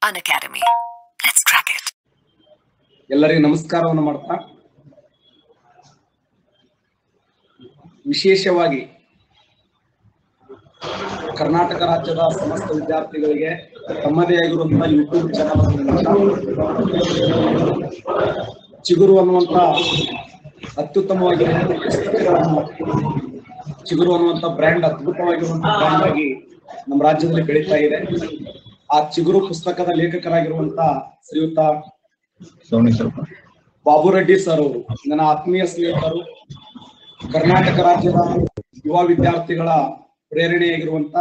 An academy. Let's crack it. ಎಲ್ಲರಿಗೂ ನಮಸ್ಕಾರವನ್ನು ಮಾಡ್ತಾ ವಿಶೇಷವಾಗಿ ಕರ್ನಾಟಕ ರಾಜ್ಯದ ಸಮಸ್ತ ವಿದ್ಯಾರ್ಥಿಗಳಿಗೆ ತಮ್ಮದೇ ಆಗಿರುವಂತಹ ಯೂಟ್ಯೂಬ್ ಚಾನಲ್ ಚಿಗುರು ಅನ್ನುವಂತ ಅತ್ಯುತ್ತಮವಾಗಿರುವಂತಹ ಪುಸ್ತಕಗಳನ್ನು ಚಿಗುರು ಅನ್ನುವಂತ ಬ್ರ್ಯಾಂಡ್ ಅದ್ಭುತವಾಗಿರುವಂತಹ ಬ್ರ್ಯಾಂಡ್ ಆಗಿ ನಮ್ಮ ರಾಜ್ಯದಲ್ಲಿ ಬೆಳೀತಾ ಇದೆ ಆ ಚಿಗುರು ಪುಸ್ತಕದ ಲೇಖಕರಾಗಿರುವಂತ ಶ್ರೀಯುತ ಸೋನಿ ಸ್ವಲ್ಪ ಬಾಬು ರೆಡ್ಡಿ ಸರ್ ಅವರು ನನ್ನ ಆತ್ಮೀಯ ಸ್ನೇಹಿತರು ಕರ್ನಾಟಕ ರಾಜ್ಯದ ಯುವ ವಿದ್ಯಾರ್ಥಿಗಳ ಪ್ರೇರಣೆಯಾಗಿರುವಂತ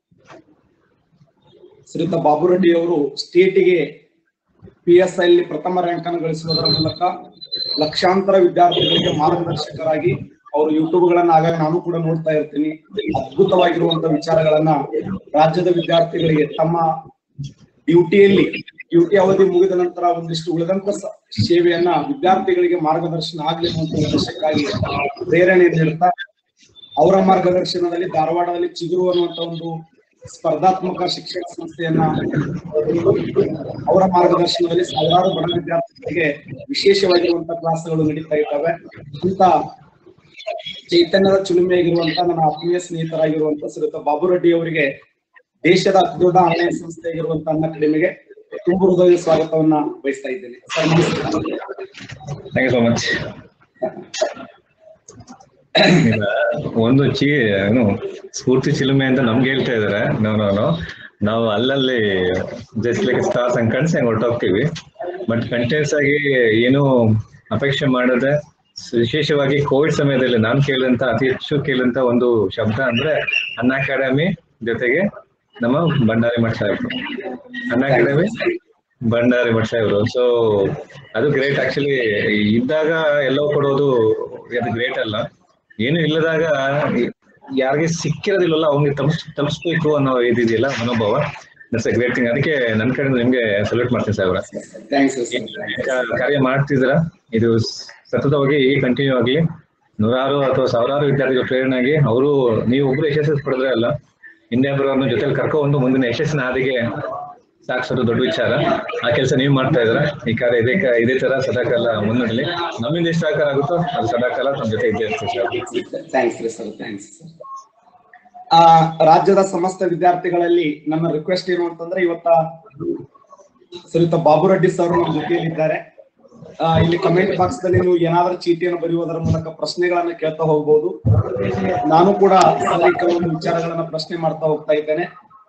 ಶ್ರೀಯುತ ಬಾಬು ರೆಡ್ಡಿ ಅವರು ಸ್ಟೇಟಿಗೆ ಪಿ ಎಸ್ ಐ ಪ್ರಥಮ ರ್ಯಾಂಕ್ ಅನ್ನು ಗಳಿಸುವುದರ ಮೂಲಕ ಲಕ್ಷಾಂತರ ವಿದ್ಯಾರ್ಥಿಗಳಿಗೆ ಮಾರ್ಗದರ್ಶಕರಾಗಿ ಅವರು ಯೂಟ್ಯೂಬ್ ಗಳನ್ನ ಆಗಾಗ ನಾನು ಕೂಡ ನೋಡ್ತಾ ಇರ್ತೀನಿ ಅದ್ಭುತವಾಗಿರುವಂತ ವಿಚಾರಗಳನ್ನ ರಾಜ್ಯದ ವಿದ್ಯಾರ್ಥಿಗಳಿಗೆ ತಮ್ಮ ಡ್ಯೂಟಿಯಲ್ಲಿ ಡ್ಯೂಟಿ ಅವಧಿ ಮುಗಿದ ನಂತರ ಒಂದಿಷ್ಟು ಉಳಿದಂತ ಸ- ಸೇವೆಯನ್ನ ವಿದ್ಯಾರ್ಥಿಗಳಿಗೆ ಮಾರ್ಗದರ್ಶನ ಆಗ್ಲಿ ಅನ್ನುವಂತ ಉದ್ದೇಶಕ್ಕಾಗಿ ಪ್ರೇರಣೆ ನೀಡ್ತಾ ಅವರ ಮಾರ್ಗದರ್ಶನದಲ್ಲಿ ಧಾರವಾಡದಲ್ಲಿ ಚಿಗುರು ಅನ್ನುವಂತ ಒಂದು ಸ್ಪರ್ಧಾತ್ಮಕ ಶಿಕ್ಷಣ ಸಂಸ್ಥೆಯನ್ನ ಅವರ ಮಾರ್ಗದರ್ಶನದಲ್ಲಿ ಸಾವಿರಾರು ಬಡ ವಿದ್ಯಾರ್ಥಿಗಳಿಗೆ ವಿಶೇಷವಾಗಿರುವಂತ ಕ್ಲಾಸ್ಗಳು ನಡೀತಾ ಇದ್ದಾವೆ ಅಂತ ಚೈತನ್ಯದ ಚಿಲುಮೆಯಾಗಿರುವಂತ ನನ್ನ ಆತ್ಮೀಯ ಸ್ನೇಹಿತರಾಗಿರುವಂತ ಶ್ರೀಯುತ ಬಾಬು ರೆಡ್ಡಿ ಅವರಿಗೆ ದೇಶದ ಅತಿದೊಡ್ಡ ಆನ್ಲೈನ್ ಸಂಸ್ಥೆಯಾಗಿರುವಂತ ಅನ್ನ ಕಡಿಮೆಗೆ ತುಂಬು ಹೃದಯ ಸ್ವಾಗತವನ್ನ ಬಯಸ್ತಾ ಇದ್ದೇನೆ ಸರ್ ನಮಸ್ಕಾರ ಥ್ಯಾಂಕ್ ಯು ಸೋ ಮಚ್ ಒಂದು ಚಿ ಏನು ಸ್ಫೂರ್ತಿ ಚಿಲುಮೆ ಅಂತ ನಮ್ಗೆ ಹೇಳ್ತಾ ಇದಾರೆ ನಾವು ನಾವು ನಾವು ಅಲ್ಲಲ್ಲಿ ಜಸ್ಟ್ ಲೈಕ್ ಸ್ಟಾರ್ಸ್ ಅನ್ಕಂಡ್ಸ್ ಹೆಂಗ್ ಹೊರಟೋಗ್ತೀವಿ ಬಟ್ ಕಂಟಿನ್ಯೂಸ್ ಆಗಿ ಏನು ಅಪೇಕ್ಷೆ ಮಾಡದೆ ವಿಶೇಷವಾಗಿ ಕೋವಿಡ್ ಸಮಯದಲ್ಲಿ ನಾನು ಕೇಳಿದಂತ ಅತಿ ಹೆಚ್ಚು ಕೇಳಿದಂತ ಒಂದು ಶಬ್ದ ಅಂದ್ರೆ ಅನ್ ಅಕಾಡೆಮಿ ಜೊತೆಗೆ ನಮ್ಮ ಭಂಡಾರಿ ಮಠ ಸಾಹೇಬ್ರು ಅನ್ ಅಕಾಡೆಮಿ ಭಂಡಾರಿ ಮಠ ಸಾಹೇಬ್ರು ಸೊ ಅದು ಗ್ರೇಟ್ ಆಕ್ಚುಲಿ ಇದ್ದಾಗ ಎಲ್ಲೋ ಕೊಡೋದು ಅದು ಗ್ರೇಟ್ ಅಲ್ಲ ಏನು ಇಲ್ಲದಾಗ ಯಾರಿಗೆ ಸಿಕ್ಕಿರೋದಿಲ್ಲಲ್ಲ ಅವ್ನಿಗೆ ತಪ್ಸ್ ತಪ್ಪಿಸ್ಬೇಕು ಅನ್ನೋ ಇದಿದೆಯಲ್ಲ ಮನೋಭಾವ ದಟ್ಸ್ ಎ ಗ್ರೇಟ್ ಥಿಂಗ್ ಅದಕ್ಕೆ ನನ್ನ ಕಡೆಯಿಂದ ನಿಮ್ಗೆ ಸಲ್ಯೂಟ್ ಮಾಡ್ತೀನಿ ಸಾಹೇಬ್ರ ಥ್ಯಾಂಕ್ಸ್ ಸರ್ ಕ- ಕಾರ್ಯ ಮಾಡ್ತಿದ್ರ ಇದು ಸತತವಾಗಿ ಹೀಗೆ ಕಂಟಿನ್ಯೂ ಆಗಲಿ ನೂರಾರು ಅಥವಾ ಸಾವಿರಾರು ವಿದ್ಯಾರ್ಥಿಗಳು ಪ್ರೇರಣೆ ಆಗಿ ಅವರು ನೀವು ಒಬ್ರು ಯಶಸ್ಸು ಪಡೆದ್ರೆ ಅಲ್ಲ ಹಿಂದೆ ಬರೋರ್ನ ಜೊತೆಲಿ ಕರ್ಕೊಂಡು ಮುಂದಿನ ಯಶಸ್ಸಿನ ಹಾದಿಗೆ ಸಾಕ್ಸೋದು ದೊಡ್ಡ ವಿಚಾರ ಆ ಕೆಲಸ ನೀವು ಮಾಡ್ತಾ ಇದ್ರ ಈ ಕಾರ್ಯ ಇದೇ ಕ- ಇದೇ ತರ ಸದಾಕಾಲ ಮುನ್ನಡೆಲಿ ನಮ್ಮಿಂದ ಎಷ್ಟು ಸಹಕಾರ ಆಗುತ್ತೋ ಅದು ಸದಾಕಾಲ ನಮ್ಮ ಜೊತೆ ಇದ್ದೇ ಇರ್ತದೆ ಸರ್ ಥ್ಯಾಂಕ್ಸ್ ರೀ ಸರ್ ಥ್ಯಾಂಕ್ಸ್ ಆ ರಾಜ್ಯದ ಸಮಸ್ತ ವಿದ್ಯಾರ್ಥಿಗಳಲ್ಲಿ ನನ್ನ ರಿಕ್ವೆಸ್ಟ್ ಏನು ಅಂತಂದ್ರೆ ಇವತ್ತ ಶ್ರೀಯುತ ಬಾಬು ರೆಡ್ಡಿ ಸರ್ ನಮ್ಮ ಜೊತೆಯಲ್ಲಿದ್ದಾರೆ ಆ, ಇಲ್ಲಿ ಕಮೆಂಟ್ ಬಾಕ್ಸ್ ನಲ್ಲಿ ನೀವು ಏನಾದ್ರೂ ಚೀಟಿಯನ್ನು ಬರೆಯುವುದರ ಮೂಲಕ ಪ್ರಶ್ನೆಗಳನ್ನ ಕೇಳ್ತಾ ಹೋಗ್ಬೋದು ನಾನು ಕೂಡ ಸರ್ ಈ ಕೆಲವೊಂದು ವಿಚಾರಗಳನ್ನ ಪ್ರಶ್ನೆ ಮಾಡ್ತಾ ಹೋಗ್ತಾ ಇದ್ದೇನೆ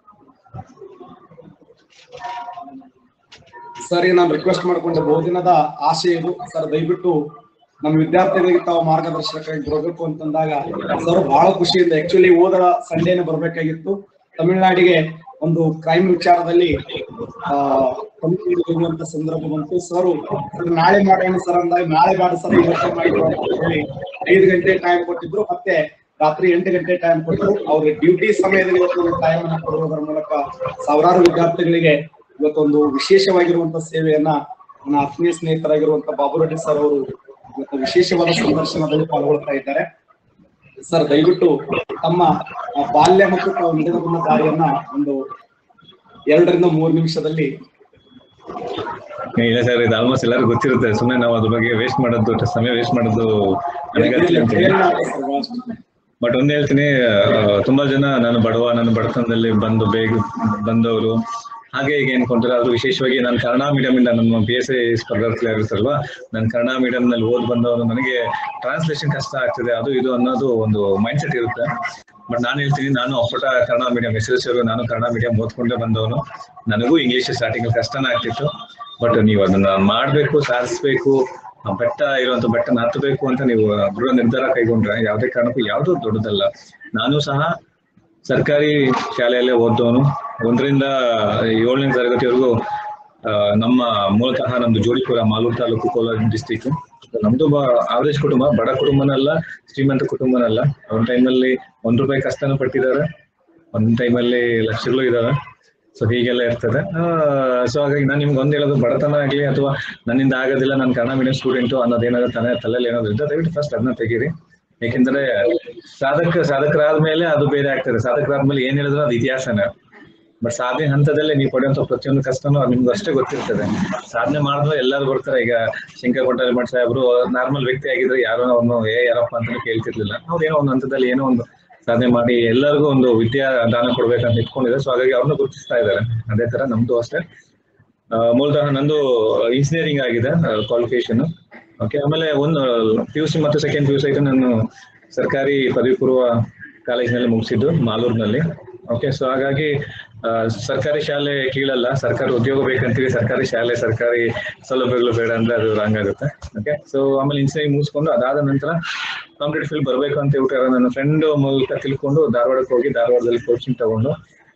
ಸರ್ ನಾನು ರಿಕ್ವೆಸ್ಟ್ ಮಾಡ್ಕೊಂಡೆ ಬಹುದಿನದ ಆಸೆ ಇದು ಸರ್ ದಯವಿಟ್ಟು ನಮ್ಮ ವಿದ್ಯಾರ್ಥಿಗಳಿಗೆ ತಾವು ಮಾರ್ಗದರ್ಶಕರಾಗಿ ಬರಬೇಕು ಅಂತಂದಾಗ ಸರ್ ಬಹಳ ಖುಷಿಯಿಂದ ಆಕ್ಚುಲಿ ಹೋದ ಸಂಡೇನೆ ಬರ್ಬೇಕಾಗಿತ್ತು ತಮಿಳುನಾಡಿಗೆ ಒಂದು ಕ್ರೈಮ್ ವಿಚಾರದಲ್ಲಿ ಆ ತಮಿಳುನಾಡಿಗೆ ಹೋಗುವಂತ ಸಂದರ್ಭ ಬಂತು ಸರ್ ನಾಳೆ ಮಾಡೋಣ ಸರ್ ಅಂದಾಗ ನಾಳೆ ಬೇಡ ಸರ್ ಇವತ್ತೇ ಮಾಡಿದ್ರು ಅಂತ ಹೇಳಿ ಐದು ಗಂಟೆ ಟೈಮ್ ಕೊಟ್ಟಿದ್ರು ಮತ್ತೆ ರಾತ್ರಿ ಎಂಟು ಗಂಟೆ ಟೈಮ್ ಕೊಟ್ಟರು ಅವ್ರ ಡ್ಯೂಟಿ ಸಮಯದಲ್ಲಿ ಇವತ್ತು ಟೈಮ್ ಅನ್ನ ಕೊಡುವುದರ ಮೂಲಕ ಸಾವಿರಾರು ವಿದ್ಯಾರ್ಥಿಗಳಿಗೆ ಇವತ್ತೊಂದು ವಿಶೇಷವಾಗಿರುವಂತ ಸೇವೆಯನ್ನ ನನ್ನ ಆತ್ಮೀಯ ಸ್ನೇಹಿತರಾಗಿರುವಂತ ಬಾಬು ರೆಡ್ಡಿ ಸರ್ ಅವರು ಇವತ್ತು ವಿಶೇಷವಾದ ಸಂದರ್ಶನದಲ್ಲಿ ಪಾಲ್ಗೊಳ್ತಾ ಇದ್ದಾರೆ ಸರ್ ದಯವಿಟ್ಟು ತಮ್ಮ ಆ, ಬಾಲ್ಯ ಮತ್ತು ತಾವು ನಡೆದು ಬಂದ ದಾರಿಯನ್ನ ಒಂದು ಎರಡರಿಂದ ಮೂರು ನಿಮಿಷದಲ್ಲಿ ಇಲ್ಲ ಸರ್ ಇದು ಆಲ್ಮೋಸ್ಟ್ ಎಲ್ಲರಿಗೂ ಗೊತ್ತಿರುತ್ತೆ ಸುಮ್ಮನೆ ನಾವು ಅದ್ರ ಬಗ್ಗೆ ವೇಸ್ಟ್ ಮಾಡೋದು ಸಮಯ ವೇಸ್ಟ್ ಮಾಡೋದು ಅನಗತ್ಯ ಅಂತೀನಿ ಬಟ್ ಒಂದ್ ಹೇಳ್ತೀನಿ ಆ, ತುಂಬಾ ಜನ ನಾನು ಬಡವ ನಾನು ಬಡತನದಲ್ಲಿ ಬಂದು ಬೇಗ ಬಂದವರು ಹಾಗೆ ಹೀಗೆ ಅನ್ಕೊಂತಾರೆ ಆದ್ರೂ ವಿಶೇಷವಾಗಿ ನಾನು ಕನ್ನಡ ಮೀಡಿಯಂ ಇಂದ ನಮ್ಮ ಪಿ ಎಸ್ ಐ ಸ್ಪರ್ಧಾರ್ಥಿ ಆಗಿರ್ತಾರಲ್ವಾ ನಾನು ಕನ್ನಡ ಮೀಡಿಯಂ ನಲ್ಲಿ ಓದ್ ಬಂದವರು ನನಗೆ ಟ್ರಾನ್ಸ್ಲೇಷನ್ ಕಷ್ಟ ಆಗ್ತದೆ ಅದು ಇದು ಅನ್ನೋದು ಒಂದು ಮೈಂಡ್ ಸೆಟ್ ಇರುತ್ತೆ ಬಟ್ ನಾನು ಹೇಳ್ತೀನಿ ನಾನು ಅಪ್ಪಟ ಕನ್ನಡ ಮೀಡಿಯಂ ಎಸ್ ಎಸ್ ನಾನು ಕನ್ನಡ ಮೀಡಿಯಂ ಓದ್ಕೊಂಡೇ ಬಂದವನು ನನಗೂ ಇಂಗ್ಲಿಷ್ ಸ್ಟಾರ್ಟಿಂಗ್ ಕಷ್ಟನೇ ಆಗ್ತಿತ್ತು ಬಟ್ ನೀವು ಅದನ್ನ ಮಾಡ್ಬೇಕು ಸಾಧಿಸ್ಬೇಕು ಆ ಬೆಟ್ಟ ಇರುವಂತ ಬೆಟ್ಟನ ಹತ್ತಬೇಕು ಅಂತ ನೀವು ದೃಢ ನಿರ್ಧಾರ ಕೈಗೊಂಡ್ರೆ ಯಾವುದೇ ಕಾರಣಕ್ಕೂ ಯಾವ್ದು ದೊಡ್ಡದಲ್ಲ ನಾನು ಸಹ ಸರ್ಕಾರಿ ಶಾಲೆಯಲ್ಲೇ ಓದ್ದವನು ಒಂದರಿಂದ ಏಳನೇ ತರಗತಿವರೆಗೂ ಆ, ನಮ್ಮ ಮೂಲತಃ ನಮ್ದು ಜೋಡಿಪುರ ಮಾಲೂರು ತಾಲೂಕು ಕೋಲಾರ ಡಿಸ್ಟಿಕ್ ನಮ್ದು ಆವರೇಜ್ ಕುಟುಂಬ ಬಡ ಕುಟುಂಬನಲ್ಲ ಶ್ರೀಮಂತ ಕುಟುಂಬನಲ್ಲ ಒಂದ್ ಟೈಮಲ್ಲಿ ಒಂದ್ ರೂಪಾಯಿ ಕಷ್ಟನ ಪಟ್ಟಿದ್ದಾರೆ ಒಂದ್ ಟೈಮಲ್ಲಿ ಲಕ್ಷಗಳು ಇದಾವೆ ಸೊ ಹೀಗೆಲ್ಲ ಇರ್ತದೆ ಸೊ ಹಾಗಾಗಿ ನಾನು ನಿಮ್ಗೆ ಒಂದ್ ಹೇಳೋದು ಬಡತನ ಆಗ್ಲಿ ಅಥವಾ ನನ್ನಿಂದ ಆಗೋದಿಲ್ಲ ನಾನು ಕನ್ನಡ ಮೀಡಿಯಂ ಸ್ಟೂಡೆಂಟು ಅನ್ನೋದೇನಾದ್ರು ತಲೆ ತಲೆಯಲ್ಲಿ ಏನಾದ್ರು ಇದ್ದರೆ ದಯವಿಟ್ಟು ಫಸ್ಟ್ ಅದನ್ನ ತೆಗೀರಿ ಯಾಕೆಂದ್ರೆ ಸಾಧಕ ಸಾಧಕರಾದ್ಮೇಲೆ ಅದು ಬೇರೆ ಆಗ್ತದೆ ಸಾಧಕರಾದ್ಮೇಲೆ ಏನ್ ಹೇಳಿದ್ರು ಅದು ಇತಿಹಾಸನೇ ಬಟ್ ಸಾಧನೆ ಹಂತದಲ್ಲೇ ನೀವು ಪಡೆಯುವಂತ ಪ್ರತಿಯೊಂದು ಕಷ್ಟನೂ ನಿಮ್ಗೆ ಅಷ್ಟೇ ಗೊತ್ತಿರ್ತದೆ ಸಾಧನೆ ಮಾಡಿದ್ರೆ ಎಲ್ಲರೂ ಬರ್ತಾರೆ ಈಗ ಶಂಕರ್ ಕೊಟ್ಟಾರಿ ಮಠ ಸಾಹೇಬ್ರು ನಾರ್ಮಲ್ ವ್ಯಕ್ತಿ ಆಗಿದ್ರೆ ಯಾರೋ ಅವ್ರನ್ನು ಏ ಯಾರಪ್ಪ ಅಂತ ಕೇಳ್ತಿರ್ಲಿಲ್ಲ ಅವ್ರು ಏನೋ ಒಂದು ಹಂತದಲ್ಲಿ ಏನೋ ಒಂದು ಸಾಧನೆ ಮಾಡಿ ಎಲ್ಲರಿಗೂ ಒಂದು ವಿದ್ಯಾ ದಾನ ಕೊಡ್ಬೇಕಂತ ಇಟ್ಕೊಂಡಿದ್ದಾರೆ ಸೊ ಹಾಗಾಗಿ ಅವ್ರನ್ನ ಗುರುತಿಸ್ತಾ ಇದ್ದಾರೆ ಅದೇ ತರ ನಮ್ದು ಅಷ್ಟೇ ಆ, ಮೂಲತಃ ನಂದು ಇಂಜಿನಿಯರಿಂಗ್ ಆಗಿದೆ ಕ್ವಾಲಿಫಿಕೇಶನ್ ಓಕೆ ಆಮೇಲೆ ಒಂದು ಪಿ ಯು ಸಿ ಮತ್ತು ಸೆಕೆಂಡ್ ಪಿ ಯು ಸಿ ನಾನು ಸರ್ಕಾರಿ ಪದವಿ ಪೂರ್ವ ಕಾಲೇಜಿನಲ್ಲಿ ಮುಗಿಸಿದ್ದು ಮಾಲೂರಿನಲ್ಲಿ ಓಕೆ ಸೊ ಹಾಗಾಗಿ ಆ, ಸರ್ಕಾರಿ ಶಾಲೆ ಕೀಳಲ್ಲ ಸರ್ಕಾರಿ ಉದ್ಯೋಗ ಬೇಕಂತೀವಿ ಸರ್ಕಾರಿ ಶಾಲೆ ಸರ್ಕಾರಿ ಸೌಲಭ್ಯಗಳು ಬೇಡ ಅಂದ್ರೆ ಅದು ರಾಂಗ್ ಆಗುತ್ತೆ ಓಕೆ ಸೊ ಆಮೇಲೆ ಇಂಜಿನಿಯರಿಂಗ್ ಮುಗಿಸ್ಕೊಂಡು ಅದಾದ ನಂತರ ಕಾಂಪಿಟೇಟಿವ್ ಫೀಲ್ಡ್ ಬರಬೇಕು ಅಂತ ಹೇಳ್ತಾರೆ ನನ್ನ ಫ್ರೆಂಡ್ ಮೂಲಕ ತಿಳ್ಕೊಂಡು ಧಾರವಾಡಕ್ಕೆ ಹೋಗಿ ಧಾರವಾಡದಲ್ಲಿ ಕೋಚಿಂಗ್ ತಗೊಂಡು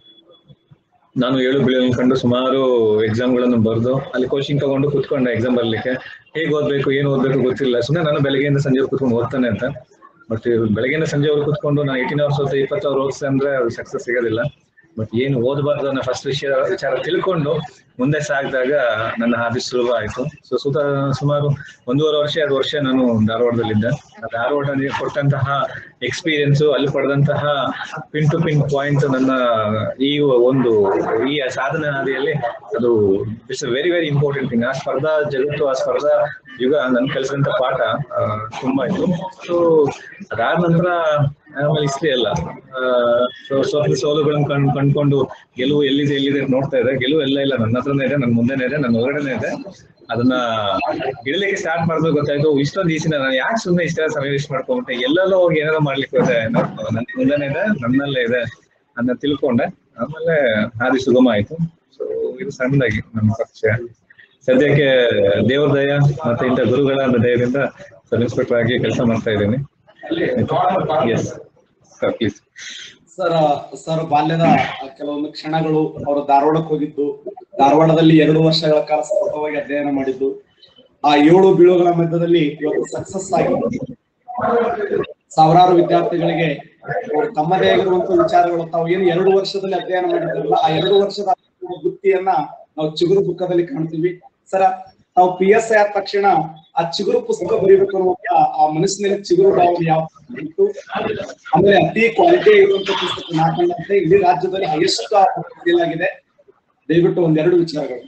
ನಾನು ಏಳು ಬೀಳನ್ನು ಕಂಡು ಸುಮಾರು ಎಕ್ಸಾಮ್ಗಳನ್ನು ಬರೆದು ಅಲ್ಲಿ ಕೋಚಿಂಗ್ ತಗೊಂಡು ಕುತ್ಕೊಂಡೆ ಎಕ್ಸಾಮ್ ಬರ್ಲಿಕ್ಕೆ ಹೇಗೆ ಓದ್ಬೇಕು ಏನು ಓದ್ಬೇಕು ಗೊತ್ತಿಲ್ಲ ಸುಮ್ಮನೆ ನಾನು ಬೆಳಗ್ಗೆಯಿಂದ ಸಂಜೆ ಕುತ್ಕೊಂಡು ಓದ್ತಾನೆ ಅಂತ ಬಟ್ ಬೆಳಗ್ಗೆಯಿಂದ ಸಂಜೆವರೆಗೂ ಕುತ್ಕೊಂಡು ನಾನು ಏಯ್ಟೀನ್ ಅವರ್ಸ್ ಓದ್ತಾ ಇಪ್ಪತ್ತು ಅವರ್ ಓದಿಸ್ದೆ ಅಂದ್ರೆ ಅದು ಸಕ್ಸಸ್ ಸಿಗೋದಿಲ್ಲ ಬಟ್ ಏನು ಓದಬಾರ್ದು ಅನ್ನೋ ಫಸ್ಟ್ ವಿಷಯ ವಿಚಾರ ತಿಳ್ಕೊಂಡು ಮುಂದೆ ಸಾಗಿದಾಗ ನನ್ನ ಹಾದಿ ಸುಲಭ ಆಯ್ತು ಸೊ ಸುತ ಸುಮಾರು ಒಂದೂವರೆ ವರ್ಷ ಎರಡು ವರ್ಷ ನಾನು ಧಾರವಾಡದಲ್ಲಿದ್ದೆ ಆ ಧಾರವಾಡ ನನಗೆ ಕೊಟ್ಟಂತಹ ಎಕ್ಸ್ಪೀರಿಯನ್ಸ್ ಅಲ್ಲಿ ಪಡೆದಂತಹ ಪಿನ್ ಟು ಪಿನ್ ಪಾಯಿಂಟ್ ನನ್ನ ಈ ಒಂದು ಈ ಸಾಧನೆ ಹಾದಿಯಲ್ಲಿ ಅದು it's very very important thing ಆ ಸ್ಪರ್ಧಾ ಜಗತ್ತು ಆ ಸ್ಪರ್ಧಾ ಯುಗ ನನ್ ಕಲಿಸಿದಂತ ಪಾಠ ಆ, ತುಂಬಾ ಇತ್ತು ಸೊ ಅದಾದ ನಂತರ ಆಮೇಲೆ ಇಷ್ಟೇ ಅಲ್ಲ ಸೊ ಸ್ವಲ್ಪ ಸೋಲುಗಳನ್ನು ಕಂಡ್ ಕಂಡ್ಕೊಂಡು ಗೆಲುವು ಎಲ್ಲಿದೆ ಎಲ್ಲಿದೆ ಅಂತ ನೋಡ್ತಾ ಇದೆ ಗೆಲುವು ಎಲ್ಲ ಇಲ್ಲ ನನ್ನ ಹತ್ರನೇ ಇದೆ ನನ್ನ ಮುಂದೆನೇ ಇದೆ ನನ್ನ ಹೊರಗಡೆನೆ ಇದೆ ಅದನ್ನ ಗಿಡಲಿಕ್ಕೆ ಸ್ಟಾರ್ಟ್ ಮಾಡಿದ್ರೆ ಗೊತ್ತಾಯ್ತು ಇಷ್ಟೊಂದು ಈಸಿನ ನಾನು ಯಾಕೆ ಸುಮ್ಮನೆ ಇಷ್ಟ ಸಮಯ ವೇಸ್ಟ್ ಮಾಡ್ಕೊಂಬಿಟ್ಟೆ ಎಲ್ಲೆಲ್ಲೋ ಹೋಗಿ ಏನಾದ್ರು ಮಾಡ್ಲಿಕ್ಕೆ ಹೋದೆ ನನ್ನ ಮುಂದೆನೇ ಇದೆ ನನ್ನಲ್ಲೇ ಇದೆ ಅದನ್ನ ತಿಳ್ಕೊಂಡೆ ಆಮೇಲೆ ಹಾದಿ ಸುಗಮ ಆಯ್ತು ಸೊ ಇದು ಸಣ್ಣದಾಗಿ ನಮ್ಮ ಪರಿಚಯ ಸದ್ಯಕ್ಕೆ ದೇವ್ರ ದಯ ಮತ್ತೆ ಇಂಥ ಗುರುಗಳ ದಯದಿಂದ ಸಬ್ ಇನ್ಸ್ಪೆಕ್ಟರ್ ಆಗಿ ಕೆಲಸ ಮಾಡ್ತಾ ಇದ್ದೀನಿ yes sir please sir sir ಬಾಲ್ಯದ ಕೆಲವೊಂದು ಕ್ಷಣಗಳು ಅವರು ಧಾರವಾಡಕ್ಕೆ ಹೋಗಿದ್ದು ಧಾರವಾಡದಲ್ಲಿ ಎರಡು ವರ್ಷಗಳ ಕಾಲ ಸತತವಾಗಿ ಅಧ್ಯಯನ ಮಾಡಿದ್ದು ಆ ಏಳು ಬೀಳುಗಳ ಮಧ್ಯದಲ್ಲಿ ಇವತ್ತು ಸಕ್ಸಸ್ ಆಗಿ ಸಾವಿರಾರು ವಿದ್ಯಾರ್ಥಿಗಳಿಗೆ ಅವರು ತಮ್ಮದೇ ಆಗಿರುವಂತ ವಿಚಾರಗಳು ತಾವು ಏನು ಎರಡು ವರ್ಷದಲ್ಲಿ ಅಧ್ಯಯನ ಮಾಡಿದ್ರಲ್ಲ ಆ ಎರಡು ವರ್ಷದ ವೃತ್ತಿಯನ್ನ ನಾವು ಚಿಗುರು ಬುಕ್ಕದಲ್ಲಿ ಕಾಣ್ತೀವಿ ಸರ ನಾವು ಪಿ ಎಸ್ ಐ ಆದ ತಕ್ಷಣ ಆ ಚಿಗುರು ಪುಸ್ತಕ ಬರೀಬೇಕು ಅನ್ನುವಂತ ಆ ಮನಸ್ಸಿನಲ್ಲಿ ಚಿಗುರು ಭಾವನೆ ಯಾವ ಇತ್ತು ಆಮೇಲೆ ಅತಿ ಕ್ವಾಲಿಟಿ ಇರುವಂತ ಪುಸ್ತಕ ನಾಲ್ಕಂತೆ ಇಡೀ ರಾಜ್ಯದಲ್ಲಿ ಹೈಯೆಸ್ಟ್ ಸೇಲ್ ಆಗಿದೆ ದಯವಿಟ್ಟು ಒಂದೆರಡು ವಿಚಾರಗಳು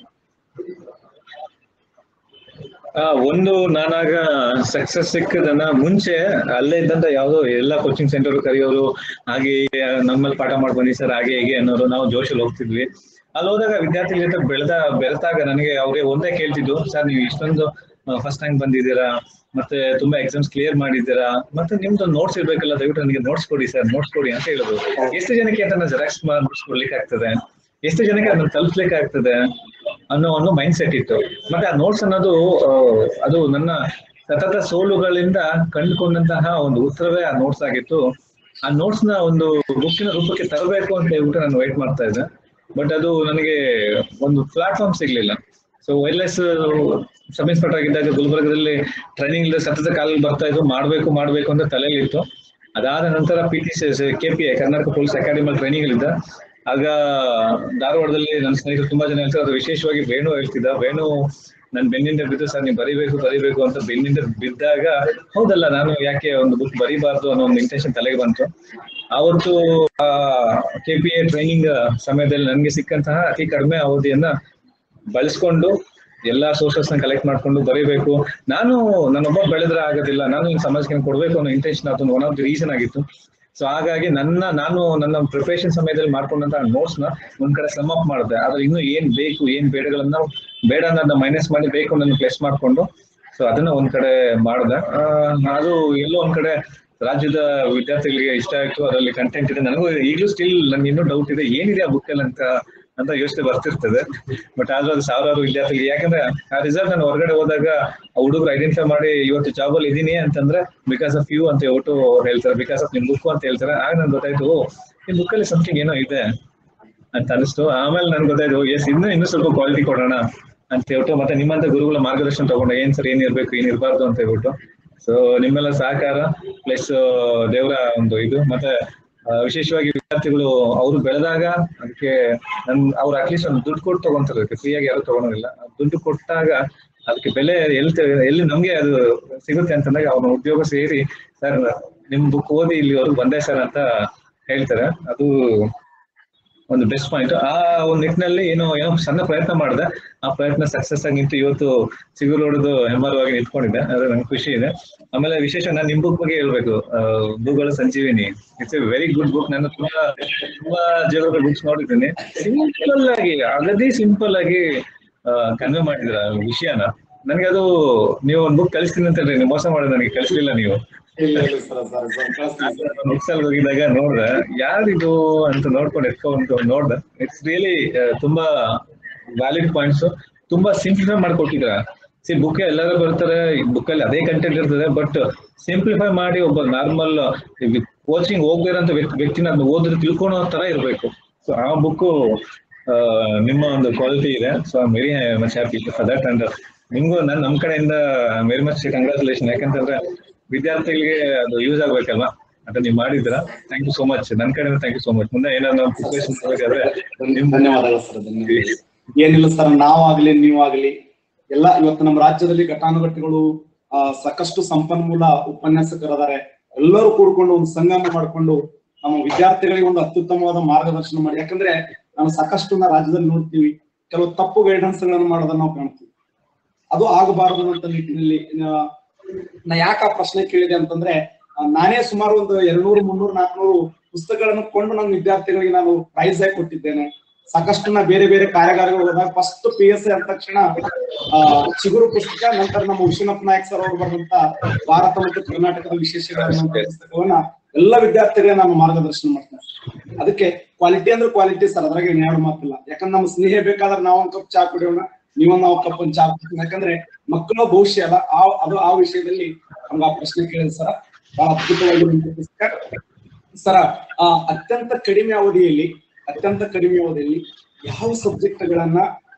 ಆ ಒಂದು ನಾನಾಗ ಸಕ್ಸಸ್ ಸಿಕ್ಕದನ್ನ ಮುಂಚೆ ಅಲ್ಲೇ ಇದ್ದಂತ ಯಾವ್ದೋ ಎಲ್ಲಾ ಕೋಚಿಂಗ್ ಸೆಂಟರ್ ಕರೆಯೋರು ಹಾಗೆ ಹೀಗೆ ನಮ್ಮಲ್ಲಿ ಪಾಠ ಮಾಡಿ ಬನ್ನಿ ಸರ್ ಹಾಗೆ ಹೀಗೆ ಅನ್ನೋರು ನಾವು ಜೋಶಲ್ಲಿ ಹೋಗ್ತಿದ್ವಿ ಅಲ್ಲಿ ಹೋದಾಗ ವಿದ್ಯಾರ್ಥಿಗಳ ಜೊತೆ ಬೆಳೆದ ಬೆರೆತಾಗ ನನಗೆ ಅವ್ರಿಗೆ ಒಂದೇ ಕೇಳ್ತಿದ್ದು ಸರ್ ನೀವು ಇಷ್ಟೊಂದು ಫಸ್ಟ್ ರ್ಯಾಂಕ್ ಬಂದಿದ್ದೀರಾ ಮತ್ತೆ ತುಂಬಾ ಎಕ್ಸಾಮ್ಸ್ ಕ್ಲಿಯರ್ ಮಾಡಿದ್ದೀರಾ ಮತ್ತೆ ನಿಮ್ದು ನೋಟ್ಸ್ ಇರ್ಬೇಕಲ್ಲ ದಯವಿಟ್ಟು ನನಗೆ ನೋಟ್ಸ್ ಕೊಡಿ ಸರ್ ನೋಟ್ಸ್ ಕೊಡಿ ಅಂತ ಹೇಳಿದ್ರು ಎಷ್ಟು ಜನಕ್ಕೆ ಅದನ್ನ ಜೆರಾಕ್ಸ್ ಮಾಡಿಸ್ಕೊಡ್ಲಿಕ್ಕೆ ಆಗ್ತದೆ ಎಷ್ಟು ಜನಕ್ಕೆ ಅದನ್ನ ತಲುಪಿಸ್ಲಿಕ್ಕೆ ಆಗ್ತದೆ ಅನ್ನೋ ಒಂದು ಮೈಂಡ್ ಸೆಟ್ ಇತ್ತು ಮತ್ತೆ ಆ ನೋಟ್ಸ್ ಅನ್ನೋದು ಆ, ಅದು ನನ್ನ ಸತತ ಸೋಲುಗಳಿಂದ ಕಂಡುಕೊಂಡಂತಹ ಒಂದು ಉತ್ತರವೇ ಆ ನೋಟ್ಸ್ ಆಗಿತ್ತು ಆ ನೋಟ್ಸ್ ನ ಒಂದು ಬುಕ್ಕಿನ ರೂಪಕ್ಕೆ ತರಬೇಕು ಅಂತ ಹೇಳ್ಬಿಟ್ಟು ನಾನು ವೈಟ್ ಮಾಡ್ತಾ ಇದ್ದೆ ಬಟ್ ಅದು ನನಗೆ ಒಂದು ಪ್ಲಾಟ್ಫಾರ್ಮ್ ಸಿಗ್ಲಿಲ್ಲ ಸೊ ವೈರ್ಲೆಸ್ ಸಬ್ ಇನ್ಸ್ಪೆಕ್ಟರ್ ಆಗಿದ್ದಾಗ ಗುಲ್ಬರ್ಗದಲ್ಲಿ ಟ್ರೈನಿಂಗ್ ಸತತ ಕಾಲಲ್ಲಿ ಬರ್ತಾ ಇದ್ದು ಮಾಡ್ಬೇಕು ಮಾಡ್ಬೇಕು ಅಂತ ತಲೆಯಲ್ಲಿ ಇತ್ತು ಅದಾದ ನಂತರ P T K P I Karnataka police academy training ಇದ್ದ ಆಗ ಧಾರವಾಡದಲ್ಲಿ ನನ್ನ ಸ್ನೇಹಿತರು ತುಂಬಾ ಜನ ಹೇಳ್ತಾರೆ ಅದು ವಿಶೇಷವಾಗಿ ವೇಣು ಹೇಳ್ತಿದ್ದ ವೇಣು ನನ್ ಬೆನ್ನಿಂದ ಬಿದ್ದು ಸರ್ ನೀವು ಬರಿಬೇಕು ಬರಿಬೇಕು ಅಂತ ಬೆನ್ನಿಂದ ಬಿದ್ದಾಗ ಹೌದಲ್ಲ ನಾನು ಯಾಕೆ ಒಂದು ಬುಕ್ ಬರಿಬಾರ್ದು ಅನ್ನೋ ಒಂದು ಇಂಟೆನ್ಷನ್ ತಲೆಗೆ ಬಂತು ಅವತ್ತು ಕೆ ಪಿ ಎ ಟ್ರೈನಿಂಗ್ ಸಮಯದಲ್ಲಿ ನನಗೆ ಸಿಕ್ಕಂತಹ ಅತಿ ಕಡಿಮೆ ಅವಧಿಯನ್ನ ಬಳಸ್ಕೊಂಡು ಎಲ್ಲಾ ಸೋರ್ಸಸ್ ನ ಕಲೆಕ್ಟ್ ಮಾಡ್ಕೊಂಡು ಬರೀಬೇಕು ನಾನು ನನ್ನೊಬ್ಬ ಬೆಳೆದ್ರೆ ಆಗೋದಿಲ್ಲ ನಾನು ಈ ಸಮಾಜಕ್ಕೆ ಕೊಡ್ಬೇಕು ಅನ್ನೋ ಇಂಟೆನ್ಷನ್ ಅದು ಒನ್ ಆಫ್ ದಿ ರೀಸನ್ ಆಗಿತ್ತು ಸೊ ಹಾಗಾಗಿ ನನ್ನ ನಾನು ನನ್ನ ಪ್ರಿಪರೇಷನ್ ಸಮಯದಲ್ಲಿ ಮಾಡ್ಕೊಂಡಂತಹ ನೋಟ್ಸ್ ನ ಒಂದ್ ಕಡೆ ಸಮ್ ಅಪ್ ಮಾಡಿದೆ ಆದ್ರೆ ಇನ್ನು ಏನ್ ಬೇಕು ಏನ್ ಬೇಡಗಳನ್ನ ಬೇಡ ಅನ್ನೋದನ್ನ ಮೈನಸ್ ಮಾಡಿ ಬೇಕು ನನ್ನ ಪ್ಲೇಸ್ ಮಾಡ್ಕೊಂಡು ಸೊ ಅದನ್ನ ಒಂದ್ ಕಡೆ ಮಾಡ್ದೆ ಆ, ಅದು ಎಲ್ಲೋ ಒಂದ್ ಕಡೆ ರಾಜ್ಯದ ವಿದ್ಯಾರ್ಥಿಗಳಿಗೆ ಇಷ್ಟ ಆಯ್ತು ಅದರಲ್ಲಿ ಕಂಟೆಂಟ್ ಇದೆ ನನಗೂ ಈಗಲೂ ಸ್ಟಿಲ್ ನನ್ಗೆ ಇನ್ನೂ ಡೌಟ್ ಇದೆ ಏನಿದೆ ಆ ಬುಕ್ ಅಲ್ಲಿ ಅಂತ ಅಂತ ಯೋಚನೆ ಬರ್ತಿರ್ತದೆ ಬಟ್ ಆದ್ರೂ ಅದು ಸಾವಿರಾರು ವಿದ್ಯಾರ್ಥಿಗಳು ಯಾಕಂದ್ರೆ ಆ ರಿಸಲ್ಟ್ ನಾನು ಹೊರಗಡೆ ಹೋದಾಗ ಆ ಹುಡುಗರು ಐಡೆಂಟಿಫೈ ಮಾಡಿ ಇವತ್ತು ಜಾಬ್ ಅಲ್ಲಿ ಇದೀನಿ ಅಂತಂದ್ರೆ ಬಿಕಾಸ್ ಆಫ್ ಯು ಅಂತ ಹೇಳ್ಬಿಟ್ಟು ಅವ್ರು ಹೇಳ್ತಾರೆ ಬಿಕಾಸ್ ಆಫ್ ನಿಮ್ ಬುಕ್ ಅಂತ ಹೇಳ್ತಾರೆ ಆಗ ನನ್ಗೆ ಗೊತ್ತಾಯ್ತು ಓ ಈ ಬುಕ್ ಅಲ್ಲಿ ಸಮಥಿಂಗ್ ಏನೋ ಇದೆ ಅಂತ ಅನಿಸ್ತು ಆಮೇಲೆ ನನ್ಗೆ ಗೊತ್ತಾಯ್ತು ಎಸ್ ಇನ್ನೂ ಇನ್ನೂ ಸ್ವಲ್ಪ ಕ್ವಾಲಿಟಿ ಕೊಡೋಣ ಅಂತ ಹೇಳ್ಬಿಟ್ಟು ಮತ್ತೆ ನಿಮ್ಮಂತ ಗುರುಗಳ ಮಾರ್ಗದರ್ಶನ ತಗೊಂಡೆ ಏನ್ ಸರ್ ಏನ್ ಇರ್ಬೇಕು ಏನ್ ಇರಬಾರ್ದು ಅಂತ ಹೇಳ್ಬಿಟ್ಟು ಸೊ ನಿಮ್ಮೆಲ್ಲ ಸಹಕಾರ ಪ್ಲಸ್ ದೇವರ ಒಂದು ಇದು ಮತ್ತೆ ಆ, ವಿಶೇಷವಾಗಿ ವಿದ್ಯಾರ್ಥಿಗಳು ಅವರು ಬೆಳೆದಾಗ ಅದಕ್ಕೆ ನನ್ ಅವ್ರು ಅಟ್ಲೀಸ್ಟ್ ಒಂದು ದುಡ್ಡು ಕೊಟ್ಟು ತಗೊಂತಾರೆ ಫ್ರೀಯಾಗಿ ಯಾರು ತಗೊಳೋದಿಲ್ಲ ಆ ದುಡ್ಡು ಕೊಟ್ಟಾಗ ಅದಕ್ಕೆ ಬೆಲೆ ಎಲ್ಲಿ ತೆ- ಎಲ್ಲಿ ನಮ್ಗೆ ಅದು ಸಿಗುತ್ತೆ ಅಂತಂದಾಗ ಅವ್ರ ಉದ್ಯೋಗ ಸೇರಿ ಸರ್ ನಿಮ್ ಬುಕ್ ಓದಿ ಇಲ್ಲಿವರೆಗೂ ಬಂದೆ ಸರ್ ಅಂತ ಹೇಳ್ತಾರೆ ಅದು ಒಂದು ಬೆಸ್ಟ್ ಪಾಯಿಂಟ್ ಆ ಒಂದು ನಿಟ್ಟಿನಲ್ಲಿ ಏನೋ ಏನೋ ಸಣ್ಣ ಪ್ರಯತ್ನ ಮಾಡಿದೆ ಆ ಪ್ರಯತ್ನ ಸಕ್ಸಸ್ ಆಗಿ ನಿಂತು ಇವತ್ತು ಸಿಗುಲ್ ಹೊಡೆದು ಹೆಮ್ಮರವಾಗಿ ನಿಂತ್ಕೊಂಡಿದ್ದೆ ಅದ್ರ ನಂಗೆ ಖುಷಿ ಇದೆ ಆಮೇಲೆ ವಿಶೇಷ ನಾನು ನಿಮ್ ಬುಕ್ ಬಗ್ಗೆ ಹೇಳ್ಬೇಕು Bhugola Sanjeevini it's a very good book ನಾನು ತುಂಬಾ ತುಂಬಾ ಜಿಯೋಗ್ರಫಿ ಬುಕ್ಸ್ ನೋಡಿದ್ದೀನಿ ಸಿಂಪಲ್ ಆಗಿ ಅಗದಿ ಸಿಂಪಲ್ ಆಗಿ ಕನ್ವೆ ಮಾಡಿದ್ರ ವಿಷಯನ ನನಗೆ ಅದು ನೀವು ಒಂದು ಬುಕ್ ಕಳಿಸ್ತೀನಿ ಅಂತ ಹೇಳಿ ನೀವು ಮೋಸ ಮಾಡೋದು ನನಗೆ ಕಳಿಸ್ಲಿಲ್ಲ ನೀವು ಇಲ್ಲ ಇಲ್ಲ ಸರ್ ಸರ್ ಸರ್ ಕಳಿಸ್ತೀನಿ ಸರ್ ಬುಕ್ಸ್ ಅಲ್ಲಿ ಹೋಗಿದಾಗ ನೋಡ್ದೆ ಯಾರಿದು ಅಂತ ನೋಡ್ಕೊಂಡು ಎತ್ಕೊಂಡು ನೋಡ್ದೆ ಇಟ್ಸ್ ರಿಯಲಿ ತುಂಬಾ ವ್ಯಾಲಿಡ್ ಪಾಯಿಂಟ್ಸ್ ತುಂಬಾ ಸಿಂಪ್ಲಿಫೈ ಮಾಡ್ಕೊಟ್ಟಿದ್ರ ಸಿ ಬುಕ್ ಎಲ್ಲರೂ ಬರ್ತಾರೆ ಬುಕ್ ಅಲ್ಲಿ ಅದೇ ಕಂಟೆಂಟ್ ಇರ್ತದೆ ಬಟ್ ಸಿಂಪ್ಲಿಫೈ ಮಾಡಿ ಒಬ್ಬ ನಾರ್ಮಲ್ ಕೋಚಿಂಗ್ ಹೋಗ್ದಿರಂತ ವ್ಯಕ್ತಿ ವ್ಯಕ್ತಿನ ಅದನ್ನ ಓದಿದ್ರೆ ತಿಳ್ಕೊಳೋ ತರ ಇರ್ಬೇಕು ಸೊ ಆ ಬುಕ್ ನಿಮ್ಮ ಒಂದು ಕ್ವಾಲಿಟಿ ಇದೆ so I very much happy for that and ನಿಮ್ಗೂ ನಾನು ನಮ್ ಕಡೆಯಿಂದ ವೆರಿ ಮಚ್ ಕಂಗ್ರಾಚುಲೇಷನ್ ಯಾಕಂತಂದ್ರೆ ವಿದ್ಯಾರ್ಥಿಗಳಿಗೆ ಅದು ಯೂಸ್ ಆಗ್ಬೇಕಲ್ವಾ ಅಂತ ನೀವು ಮಾಡಿದ್ರ ಥ್ಯಾಂಕ್ ಯು ಸೋ ಮಚ್ ನನ್ನ ಕಡೆಯಿಂದ ಥ್ಯಾಂಕ್ ಯು ಸೋ ಮಚ್ ಮುಂದೆ ಏನಾದ್ರು ಪ್ರಿಪರೇಷನ್ ಬೇಕಾದ್ರೆ ನಿಮ್ ಧನ್ಯವಾದಗಳು ಸರ್ ಧನ್ಯವಾದಗಳು ಏನಿಲ್ಲ ಸರ್ ನಾವಾಗ್ಲಿ ನೀವಾಗ್ಲಿ ಎಲ್ಲ ಇವತ್ತು ನಮ್ಮ ರಾಜ್ಯದಲ್ಲಿ ಘಟಾನುಘಟಿಗಳು ಆ ಸಾಕಷ್ಟು ಸಂಪನ್ಮೂಲ ಉಪನ್ಯಾಸಕರದಾರೆ ಎಲ್ಲರೂ ಕೂಡ್ಕೊಂಡು ಒಂದು ಸಂಗಮ ಮಾಡ್ಕೊಂಡು ನಮ್ಮ ವಿದ್ಯಾರ್ಥಿಗಳಿಗೆ ಒಂದು ಅತ್ಯುತ್ತಮವಾದ ಮಾರ್ಗದರ್ಶನ ಮಾಡಿ ಯಾಕಂದ್ರೆ ನಾವು ಸಾಕಷ್ಟು ನಾವು ರಾಜ್ಯದಲ್ಲಿ ನೋಡ್ತೀವಿ ಕೆಲವು ತಪ್ಪು ಗೈಡೆನ್ಸ್ ಗಳನ್ನು ಮಾಡೋದನ್ನ ನಾವು ಕಾಣ್ತೀವಿ ಅದು ಆಗಬಾರದು ಅಂತ ನಿಟ್ಟಿನಲ್ಲಿ ಆ, ನಾ ಯಾಕೆ ಆ ಪ್ರಶ್ನೆ ಕೇಳಿದೆ ಅಂತಂದ್ರೆ ಆ, ನಾನೇ ಸುಮಾರು ಒಂದು ಎರಡ್ನೂರು ಮುನ್ನೂರು ನಾಲ್ಕುನೂರು ಪುಸ್ತಕಗಳನ್ನು ಕೊಂಡು ನನ್ನ ವಿದ್ಯಾರ್ಥಿಗಳಿಗೆ ನಾನು ಪ್ರೈಸ್ ಆಗಿ ಕೊಟ್ಟಿದ್ದೇನೆ ಸಾಕಷ್ಟು ನಾ ಬೇರೆ ಬೇರೆ ಕಾರ್ಯಾಗಾರಗಳು ಹೋದಾಗ ಫಸ್ಟ್ ಪಿ ಎಸ್ ಐ ಅಂದ ತಕ್ಷಣ ಆ, ಚಿಗುರು ಪುಸ್ತಕ ನಂತರ ನಮ್ಮ ವಿಶ್ವನಾಥ್ ನಾಯಕ್ ಸರ್ ಅವರು ಬರೆದಂತ ಭಾರತ ಮತ್ತು ಕರ್ನಾಟಕದ ವಿಶೇಷಗಳನ್ನು ಪುಸ್ತಕವನ್ನ ಎಲ್ಲ ವಿದ್ಯಾರ್ಥಿಗಳಿಗೆ ನಾನು ಮಾರ್ಗದರ್ಶನ ಮಾಡ್ತೇನೆ ಅದಕ್ಕೆ ಕ್ವಾಲಿಟಿ ಅಂದ್ರೆ ಕ್ವಾಲಿಟಿ ಸರ್ ಅದ್ರಾಗ ಏನ್ ಎರಡು ಮಾತಿಲ್ಲ ಯಾಕಂದ್ರೆ ನಮ್ಮ ಸ್ನೇಹ ಬೇಕಾದ್ರೆ ನಾವು ಒಂದ್ ಕಪ್ ಚಾ ಕುಡಿಯೋಣ ನೀವೊಂದ್ ನಾವು ಕಪ್ ಒಂದ್ ಚಾ ಕುಡಿಯೋಣ ಯಾಕಂದ್ರೆ ಮಕ್ಕಳ ಭವಿಷ್ಯ ಅಲ್ಲ ಆ ಅದು ಆ ವಿಷಯದಲ್ಲಿ ನಮ್ಗೆ ಆ ಪ್ರಶ್ನೆ ಕೇಳಿದ ಸರ ಬಹಳ ಅದ್ಭುತವಾಗಿರುವಂತ ಪುಸ್ತಕ ಸರ ಆ ಅತ್ಯಂತ ಕಡಿಮೆ ಅವಧಿಯಲ್ಲಿ ಅತ್ಯಂತ ಕಡಿಮೆ ಅವಧಿಯಲ್ಲಿ ಯಾವ ಸಬ್ಜೆಕ್ಟ್ ಗಳನ್ನ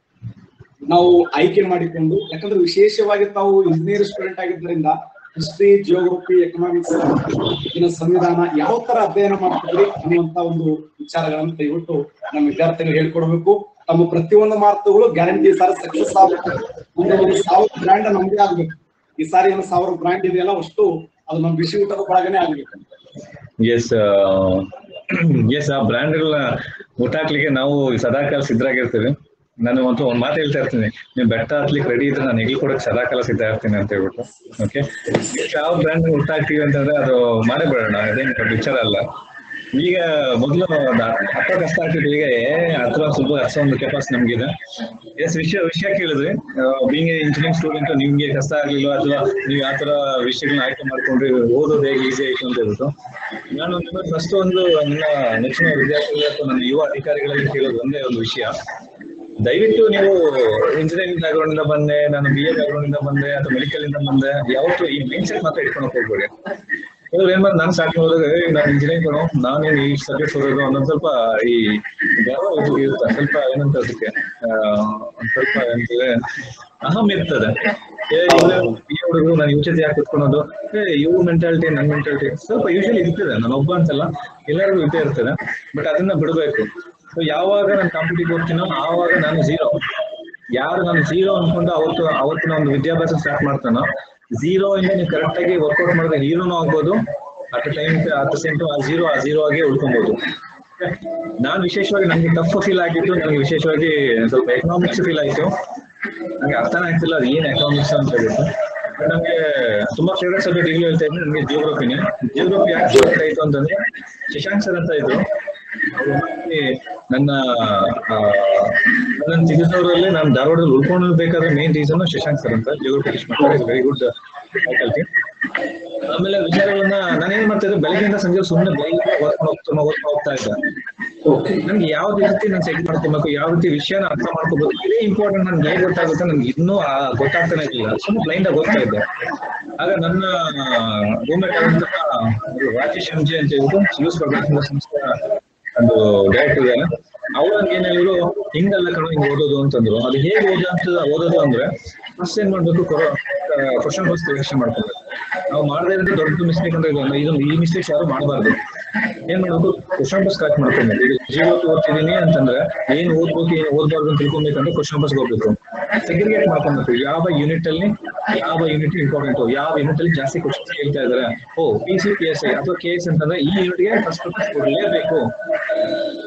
ನಾವು ಆಯ್ಕೆ ಮಾಡಿಕೊಂಡು ಯಾಕಂದ್ರೆ ವಿಶೇಷವಾಗಿ ತಾವು ಇಂಜಿನಿಯರ್ ಸ್ಟೂಡೆಂಟ್ ಆಗಿದ್ದರಿಂದ ಹಿಸ್ಟ್ರಿ ಜಿಯೋಗ್ರಫಿ ಎಕನಾಮಿಕ್ಸ್ ಇನ್ನು ಸಂವಿಧಾನ ಯಾವ ತರ ಅಧ್ಯಯನ ಮಾಡ್ತಿದ್ರಿ ಅನ್ನುವಂತ ಒಂದು ವಿಚಾರಗಳನ್ನ ದಯವಿಟ್ಟು ನಮ್ಮ ವಿದ್ಯಾರ್ಥಿಗಳು ಹೇಳ್ಕೊಡ್ಬೇಕು ತಮ್ಮ ಪ್ರತಿಯೊಂದು ಮಾತುಗಳು ಗ್ಯಾರಂಟಿ ಸರ್ ಸಕ್ಸಸ್ ಆಗ್ಬೇಕು ಮುಂದೆ ಒಂದು ಸಾವಿರ ಬ್ರ್ಯಾಂಡ್ ನಮ್ದೇ ಆಗ್ಬೇಕು ಈ ಸಾರಿ ಏನು ಸಾವಿರ ಬ್ರ್ಯಾಂಡ್ ಇದೆಯಲ್ಲ ಅಷ್ಟು ಅದು ನಮ್ಮ ಬಿಸಿ ಊಟದ ಒಳಗನೆ ಆಗ್ಬೇಕು ಎಸ್ ಎಸ್ ಆ ಬ್ರ್ಯಾಂಡ್ಗಳನ್ನ ಊಟ ಹಾಕ್ಲಿಕ್ಕೆ ನಾವು ಸದಾಕಾಲ ಸಿದ್ಧರಾಗಿರ್ತೀವಿ ನಾನು ಒಂದು ಒಂದ್ ಮಾತು ಹೇಳ್ತಾ ಇರ್ತೀನಿ ನೀವು ಬೆಟ್ಟ ಹತ್ಲಿಕ್ಕೆ ರೆಡಿ ಇದ್ರೆ ನಾನು ಹೆಗ್ಲು ಕೊಡಕ್ಕೆ ಸದಾಕಾಲ ಸಿದ್ಧ ಇರ್ತೀನಿ ಅಂತ ಹೇಳ್ಬಿಟ್ಟು ಓಕೆ ಯಾವ ಬ್ರ್ಯಾಂಡ್ ಊಟ ಹಾಕ್ತೀವಿ ಅಂತಂದ್ರೆ ಅದು ಮಾಡೇ ಬಿಡೋಣ ಅದೇನು ದೊಡ್ಡ ವಿಚಾರ ಅಲ್ಲ ಈಗ ಮೊದಲು ಹತ್ತ ಕಷ್ಟ ಆಗ್ತಿತ್ತು ಈಗ ಏ ಹತ್ರ ಸ್ವಲ್ಪ ಅಷ್ಟೊಂದು ಕೆಪಾಸ್ ನಮ್ಗಿದೆ ಎಸ್ ವಿಷಯ ವಿಷಯ ಕೇಳಿದ್ರಿ ಬೀಂಗ್ ಇಂಜಿನಿಯರಿಂಗ್ ಸ್ಟೂಡೆಂಟ್ ನಿಮ್ಗೆ ಕಷ್ಟ ಆಗ್ಲಿಲ್ಲ ಅಥವಾ ನೀವು ಯಾವ ತರ ವಿಷಯಗಳನ್ನ ಆಯ್ಕೆ ಮಾಡ್ಕೊಂಡ್ರಿ ಓದೋದು ಹೇಗೆ ಈಸಿ ಆಯ್ತು ಅಂತ ಹೇಳ್ಬಿಟ್ಟು ನಾನು ನಿಮಗೆ ಫಸ್ಟ್ ಒಂದು ನನ್ನ ನೆಚ್ಚಿನ ವಿದ್ಯಾರ್ಥಿಗಳು ಅಥವಾ ನನ್ನ ಯುವ ಅಧಿಕಾರಿಗಳಲ್ಲಿ ಕೇಳೋದು ಒಂದೇ ಒಂದು ವಿಷಯ ದಯವಿಟ್ಟು ನೀವು ಇಂಜಿನಿಯರಿಂಗ್ ಬ್ಯಾಕ್ಗ್ರೌಂಡ್ ಇಂದ ಬಂದೆ ನಾನು ಬಿ ಎ ಬ್ಯಾಕ್ಗ್ರೌಂಡ್ ಇಂದ ಬಂದೆ ಅಥವಾ ಮೆಡಿಕಲ್ ಇಂದ ಬಂದೆ ಯಾವತ್ತು ಈ ಮೈಂಡ್ ಸೆಟ್ ಮಾತ್ರ ಇಟ್ಕೊಳಕ್ ಹೋಗ್ಬೇಡಿ ಇವ್ರು ಏನ್ ಮಾಡಿ ನಾನು ಸ್ಟಾರ್ಟ್ ಹೋದಾಗ ನಾನು ಇಂಜಿನಿಯರಿಂಗ್ ನಾನೇನು ಈ ಸಬ್ಜೆಕ್ಟ್ ಓದೋದು ಒಂದೊಂದ್ ಸ್ವಲ್ಪ ಈ ಗರ್ವ ಇದು ಇರುತ್ತೆ ಸ್ವಲ್ಪ ಏನಂತ ಅದಕ್ಕೆ ಆ, ಒಂದ್ ಸ್ವಲ್ಪ ಏನಂತಂದ್ರೆ ಅಹಂ ಇರ್ತದೆ ಏ ಈ ಹುಡುಗರು ನಾನು ಇವ್ ಜೊತೆ ಯಾಕೆ ಕುತ್ಕೊಳೋದು ಏ ಇವ್ ಮೆಂಟಾಲಿಟಿ ನನ್ ಮೆಂಟಾಲಿಟಿ ಸ್ವಲ್ಪ ಯೂಶಲಿ ಇರ್ತದೆ ನಾನು ಒಬ್ಬ ಅಂತಲ್ಲ ಎಲ್ಲರಿಗೂ ಇದ್ದೇ ಇರ್ತದೆ ಬಟ್ ಅದನ್ನ ಬಿಡಬೇಕು ಸೊ ಯಾವಾಗ ನಾನು ಕಾಂಪಿಟೇಟಿವ್ ಹೋಗ್ತೀನೋ ಆವಾಗ ನಾನು ಝೀರೋ ಯಾರು ನಾನು ಝೀರೋ ಅನ್ಕೊಂಡು ಅವತ್ತು ಅವತ್ತಿನ ಒಂದು ವಿದ್ಯಾಭ್ಯಾಸ ಸ್ಟಾರ್ಟ್ ಮಾಡ್ತಾನೋ ಝೀರೋ ಇಂದ ನೀವು ಕರೆಕ್ಟ್ ಆಗಿ ವರ್ಕೌಟ್ ಮಾಡಿದ್ರೆ ಹೀರೋನು ಆಗ್ಬೋದು at time at same time ಆ ಝೀರೋ ಆ ಝೀರೋ ಆಗಿ ಉಳ್ಕೊಬಹುದು ನಾನು ವಿಶೇಷವಾಗಿ ನನಗೆ ಟಫ್ ಫೀಲ್ ಆಗಿತ್ತು ನನಗೆ ವಿಶೇಷವಾಗಿ ಸ್ವಲ್ಪ ಎಕನಾಮಿಕ್ಸ್ ಫೀಲ್ ಆಯ್ತು ನನಗೆ ಅರ್ಥನೇ ಆಗ್ತಿಲ್ಲ ಅದು ಏನ್ ಎಕನಾಮಿಕ್ಸ್ ಅಂತ ಹೇಳ್ಬಿಟ್ಟು But ನಮ್ಗೆ ತುಂಬಾ ಫೇವ್ರೆಟ್ ಸಬ್ಜೆಕ್ಟ್ ಈಗಲೂ ಹೇಳ್ತಾ ಇದ್ದೀನಿ ನನಗೆ ಜಿಯೋಗ್ರಫಿನೇ ಜಿಯೋಗ್ರಫಿ ಯಾಕೆ ಫೇವ್ರೆಟ್ ಆಯ್ತು ಅಂತಂದ್ರೆ ಶಶಾಂಕ್ ಸರ್ ಅಂತ ಇದ್ರು ಅವ್ರು ಮತ್ತೆ ನನ್ನ ಆ, ನನ್ನ ಚಿಕ್ಕದವರಲ್ಲಿ ನಾನು ಧಾರವಾಡದಲ್ಲಿ ಉಳ್ಕೊಂಡು ಬೇಕಾದ್ರೆ ಮೇನ್ ರೀಸನ್ ಶಶಾಂಕ್ ಸರ್ ಅಂತ ಜಿಯೋಗ್ರಫಿ ಟೀಚ್ ಮಾಡ್ತಾರೆ ವೆರಿ ಗುಡ್ ಫ್ಯಾಕಲ್ಟಿ ಆಮೇಲೆ ವಿಚಾರಗಳನ್ನ ನಾನೇನ್ ಮಾಡ್ತಾ ಇದ್ದೆ ಬೆಳಗ್ಗೆಯಿಂದ ಸಂಜೆ ಸುಮ್ಮನೆ ಬೆಳಗ್ಗೆ ಓದ್ಕೊಂಡು ಹೋಗ್ತಾ ಓದ್ತಾ ಹೋಗ್ತಾ ಇದ್ದೆ ನನ್ಗೆ ಯಾವ ರೀತಿ ನಾನು ಸೆಟ್ ಮಾಡ್ಕೊಬೇಕು ಯಾವ ರೀತಿ ವಿಷಯನ ಅರ್ಥ ಮಾಡ್ಕೋಬೇಕು ಇದೇ ಇಂಪಾರ್ಟೆಂಟ್ ನನ್ಗೆ ಹೇಗೆ ಗೊತ್ತಾಗುತ್ತೆ ನನ್ಗೆ ಇನ್ನೂ ಆ ಗೊತ್ತಾಗ್ತಾನೆ ಇರ್ಲಿಲ್ಲ ಸುಮ್ಮನೆ ಬ್ಲೈಂಡ್ ಆಗಿ ಓದ್ತಾ ಇದ್ದೆ ಆಗ ನನ್ನ ರೂಮ್ಮೇಟ್ ಆದಂತ ರಾಜೇಶ್ ಎಂಜೆ ಅಂತ ಹೇಳ್ಬಿಟ್ಟು ಯೂಸ್ ಪ್ರೊಡಕ್ಷನ್ ಸಂಸ್ಥೆ ಒಂದು ಡೈರೆಕ್ಟರ್ ಇದ್ದಾನೆ ಅವ್ರು ನನ್ಗೆ ಏನ್ ಹೇಳಿದ್ರು ಹಿಂಗಲ್ಲ ಕಣ ಹಿಂಗ್ ಓದೋದು ಅಂತಂದ್ರು ಅದು ಹೇಗೆ ಓದ ಅಂತ ಓದೋದು ಅಂದ್ರೆ ಫಸ್ಟ್ ಏನ್ ಮಾಡ್ಬೇಕು ಕ್ವಶನ್ ಬಾಕ್ಸ್ ಸೆಲೆಕ್ಷನ್ ಮಾಡ್ಕೋಬೇಕು ನಾವು ಮಾಡದೇ ಇರೋದು ದೊಡ್ಡ ಮಿಸ್ಟೇಕ್ ಅಂದ್ರೆ ಇದು ಇದು ಈ ಮಿಸ್ಟೇಕ್ಸ್ ಯಾರು ಮಾಡಬಾರ್ದು ಏನ್ ಮಾಡ್ಬೇಕು ಕ್ವಶನ್ ಬಾಕ್ಸ್ ಕರೆಕ್ಟ್ ಮಾಡ್ಕೊಬೇಕು ಈಗ ಜೀವತ್ತು ಓದ್ತಿದೀನಿ ಅಂತಂದ್ರೆ ಏನ್ ಓದ್ಬೇಕು ಏನ್ ಓದ್ಬಾರ್ದು ಅಂತ ತಿಳ್ಕೊಬೇಕಂದ್ರೆ ಕ್ವಶನ್ ಬಾಕ್ಸ್ ಹೋಗ್ಬೇಕು ಸೆಗ್ರಿಗೇಟ್ ಮಾಡ್ಕೊಬೇಕು ಯಾವ ಯೂನಿಟ್ ಅಲ್ಲಿ ಯಾವ ಯೂನಿಟ್ ಇಂಪಾರ್ಟೆಂಟ್ ಯಾವ ಯೂನಿಟ್ ಅಲ್ಲಿ ಜಾಸ್ತಿ ಕ್ವಶನ್ಸ್ ಕೇಳ್ತಾ ಇದಾರೆ ಓ P C P S I ಅಥವಾ ಕೆ ಎಸ್ ಅಂತಂದ್ರೆ ಈ ಯೂನಿಟ್ಗೆ ಫಸ್ಟ್ ಕೊಡ್ಲೇಬೇಕು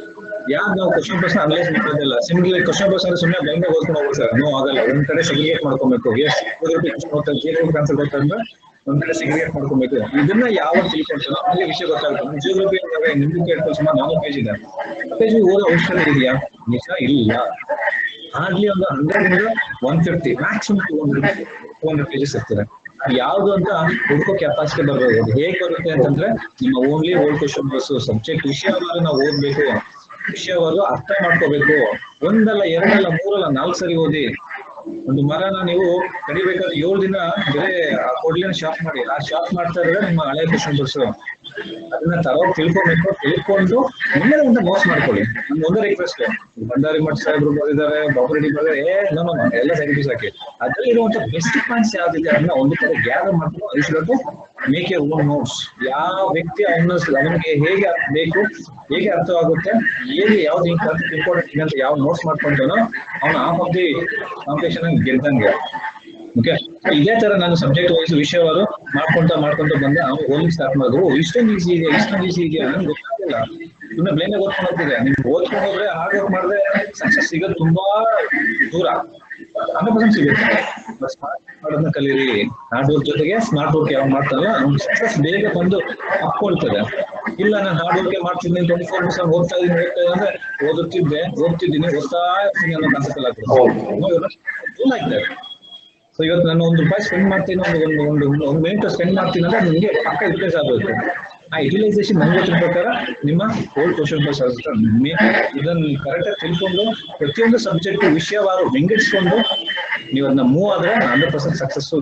ಯಾರು ನಾವು ಕ್ವಶನ್ ಪರ್ಸನ್ ಅನಲೈಸ್ ಮಾಡೋದಿಲ್ಲ ಸಿಂಗಲ್ ಕ್ವಶನ್ ಪರ್ಸನ್ ಸುಮ್ಮನೆ ಬ್ಲೈಂಡ್ ಓದ್ಕೊಂಡು ಹೋಗ್ಬೋದು ಸರ್ ನೋ ಆಗಲ್ಲ ಒಂದ್ ಕಡೆ ಸೆಗ್ರಿಗೇಟ್ ಮಾಡ್ಕೊಬೇಕು ಎಸ್ ಆನ್ಸರ್ ಗೊತ್ತಂದ್ರೆ ಒಂದ್ ಕಡೆ ಸೆಗ್ರಿಗೇಟ್ ಮಾಡ್ಕೊಬೇಕು ಇದನ್ನ ಯಾವ ತಿಳ್ಕೊಂಡ್ರು ಅಲ್ಲಿ ವಿಷಯ ಗೊತ್ತಾಗುತ್ತೆ ಜಿಯೋಗ್ರಫಿ ಅಂದಾಗ ನಿಮ್ಗೆ ಕೇಳ್ಕೊಂಡು ಸುಮಾರು ನಾಲ್ಕು ಪೇಜ್ ಇದೆ ಪೇಜ್ ಓದೋ ಅವಶ್ಯಕತೆ ಇದೆಯಾ ನಿಜ ಇಲ್ಲ ಹಾರ್ಡ್ಲಿ ಒಂದು hundred one fifty maximum two hundred two hundred pages ಇರ್ತದೆ ಯಾವ್ದು ಅಂತ ಹುಡುಕೋ ಕೆಪಾಸಿಟಿ ಬರ್ಬೋದು ಅದು ಹೇಗ್ ಬರುತ್ತೆ ಅಂತಂದ್ರೆ ನಿಮ್ಮ only old question bus subject ವಿಷಯವಾರು ನಾವು ಓದ್ಬೇಕು ವಿಷಯವಾರು ಅರ್ಥ ಮಾಡ್ಕೋಬೇಕು ಒಂದಲ್ಲ ಎರಡಲ್ಲ ಮೂರಲ್ಲ ನಾಲ್ಕು ಸರಿ ಓದಿ ಒಂದು ಮರನ ನೀವು ಕಡಿಬೇಕಾದ್ರೆ ಏಳು ದಿನ ಬರೇ ಆ ಕೊಡ್ಲಿನ ಶಾಪ್ ಮಾಡಿ ಆ ಶಾಪ್ ಮಾಡ್ತಾ ಇದ್ರೆ ನಿಮ್ಮ ಹಳೆ ಕ್ವಶನ್ ಬಸ್ ಅದನ್ನ ತರೋಗ್ ತಿಳ್ಕೊಬೇಕು ತಿಳ್ಕೊಂಡು ಮುಂದೆ ಒಂದು ನೋಟ್ಸ್ ಮಾಡ್ಕೊಳ್ಳಿ ನಮ್ ಒಂದೇ ರಿಕ್ವೆಸ್ಟ್ ಭಂಡಾರಿ ಮಠ ಸಾಹೇಬ್ರು ಬಂದಿದ್ದಾರೆ ಬಾಬುರೆಡ್ಡಿ ಬಂದ್ರೆ ಏ ನೋ ನೋ ಎಲ್ಲ ಸೈಡ್ ಹಾಕಿ ಅದ್ರಲ್ಲಿ ಇರುವಂತ ಬೆಸ್ಟ್ ಪಾಯಿಂಟ್ಸ್ ಯಾವ್ದಿದೆ ಅದನ್ನ ಒಂದು ಕಡೆ ಗ್ಯಾದರ್ ಮಾಡ್ಕೊಂಡು ಅಳಿಸ್ಬೇಕು ಮೇಕ್ ಎ ಓನ್ ನೋಟ್ಸ್ ಯಾವ ವ್ಯಕ್ತಿ ಅವನ ಅವನಿಗೆ ಹೇಗೆ ಅರ್ಥ ಬೇಕು ಹೇಗೆ ಅರ್ಥವಾಗುತ್ತೆ ಹೇಗೆ ಯಾವ್ದು ಇಂಪಾರ್ಟೆಂಟ್ ಅಂತ ಯಾವ ನೋಟ್ಸ್ ಮಾಡ್ಕೊಂತಾನೋ ಅವನ ಆಫ್ ಆಫ್ ದಿ ಕಾಂಪಿಟೇಷನ್ ಗೆದ್ದಂಗೆ ಓಕೆ ಇದೇ ತರ ನಾನು ಸಬ್ಜೆಕ್ಟ್ ವೈಸ್ ವಿಷಯವಾರು ಮಾಡ್ಕೊಂತ ಮಾಡ್ಕೊಂತ ಬಂದೆ ಅವ್ನು ಓದ್ಲಿಕ್ಕೆ ಸ್ಟಾರ್ಟ್ ಮಾಡಿದ್ರು ಓ, ಇಷ್ಟೊಂದು ಈಸಿ ಇದೆ ಇಷ್ಟೊಂದು ಈಸಿ ಇದೆಯಾ ನನ್ಗೆ ಗೊತ್ತಾಗಿಲ್ಲ ಸುಮ್ಮನೆ ಬ್ಲೈಂಡ್ ಓದ್ಕೊಂಡು ಹೋಗ್ತಿದೆ ನೀವು ಓದ್ಕೊಂಡು ಹೋದ್ರೆ ಹಾರ್ಡ್ ವರ್ಕ್ ಮಾಡಿದ್ರೆ ಸಕ್ಸಸ್ ಸಿಗೋದು ತುಂಬಾ ದೂರ ಹಂಡ್ರೆಡ್ ಪರ್ಸೆಂಟ್ ಸಿಗುತ್ತೆ ಸ್ಮಾರ್ಟ್ ಮಾಡೋದನ್ನ ಕಲೀರಿ ಹಾರ್ಡ್ ವರ್ಕ್ ಜೊತೆಗೆ ಸ್ಮಾರ್ಟ್ ವರ್ಕ್ ಯಾವ ಮಾಡ್ತಾರಲ್ಲ ಅವ್ನು ಸಕ್ಸಸ್ ಬೇಗ ಬಂದು ಅಪ್ಕೊಳ್ತದೆ ಇಲ್ಲ ನಾನು ಹಾರ್ಡ್ ವರ್ಕ್ ಮಾಡ್ತಿದ್ದೀನಿ ಟ್ವೆಂಟಿ ಫೋರ್ ಪರ್ಸೆಂಟ್ ಓದ್ತಾ ಇದೀನಿ ಓದ್ತಾ ಇದ್ದೀನಿ ಅಂದ್ರೆ ಓದುತ್ತಿದ್ದೆ ಓದ್ತಿದ್ದೀನಿ ಓದ್ತಾ ಇರ್ತೀನಿ ಅನ್ನೋ ಕಾನ್ಸೆಪ್ಟ್ ಆಗ್ತದೆ ಲೈಕ್ ದಟ್ ಸೊ ಇವತ್ತು ನಾನು ಒಂದು ರೂಪಾಯಿ ಸ್ಪೆಂಡ್ ಮಾಡ್ತೀನಿ ಒಂದು ಒಂದು ಒಂದು ಒಂದು ಮಿನಿಟ್ ಸ್ಪೆಂಡ್ ಮಾಡ್ತೀನಿ ಅಂದ್ರೆ ನಿಮಗೆ ಪಕ್ಕ ಯುಟಿಲೈಸ್ ಆಗಬೇಕು ಆ ಯುಟಿಲೈಸೇಷನ್ ನಂಗೆ ಗೊತ್ತಿರೋ ಪ್ರಕಾರ ನಿಮ್ಮ ಓಲ್ಡ್ ಕ್ವಶನ್ ಇದನ್ನ ಕರೆಕ್ಟ್ ಆಗಿ ತಿಳ್ಕೊಂಡು ಪ್ರತಿಯೊಂದು ಸಬ್ಜೆಕ್ಟ್ ವಿಷಯವಾರು ವಿಂಗಡಿಸ್ಕೊಂಡು ನೀವು ಅದನ್ನ ಮೂವ್ ಆದ್ರೆ ಹಂಡ್ರೆಡ್ ಪರ್ಸೆಂಟ್ ಸಕ್ಸಸ್ಫುಲ್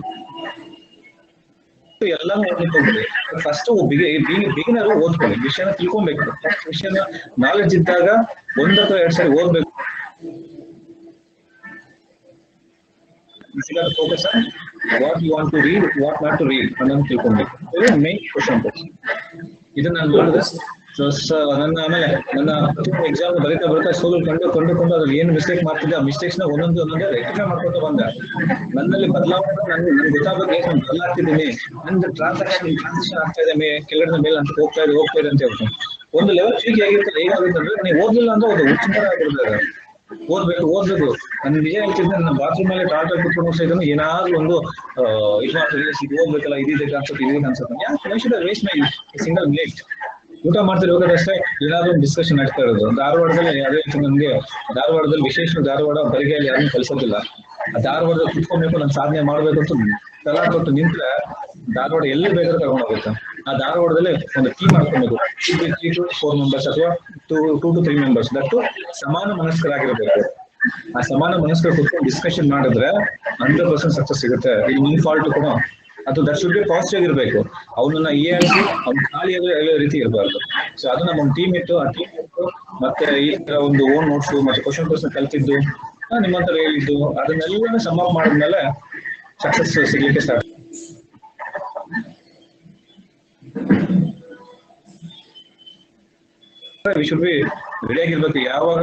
ಎಲ್ಲಾನು ಓದ್ಲಿಕ್ಕೆ ಹೋಗ್ಬೇಡಿ ಫಸ್ಟ್ ಬಿಗಿನರ್ ಓದ್ಕೊಳ್ಳಿ ವಿಷಯನ ತಿಳ್ಕೊಬೇಕು ವಿಷಯನ ನಾಲೆಡ್ಜ್ ಇದ್ದಾಗ ಒಂದ್ ಅಥವಾ ಎರಡ್ ಸರಿ ಓದ್ಬೇಕು you should have to focus on what you want to read, what not to read, ಅನ್ನೋದು ತಿಳ್ಕೊಬೇಕು ಇದು ಮೇನ್ ಕ್ವಶನ್ ಇದನ್ನ ನಾನು ಮಾಡಿದ್ರೆ ಸೊ ನನ್ನ ಆಮೇಲೆ ನನ್ನ ಎಕ್ಸಾಮ್ ಬರೀತಾ ಬರೀತಾ ಸೋಲು ಕಂಡು ಕಂಡು ಕೊಂಡು ಅದ್ರಲ್ಲಿ ಏನು ಮಿಸ್ಟೇಕ್ ಮಾಡ್ತಿದ್ದೆ ಆ ಮಿಸ್ಟೇಕ್ಸ್ ನ ಒಂದೊಂದು ಒಂದೊಂದೇ ರೆಕ್ಟಿಫೈ ಮಾಡ್ಕೊತ ಬಂದೆ ನನ್ನಲ್ಲಿ ಬದಲಾವಣೆ ನನ್ ನನ್ಗೆ ಗೊತ್ತಾಗಬೇಕು ಏನು ಬದಲಾಗ್ತಿದ್ದೀನಿ ನಂದು ಟ್ರಾನ್ಸಾಕ್ಷನ್ ಟ್ರಾನ್ಸಾಕ್ಷನ್ ಆಗ್ತಾ ಇದೆ ಮೇ ಕೆಳಗಡೆ ಮೇಲೆ ಅಂತ ಹೋಗ್ತಾ ಇದೆ ಹೋಗ್ತಾ ಇದೆ ಅಂತ ಹೇಳ್ತೀನಿ ಒಂದು ಲೆವೆಲ್ ಫೀಗೆ ಹೇಗಿರ್ತದೆ ಹೇಗಾಗುತ್ತೆ ಅಂದ್ರೆ ನೀವು ಓದ್ಲಿಲ್ಲ ಅಂದ್ರೆ ಒಂದು ಹುಚ್ಚಿಂತರ ಆಗಿರ್ತದೆ ಓದ್ಬೇಕು ಓದ್ಬೇಕು ನನ್ ನಿಜ ಹೇಳ್ತಿದ್ದೆ ನನ್ನ ಬಾತ್ರೂಮ್ ಮೇಲೆ ಟಾಟಾ ಕುತ್ಕೊಂಡು ಹೋಗ್ತಾ ಇದ್ದಾನೆ ಏನಾದ್ರೂ ಒಂದು ಆ, ಇದು ಮಾಡ್ತಾರೆ ಇದು ಓದ್ಬೇಕಲ್ಲ ಇದಿದೆ ಕಾನ್ಸೆಪ್ಟ್ ಇದಿದೆ ಕಾನ್ಸೆಪ್ಟ್ ಯಾಕೆ should waste my single minute ಊಟ ಮಾಡ್ತಿರ್ಬೇಕಾದ್ರೆ ಏನಾದ್ರೂ ಒಂದು ಡಿಸ್ಕಷನ್ ಆಗ್ತಾ ಇರೋದು ಧಾರವಾಡದಲ್ಲಿ ಅದೇ ರೀತಿ ನನ್ಗೆ ಧಾರವಾಡದಲ್ಲಿ ವಿಶೇಷ ಧಾರವಾಡ ಬರಿಗೆಯಲ್ಲಿ ಯಾರನ್ನೂ ಕಳ್ಸೋದಿಲ್ಲ ಆ ಧಾರವಾಡದಲ್ಲಿ ಕುತ್ಕೊಬೇಕು ನಾನು ಸಾಧನೆ ಮಾಡ್ಬೇಕು ಅಂತ ತಲಾ ಕೊಟ್ಟು ನಿಂತ್ರೆ ಧಾರವಾಡ ಎಲ್ಲಿ ಬೇಕಾದ್ರೂ ಕರ್ಕೊಂಡು ಹೋಗುತ್ತೆ ಆ ಧಾರವಾಡದಲ್ಲಿ ಒಂದು ಟೀಮ್ ಮಾಡ್ಕೊಬೇಕು ತ್ರೀ ಟು ಫೋರ್ ಮೆಂಬರ್ಸ್ ಅಥವಾ two two to three members that ಸಮಾನ ಮನಸ್ಕರಾಗಿರ್ಬೇಕು ಆ ಸಮಾನ ಮನಸ್ಕರ ಕುತ್ಕೊಂಡು ಡಿಸ್ಕಷನ್ ಮಾಡಿದ್ರೆ ಹಂಡ್ರೆಡ್ ಪರ್ಸೆಂಟ್ ಸಕ್ಸಸ್ ಸಿಗುತ್ತೆ ಇದು ನಿನ್ ಫಾಲ್ಟ್ ಕೂಡ ಅದು ದಟ್ ಶುಡ್ ಬಿ ಪಾಸಿಟಿವ್ ಆಗಿರ್ಬೇಕು ಅವನನ್ನ ಈ ಆಡಿಸಿ ಅವ್ನ ಖಾಲಿ ಹೇಳೋ ರೀತಿ ಇರಬಾರ್ದು ಸೊ ಅದು ನಮ್ಮ ಒಂದು ಟೀಮ್ ಇತ್ತು ಆ ಟೀಮ್ ಇತ್ತು ಮತ್ತೆ ಈ ತರ ಒಂದು ಓನ್ ನೋಟ್ಸ್ ಮತ್ತೆ ಕ್ವಶನ್ ಪರ್ಸನ್ ಕಲ್ತಿದ್ದು ಆ, ನಿಮ್ಮ ಹತ್ರ ಹೇಳಿದ್ದು ಅದನ್ನೆಲ್ಲ ಸಮ್ ಅಪ್ ಮಾಡಿದ್ಮೇಲೆ ಸಕ್ಸಸ್ ಸಿಗ್ಲಿಕ್ಕೆ start we should be ready ಆಗಿರ್ಬೇಕು ಯಾವಾಗ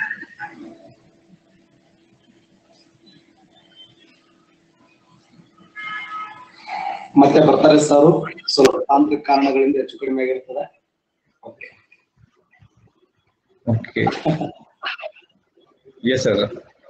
ಮತ್ತೆ ಬರ್ತಾರೆ ಸರ್ ಸ್ವಲ್ಪ ತಾಂತ್ರಿಕ ಕಾರಣಗಳಿಂದ ಹೆಚ್ಚು ಕಡಿಮೆ ಆಗಿರ್ತದೆ okay okay yes sir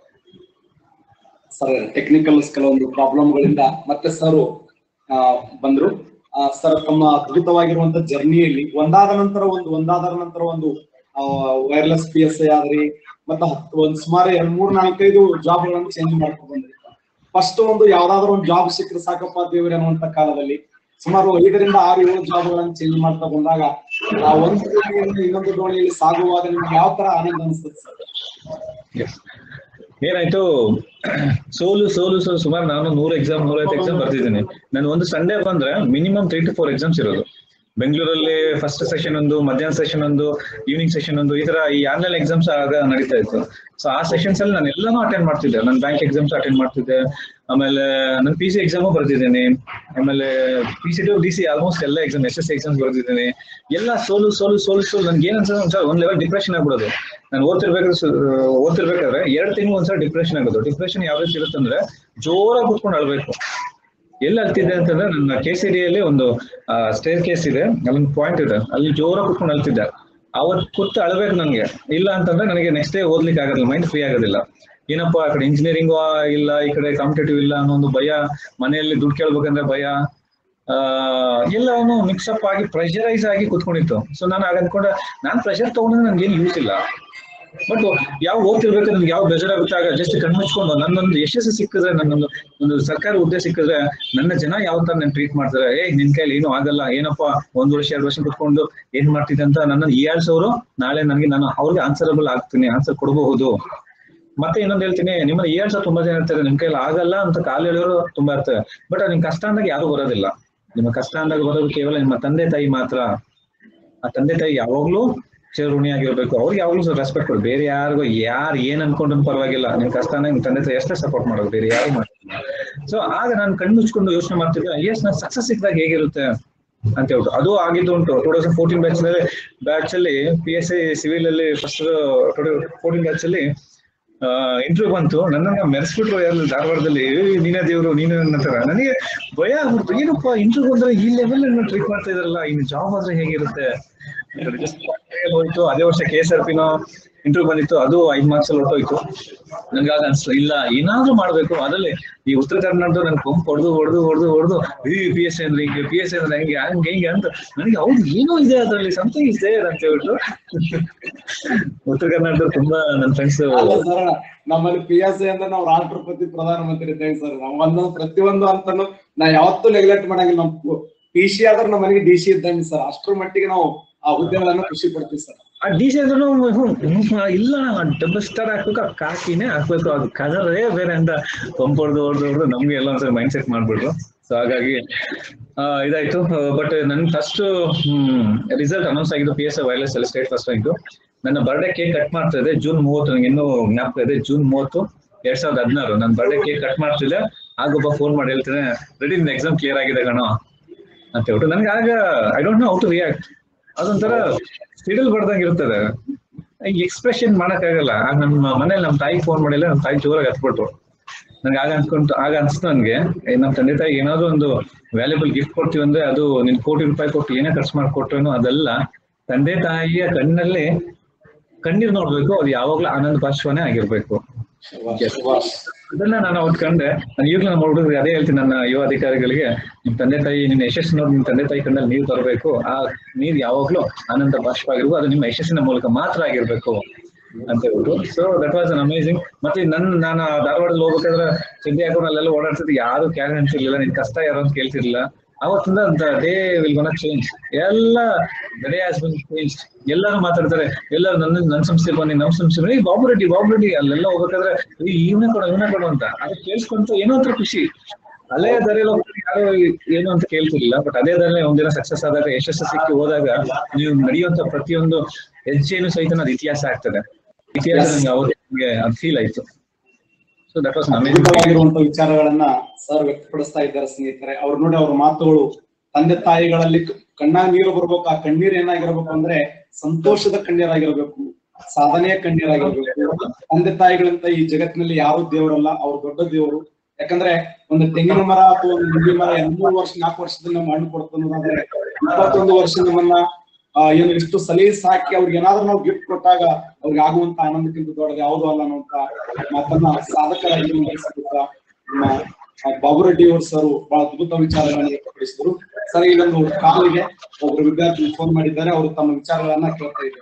sir technical ಕೆಲವೊಂದು ಪ್ರಾಬ್ಲಮ್ಗಳಿಂದ ಮತ್ತೆ ಸರ್ ಬಂದ್ರು ಸರ್ ತಮ್ಮ ಅದ್ಭುತವಾಗಿರುವಂತ ಜರ್ನಿಯಲ್ಲಿ ಒಂದಾದ ನಂತರ ಒಂದು ಒಂದಾದ ನಂತರ ಒಂದು ವೈರ್ಲೆಸ್ ಪಿ ಎಸ್ ಐ ಆದ್ರಿ ಮತ್ತೆ ಹತ್ತು ಒಂದ್ ಸುಮಾರು ಎರಡ್ ಮೂರ್ ನಾಲ್ಕೈದು ಜಾಬ್ ಗಳನ್ನು ಚೇಂಜ್ ಮಾಡ್ಕೊಂಡು ಬಂದ್ರಿ ಫಸ್ಟ್ ಒಂದು ಯಾವ್ದಾದ್ರು ಒಂದು ಜಾಬ್ ಸಿಕ್ಕರೆ ಸಾಕಪ್ಪ ದೇವ್ರಿ ಅನ್ನುವಂತ ಕಾಲದಲ್ಲಿ ಸುಮಾರು ಐದರಿಂದ ಆರು ಏಳು ಜಾಬ್ ಗಳನ್ನು ಚೇಂಜ್ ಮಾಡ್ತಾ ಬಂದಾಗ ಆ ಒಂದು ದೋಣಿಯಿಂದ ಇನ್ನೊಂದು ದೋಣಿಯಲ್ಲಿ ಸಾಗುವಾಗ ನಿಮ್ಗೆ ಯಾವ ತರ ಆನಂದ ಅನಿಸ್ತದೆ ಸರ್ Yes. ಏನಾಯ್ತು ಸೋಲು ಸೋಲು ಸೋಲು ಸುಮಾರು ನಾನು ನೂರು ಎಕ್ಸಾಮ್ ನೂರೈವತ್ತು ಎಕ್ಸಾಮ್ ಬರ್ತಿದ್ದೀನಿ ನಾನು ಒಂದು ಸಂಡೇ ಬಂದ್ರೆ minimum three to four exams ಇರೋದು ಬೆಂಗಳೂರಲ್ಲಿ ಫಸ್ಟ್ ಸೆಷನ್ ಒಂದು ಮಧ್ಯಾಹ್ನ ಸೆಷನ್ ಒಂದು ಈವ್ನಿಂಗ್ ಸೆಷನ್ ಒಂದು ಈ ತರ ಈ ಆನ್ಲೈನ್ ಎಕ್ಸಾಮ್ಸ್ ಆಗ ನಡೀತಾ ಇತ್ತು ಸೊ ಆ ಸೆಷನ್ಸ್ ಅಲ್ಲಿ ನಾನು ಎಲ್ಲಾನು ಅಟೆಂಡ್ ಮಾಡ್ತಿದ್ದೆ ನಾನು ಬ್ಯಾಂಕ್ ಎಕ್ಸಾಮ್ಸ್ ಅಟೆಂಡ್ ಮಾಡ್ತಿದ್ದೆ ಆಮೇಲೆ ನಾನು ಪಿ ಸಿ ಎಕ್ಸಾಮು ಬರ್ತಿದ್ದೀನಿ ಆಮೇಲೆ P C to D C almost ಎಲ್ಲ ಎಕ್ಸಾಮ್ ಎಸ್ ಎಸ್ ಎಕ್ಸಾಮ್ಸ್ ಬರ್ತಿದ್ದೀನಿ ಎಲ್ಲ ಸೋಲು ಸೋಲು ಸೋಲು ಸೋಲು ನನ್ಗೆ ಏನ್ ಅನ್ಸೋದು ಒಂದ್ಸಲ ಒಂದ್ ಲೆವೆಲ್ ಡಿಪ್ರೆಷನ್ ಆಗ್ಬಿಡೋದು ನಾನು ಓದ್ತಿರ್ಬೇಕಾದ್ರೆ ಸು- ಓದ್ತಿರ್ಬೇಕಾದ್ರೆ ಎರಡ್ ತಿಂಗಳು ಒಂದ್ಸಲ ಡಿಪ್ರೆಷನ್ ಆಗೋದು ಡಿಪ್ರೆಷನ್ ಯಾವ ರೀತಿ ಇರುತ್ತೆ ಅಂದ್ರೆ ಜೋರಾಗಿ ಕುತ್ಕೊಂಡು ಅಳ್ಬೇಕು ಎಲ್ಲಿ ಅಳ್ತಿದ್ದೆ ಅಂತಂದ್ರೆ ನನ್ನ ಕೆ ಸಿ ಡಿಯಲ್ಲಿ ಒಂದು ಸ್ಟೇರ್ ಕೇಸ್ ಇದೆ ಅಲ್ಲೊಂದು ಪಾಯಿಂಟ್ ಇದೆ ಅಲ್ಲಿ ಜೋರಾಗಿ ಕುತ್ಕೊಂಡು ಅಳ್ತಿದ್ದೆ ಅವತ್ ಕೂತು ಅಳಬೇಕು ನನಗೆ ಇಲ್ಲ ಅಂತಂದ್ರೆ ನನಗೆ ನೆಕ್ಸ್ಟ್ ಡೇ ಓದ್ಲಿಕ್ಕೆ ಆಗೋದಿಲ್ಲ ಮೈಂಡ್ ಫ್ರೀ ಆಗೋದಿಲ್ಲ ಏನಪ್ಪ ಆ ಕಡೆ ಇಂಜಿನಿಯರಿಂಗ್ ಇಲ್ಲ ಈ ಕಡೆ ಕಾಂಪಿಟೇಟಿವ್ ಇಲ್ಲ ಅನ್ನೋ ಒಂದು ಭಯ ಮನೆಯಲ್ಲಿ ದುಡ್ಡು ಕೇಳ್ಬೇಕಂದ್ರೆ ಭಯ ಆ ಎಲ್ಲವೂ ಮಿಕ್ಸ್ ಅಪ್ ಆಗಿ ಪ್ರೆಷರೈಸ್ ಆಗಿ ಕುತ್ಕೊಂಡಿತ್ತು ಸೊ ನಾನು ಆಗ ಅನ್ಕೊಂಡೆ ನಾನು ಪ್ರೆಷರ್ ತಗೊಂಡ್ರೆ ನನ್ಗೆ ಏನು ಯೂಸ್ ಇಲ್ಲ ಬಟ್ ಯಾವ ಓದ್ತಿರ್ಬೇಕು ನನ್ಗೆ ಯಾವ ಬೇಜಾರಾಗುತ್ತೆ ಆಗ ಜಸ್ಟ್ ಕಣ್ಮುಚ್ಕೊಂಡು ನನ್ನೊಂದು ಯಶಸ್ಸು ಸಿಕ್ಕಿದ್ರೆ ನನ್ನೊಂದು ಒಂದು ಸರ್ಕಾರಿ ಹುದ್ದೆ ಸಿಕ್ಕಿದ್ರೆ ನನ್ನ ಜನ ಯಾವ ತರ ನನ್ ಟ್ರೀಟ್ ಮಾಡ್ತಾರೆ ಏ ನಿನ್ ಕೈಲಿ ಏನು ಆಗಲ್ಲ ಏನಪ್ಪ ಒಂದ್ ವರ್ಷ ಎರಡು ವರ್ಷ ಕುತ್ಕೊಂಡು ಏನ್ ಮಾಡ್ತಿದ್ದೆ ಅಂತ ನನ್ನ ಹೀಯಾಳ್ಸೋರು ನಾಳೆ ನನಗೆ ನಾನು ಅವ್ರಿಗೆ ಆನ್ಸರಬಲ್ ಆಗ್ತೀನಿ ಆನ್ಸರ್ ಕೊಡಬಹುದು ಮತ್ತೆ ಇನ್ನೊಂದು ಹೇಳ್ತೀನಿ ನಿಮ್ಮನ್ನ ಹೀಯಾಳ್ಸೋ ತುಂಬಾ ಜನ ಇರ್ತಾರೆ ನಿಮ್ ಕೈಲಿ ಆಗಲ್ಲ ಅಂತ ಕಾಲು ಹೇಳೋರು ತುಂಬಾ ಇರ್ತಾರೆ ಬಟ್ ನಿಮ್ ಕಷ್ಟ ಅಂದಾಗ ಯಾರು ಬರೋದಿಲ್ಲ ನಿಮ್ಮ ಕಷ್ಟ ಅಂದಾಗ ಬರೋದು ಕೇವಲ ನಿಮ್ಮ ತಂದೆ ತಾಯಿ ಮಾತ್ರ ಆ ತಂದೆ ತಾಯಿ ಯಾವಾಗ್ಲೂ ಚಿರಋಣಿಯಾಗಿರ್ಬೇಕು ಅವ್ರಿಗೆ ಯಾವಾಗ್ಲೂ ರೆಸ್ಪೆಕ್ಟ್ ಕೊಡು ಬೇರೆ ಯಾರಿಗೂ ಯಾರು ಏನ್ ಅನ್ಕೊಂಡ್ರು ಪರವಾಗಿಲ್ಲ ನಿಮ್ ಕಷ್ಟ ನಿಮ್ ತಂದೆ ತಾಯಿ ಎಷ್ಟೇ ಸಪೋರ್ಟ್ ಮಾಡೋದು ಬೇರೆ ಯಾರು ಮಾಡ್ತಿಲ್ಲ ಸೊ ಆಗ ನಾನು ಕಣ್ಣು ಮುಚ್ಕೊಂಡು ಯೋಚನೆ ಮಾಡ್ತಿದ್ದೆ ಎಸ್ ನಾನು ಸಕ್ಸಸ್ ಸಿಕ್ಕಿದಾಗ ಹೇಗಿರುತ್ತೆ ಅಂತ ಹೇಳ್ಬಿಟ್ಟು ಅದು ಆಗಿದ್ದು ಉಂಟು ಟೂ ತೌಸಂಡ್ ಫೋರ್ಟೀನ್ ಬ್ಯಾಚ್ ನಲ್ಲಿ ಬ್ಯಾಚ್ ಅಲ್ಲಿ ಪಿ ಎಸ್ ಐ ಸಿವಿಲ್ ಅಲ್ಲಿ ಫಸ್ಟ್ ಫೋರ್ಟೀನ್ ಬ್ಯಾಚ್ ಅಲ್ಲಿ ಇಂಟರ್ವ್ಯೂ ಬಂತು ನನ್ನನ್ನ ಮೆರೆಸ್ಬಿಟ್ರು ಯಾರು ಧಾರವಾಡದಲ್ಲಿ "ಏ, ನೀನೇ ದೇವ್ರು ನೀನೇ ನನ್ನ ತರ ನನಗೆ ಭಯ ಆಗ್ಬಿಡ್ತು ಏನಪ್ಪ ಇಂಟರ್ವ್ಯೂ ಬಂದ್ರೆ ಈ ಲೆವೆಲ್ ಟ್ರೀಟ್ ಮಾಡ್ತಾ ಇದಾರಲ್ಲ ಇನ್ನು ಜಾಬ್ ಆದ್ರೆ ಹೇಗಿರುತ್ತೆ ಹೋಯ್ತು ಅದೇ ವರ್ಷ ಕೆ ಎಸ್ ಆರ್ ಪಿನೋ ಇಂಟರ್ವ್ಯೂ ಬಂದಿತ್ತು ಅದು ಐದ್ ಮಾರ್ಕ್ಸ್ ಅಲ್ಲಿ ಹೊರಟೋಯ್ತು ನನ್ಗಾಗ ಅನ್ಸ್ತು ಇಲ್ಲ ಏನಾದ್ರೂ ಮಾಡ್ಬೇಕು ಅದ್ರಲ್ಲಿ ಈ ಉತ್ತರ ಕರ್ನಾಟಕ ನನ್ ಕೊಂಪ್ ಹೊಡೆದು ಹೊಡೆದು ಹೊಡೆದು ಹೊಡೆದು ಈ ಪಿ ಎಸ್ ಅಂದ್ರೆ ಹಿಂಗೆ ಪಿ ಎಸ್ ಅಂದ್ರೆ ಹಂಗೆ ಹಂಗೆ ಹಿಂಗೆ ಅಂತ ನನಗೆ ಹೌದು ಏನೋ ಇದೆ ಅದ್ರಲ್ಲಿ ಸಮಥಿಂಗ್ ಇಸ್ ದೇರ್ ಅಂತ ಹೇಳ್ಬಿಟ್ಟು ಉತ್ತರ ಕರ್ನಾಟಕದ ತುಂಬಾ ನನ್ನ ಫ್ರೆಂಡ್ಸ್ ಅಲ್ಲ ಸರ್ ನಮ್ಮಲ್ಲಿ ಪಿ ಎಸ್ ಐ ಅಂದ್ರೆ ನಾವು ರಾಷ್ಟ್ರಪತಿ ಪ್ರಧಾನಮಂತ್ರಿ ಇದ್ದೇವೆ ಸರ್ ನಾವು ಒಂದೊಂದು ಪ್ರತಿಯೊಂದು ಅಂತಾನು ನಾ ಯಾವತ್ತೂ ನೆಗ್ಲೆಕ್ಟ್ ಮಾಡಂಗಿಲ್ಲ ನಮ್ ಪಿ ಸಿ ಆದ್ರೆ ನಮ್ಮ ಮನೆಗೆ ಡಿ ಸಿ ಇದ್ದಂಗೆ ಸರ್ ಅಷ್ಟ್ರ ಮಟ್ಟಿಗೆ ನಾವು ಆ ಹುದ್ದೆಗಳನ್ನ ಖುಷಿ ಪಡ್ತೀವಿ ಸರ್ ಆ ಡಿ ಸಿ ಅಂದ್ರೂ ಇಲ್ಲ ಡಬಲ್ ಸ್ಟಾರ್ ಹಾಕ್ಬೇಕು ಆ ಕಾಕಿನೇ ಹಾಕ್ಬೇಕು ಅದು ಕಲರೇ ಬೇರೆ ಅಂತ ಪಂಪ್ ಹೊಡೆದು ಹೊಡೆದು ಹೊಡೆದು ನಮ್ಗೆ ಎಲ್ಲ ಒಂದ್ಸರಿ ಮೈಂಡ್ ಸೆಟ್ ಮಾಡ್ಬಿಟ್ರು ಸೊ ಹಾಗಾಗಿ ಆ, ಇದಾಯ್ತು ಬಟ್ ನನ್ ಫಸ್ಟ್ ರಿಸಲ್ಟ್ ಅನೌನ್ಸ್ ಆಗಿದ್ದು ಪಿ ಎಸ್ ಐ ವೈರ್ಲೆಸ್ ಅಲ್ಲಿ ಸ್ಟೇಟ್ ಫಸ್ಟ್ ಆಯ್ತು ನನ್ನ ಬರ್ಡೇ ಕೇಕ್ ಕಟ್ ಮಾಡ್ತಾ ಇದೆ ಜೂನ್ ಮೂವತ್ತು ನನಗೆ ಇನ್ನೂ ಜ್ಞಾಪಕ ಇದೆ ಜೂನ್ ಮೂವತ್ತು ಎರಡ್ ಸಾವಿರದ ಹದಿನಾರು ನನ್ನ ಬರ್ಡೇ ಕೇಕ್ ಕಟ್ ಮಾಡ್ತಿದ್ದೆ ಆಗೊಬ್ಬ ಫೋನ್ ಮಾಡಿ ಹೇಳ್ತೇನೆ ರೆಡಿ ನಿನ್ನ ಎಕ್ಸಾಮ್ ಕ್ಲಿಯರ್ ಆಗಿದೆ ಕಣೋ ಅಂತ ಹೇಳ್ಬಿಟ್ಟು ನನ್ಗೆ ಆಗ I don't know how to react ಅದೊಂಥರ ಸಿಡಿಲ್ ಬರ್ದಂಗೆ ಇರ್ತದೆ ಎಕ್ಸ್ಪ್ರೆಷನ್ ಮಾಡಕ್ಕಾಗಲ್ಲ ಆಗ ನಮ್ಮ ಮನೇಲಿ ನಮ್ಮ ತಾಯಿ ಫೋನ್ ಮಾಡಿಲ್ಲ ನಮ್ಮ ತಾಯಿ ಜೋರಾಗಿ ಹತ್ಬಿಟ್ರು ನಂಗೆ ಆಗ ಅನ್ಕೊಂತು ಆಗ ಅನ್ಸ್ತು ನನ್ಗೆ ಏ, ನಮ್ಮ ತಂದೆ ತಾಯಿ ಏನಾದ್ರು ಒಂದು ವ್ಯಾಲ್ಯೂಬಲ್ ಗಿಫ್ಟ್ ಕೊಡ್ತೀವಿ ಅಂದ್ರೆ ಅದು ನಿನ್ ಕೋಟಿ ರೂಪಾಯಿ ಕೊಟ್ಟು ಏನೇ ಖರ್ಚು ಮಾಡ್ಕೊಟ್ರೇನು ಅದೆಲ್ಲ ತಂದೆ ತಾಯಿಯ ಕಣ್ಣಲ್ಲಿ ಕಣ್ಣೀರ್ ನೋಡ್ಬೇಕು ಅದು ಯಾವಾಗ್ಲೂ ಆನಂದ ಭಾಷವನೇ ಆಗಿರ್ಬೇಕು ಅದನ್ನ ನಾನು ಅವತ್ತು ಕಂಡೆ ನಾನು ಈಗಲೂ ನಮ್ಮ ಹುಡುಗರಿಗೆ ಅದೇ ಹೇಳ್ತೀನಿ ನನ್ನ ಯುವ ಅಧಿಕಾರಿಗಳಿಗೆ ನಿಮ್ ತಂದೆ ತಾಯಿ ನಿನ್ನ ಯಶಸ್ಸು ನೋಡಿ ನಿಮ್ ತಂದೆ ತಾಯಿ ಕಣ್ಣಲ್ಲಿ ನೀರು ತರಬೇಕು ಆ ನೀರ್ ಯಾವಾಗ್ಲೂ ಆನಂದ ಭಾಷೆ ಆಗಿರ್ಬೇಕು ಅದು ನಿಮ್ಮ ಯಶಸ್ಸಿನ ಮೂಲಕ ಮಾತ್ರ ಆಗಿರ್ಬೇಕು ಅಂತ ಹೇಳ್ಬಿಟ್ಟು so that was an amazing ಮತ್ತೆ ನನ್ ನಾನು ಧಾರವಾಡದಲ್ಲಿ ಹೋಗ್ಬೇಕಾದ್ರೆ ಚಿಂತೆ ಹಾಕೊಂಡು ಅಲ್ಲೆಲ್ಲ ಓಡಾಡ್ತಿದ್ದು ಯಾರು ಕ್ಯಾರೆ ಅನ್ಸಿರ್ಲಿಲ್ಲ ನಿನ್ ಕಷ್ಟ ಯಾರು ಅಂತ ಕೇಳ್ತಿರ್ಲಿಲ್ಲ ಅವತ್ತಿಂದ ಡೇ ವಿಲ್ ಗೊನ ಚೇಂಜ್ ಎಲ್ಲ ಡೇ ಹ್ಯಾಸ್ ಬಿನ್ ಚೇಂಜ್ ಎಲ್ಲರೂ ಮಾತಾಡ್ತಾರೆ ಎಲ್ಲರೂ ನನ್ನ ನನ್ನ ಸಂಸ್ಥೆ ಬನ್ನಿ ನಮ್ಮ ಸಂಸ್ಥೆ ಬನ್ನಿ ಬಾಬು ರೆಡ್ಡಿ ಬಾಬು ರೆಡ್ಡಿ ಅಲ್ಲೆಲ್ಲ ಹೋಗ್ಬೇಕಾದ್ರೆ ಈ ಇವನೇ ಕೊಡು ಇವನೇ ಕೊಡು ಅಂತ ಅದು ಕೇಳಿಸ್ಕೊಂತ ಏನೋ ಒಂಥರ ಖುಷಿ ಅಲ್ಲೇ ದಾರಿಯಲ್ಲಿ ಹೋಗ್ತಾರೆ ಯಾರು ಏನು ಅಂತ ಕೇಳ್ತಿರ್ಲಿಲ್ಲ ಬಟ್ ಅದೇ ದಾರಿ ಒಂದಿನ ಸಕ್ಸಸ್ ಆದಾಗ ಯಶಸ್ಸು ಸಿಕ್ಕಿ ಹೋದಾಗ ನೀವು ನಡೆಯುವಂತ ಪ್ರತಿಯೊಂದು ಹೆಜ್ಜೆನು ಸಹಿತ ಅದು ಇತಿಹಾಸ ಆಗ್ತದೆ ಇತಿಹಾಸ ನಂಗೆ ಅವ್ರಿಗೆ ಅದು ಫೀಲ್ ಆಯ್ತು ಸೊ ದಟ್ ವಾಸ್ ಅಮೇಜಿಂಗ್ ಅದ್ಭುತವಾಗಿರುವಂತ ವಿಚಾರಗಳನ್ನ ಸರ್ ವ್ಯಕ್ತಪಡಿಸ್ತಾ ಇದ್ದಾರೆ ಸ್ನೇಹಿತರೆ ಅವ್ರು ನೋಡಿ ಅವ್ರ ಮಾತುಗಳು ತಂದೆ ತಾಯಿಗಳಲ್ಲಿ ಕಣ್ಣಾಗ ನೀರು ಬರ್ಬೇಕು ಆ ಕಣ್ಣೀರ್ ಏನಾಗಿರ್ಬೇಕು ಅಂದ್ರೆ ಸಂತೋಷದ ಕಣ್ಣೀರಾಗಿರ್ಬೇಕು ಸಾಧನೆಯ ಕಣ್ಣೀರಾಗಿರ್ಬೇಕು ತಂದೆ ತಾಯಿಗಳಂತ ಈ ಜಗತ್ತಿನಲ್ಲಿ ಯಾರು ದೇವರಲ್ಲ ಅವ್ರು ದೊಡ್ಡ ದೇವರು ಯಾಕಂದ್ರೆ ಒಂದು ತೆಂಗಿನ ಮರ ಅಥವಾ ಒಂದು ನಿಂಬೆ ಮರ ಮೂರು ವರ್ಷ ನಾಲ್ಕು ವರ್ಷದಿಂದ ನಮ್ಮ ಹಣ್ಣು ಕೊಡ್ತಂದ್ರೆ ಇಪ್ಪತ್ತೊಂದು ವರ್ಷ ನಮ್ಮನ್ನ ಆ, ಏನು ಇಷ್ಟು ಸಲೀಸ್ ಹಾಕಿ ಅವ್ರಿಗೆ ಏನಾದ್ರೂ ನಾವು ಗಿಫ್ಟ್ ಕೊಟ್ಟಾಗ ಅವ್ರಿಗೆ ಆಗುವಂತ ಆನಂದಕ್ಕಿಂತ ದೊಡ್ಡದು ಯಾವುದು ಅಲ್ಲ ಅನ್ನುವಂತ ಮಾತನ್ನ ಸಾಧಕರಾಗಿ ಮುಂದುವರಿಸಿದ ನಮ್ಮ ಆ, ಬಾಬುರೆಡ್ಡಿ ಅವರು ಸರ್ ಬಹಳ ಅದ್ಭುತ ವಿಚಾರಗಳನ್ನ ವ್ಯಕ್ತಪಡಿಸಿದ್ರು ಸರ್ ಇಲ್ಲೊಂದು ಕಾಲಿಗೆ ಒಬ್ರು ವಿದ್ಯಾರ್ಥಿ ಫೋನ್ ಮಾಡಿದ್ದಾರೆ ಅವರು ತಮ್ಮ ವಿಚಾರಗಳನ್ನ ಕೇಳ್ತಾ ಇದ್ದಾರೆ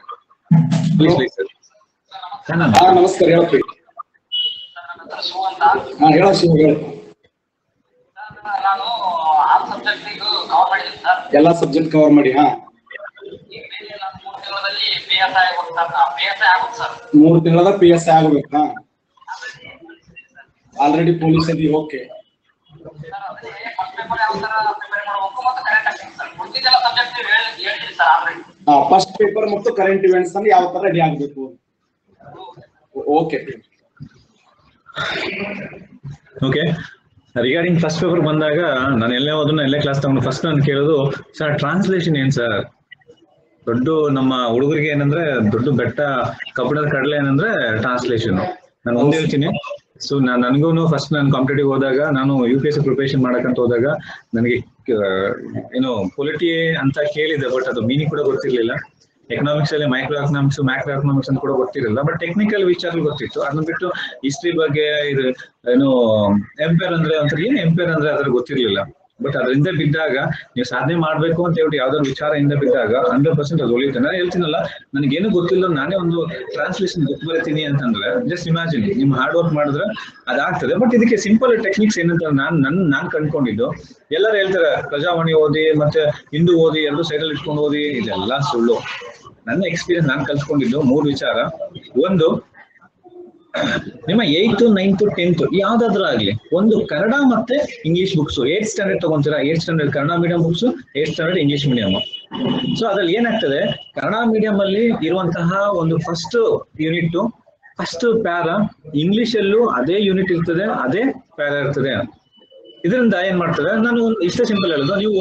ಹಾ ನಮಸ್ಕಾರ ಹೇಳ್ತೀವಿ ಹಾ ಹೇಳ ಶಿವ ಹೇಳು ನಾನು ಆಲ್ ಸಬ್ಜೆಕ್ಟ್ ಕವರ್ ಮಾಡಿದ್ದೀನಿ ಸರ್ ಎಲ್ಲಾ ಸಬ್ಜೆಕ್ಟ್ ಕವರ್ ಮಾಡಿ ಹಾ ಈಗ ಮೇಲೆ ನಾನು ಮೂರು ತಿಂಗಳಲ್ಲಿ P S I P S I ಆಗುತ್ತೆ ಸರ್ ಮೂರು ತಿಂಗಳದ ಪಿ ಎಸ್ ಆಗ್ಬೇಕು ಹಾ ಆಲ್ರೆಡಿ ಪೊಲೀಸ್ ಅದಿ ಓಕೆ ಸರ್ ಅದೇ ಫಸ್ಟ್ ಪೇಪರ್ ಯಾವ ತರ ಪ್ರಿಪೇರ್ ಮಾಡಬೇಕು ಮತ್ತು ಕರೆಂಟ್ ಆಗ್ತೀನಿ ಸರ್ ಉಳಿದಿದ್ದೆಲ್ಲ ಸಬ್ಜೆಕ್ಟ್ ನೀವು ಹೇಳಿ ಹೇಳಿದ್ರಿ ಸರ್ ಆಲ್ರೆಡಿ ಫಸ್ಟ್ ಪೇಪರ್ ಮತ್ತು ಕರೆಂಟ್ ಇವೆಂಟ್ಸ್ ಅನ್ನು ಯಾವ ತರ ರೆಡಿ ಆಗ್ಬೇಕು okay okay regarding first paper ಬಂದಾಗ ನಾನು ಎಲ್ಲೇ ಹೋದ್ರು ಎಲ್ಲೇ ಕ್ಲಾಸ್ ತಗೊಂಡು ಫಸ್ಟ್ ನಾನು ಕೇಳೋದು ಸರ್ ಟ್ರಾನ್ಸ್ಲೇಷನ್ ಏನ್ ಸರ್ ದೊಡ್ಡ ನಮ್ಮ ಹುಡುಗರಿಗೆ ಏನಂದ್ರೆ ದೊಡ್ಡ ಬೆಟ್ಟ ಕಬ್ಬಣದ ಕಡಲೆ ಏನಂದ್ರೆ ಟ್ರಾನ್ಸ್ಲೇಷನ್ ನಾನು ಒಂದ್ ಹೇಳ್ತೀನಿ ಸೊ ನಾನು ನನಗೂ ಫಸ್ಟ್ ನಾನು ಕಾಂಪಿಟೇಟಿವ್ ಹೋದಾಗ ನಾನು ಯು ಪಿ ಎಸ್ ಪ್ರಿಪರೇಷನ್ ಮಾಡಕ್ಕಂತ ಹೋದಾಗ ನನಗೆ ಆ, ಏನು ಪೊಲಿಟಿ ಅಂತ ಕೇಳಿದೆ ಬಟ್ ಅದು ಮೀನಿಂಗ್ ಕೂಡ ಗೊತ್ತಿರ್ಲಿಲ್ಲ ಎಕನಾಮಿಕ್ಸ್ ಅಲ್ಲಿ ಮೈಕ್ರೋ ಎಕನಾಮಿಕ್ಸ್ ಮ್ಯಾಕ್ರೋ ಎಕನಾಮಿಕ್ಸ್ ಅಂತ ಕೂಡ ಗೊತ್ತಿರಲಿಲ್ಲ ಬಟ್ ಟೆಕ್ನಿಕಲ್ ವಿಚಾರ ಗೊತ್ತಿತ್ತು ಅದನ್ನ ಬಿಟ್ಟು ಹಿಸ್ಟ್ರಿ ಬಗ್ಗೆ ಇದು ಏನು ಎಂಪೈರ್ ಅಂದ್ರೆ ಒಂಥರ ಏನು ಎಂಪೈರ್ ಅಂದ್ರೆ ಅದ್ರ ಗೊತ್ತಿರ್ಲಿಲ್ಲ ಬಟ್ ಅದರಿಂದ ಬಿದ್ದಾಗ ನೀವು ಸಾಧನೆ ಮಾಡ್ಬೇಕು ಅಂತ ಹೇಳ್ಬಿಟ್ಟು ಯಾವ್ದಾದ್ರು ವಿಚಾರದಿಂದ ಬಿದ್ದಾಗ ಹಂಡ್ರೆಡ್ ಪರ್ಸೆಂಟ್ ಅದು ಒಲಿಯುತ್ತೆ ನಾನು ಹೇಳ್ತೀನಲ್ಲ ನನಗೇನು ಗೊತ್ತಿಲ್ಲ ನಾನೇ ಒಂದು ಟ್ರಾನ್ಸ್ಲೇಷನ್ ಬುಕ್ ಬರೀತೀನಿ ಅಂತಂದ್ರೆ ಜಸ್ಟ್ ಇಮ್ಯಾಜಿನ್ ನಿಮ್ ಹಾರ್ಡ್ ವರ್ಕ್ ಮಾಡಿದ್ರೆ ಅದಾಗ್ತದೆ ಬಟ್ ಇದಕ್ಕೆ ಸಿಂಪಲ್ ಟೆಕ್ನಿಕ್ಸ್ ಏನಂತ ನಾನ್ ನನ್ ನಾನ್ ಕಂಡ್ಕೊಂಡಿದ್ದು ಎಲ್ಲರೂ ಹೇಳ್ತಾರೆ ಪ್ರಜಾವಾಣಿ ಓದಿ ಮತ್ತೆ ಹಿಂದೂ ಓದಿ ಎರಡು ಸೈಡಲ್ಲಿ ಇಟ್ಕೊಂಡು ಓದಿ ಇದೆಲ್ಲ ಸುಳ್ಳು ನನ್ನ ಎಕ್ಸ್ಪೀರಿಯನ್ಸ್ ನಾನು ಕಲ್ತ್ಕೊಂಡಿದ್ದು ಮೂರು ವಿಚಾರ ಒಂದು ನಿಮ್ಮ ಏಯ್ತ್ ನೈನ್ತ್ ಟೆಂತ್ ಯಾವ್ದಾದ್ರೂ ಆಗ್ಲಿ ಒಂದು ಕನ್ನಡ ಮತ್ತೆ ಇಂಗ್ಲಿಷ್ ಬುಕ್ಸ್ ಏಟ್ ಸ್ಟ್ಯಾಂಡರ್ಡ್ ತಗೊಂತೀರಾ eight standard Kannada medium books eight standard English medium so ಅದ್ರಲ್ಲಿ ಏನಾಗ್ತದೆ ಕನ್ನಡ ಮೀಡಿಯಂ ಅಲ್ಲಿ ಇರುವಂತಹ ಒಂದು first unit first para English ಅಲ್ಲೂ ಅದೇ ಯೂನಿಟ್ ಇರ್ತದೆ ಅದೇ ಪ್ಯಾರ ಇರ್ತದೆ ಇದರಿಂದ ಏನ್ ಮಾಡ್ತದೆ ನಾನು ಒಂದು ಇಷ್ಟೇ ಸಿಂಪಲ್ ಹೇಳೋದು ನೀವು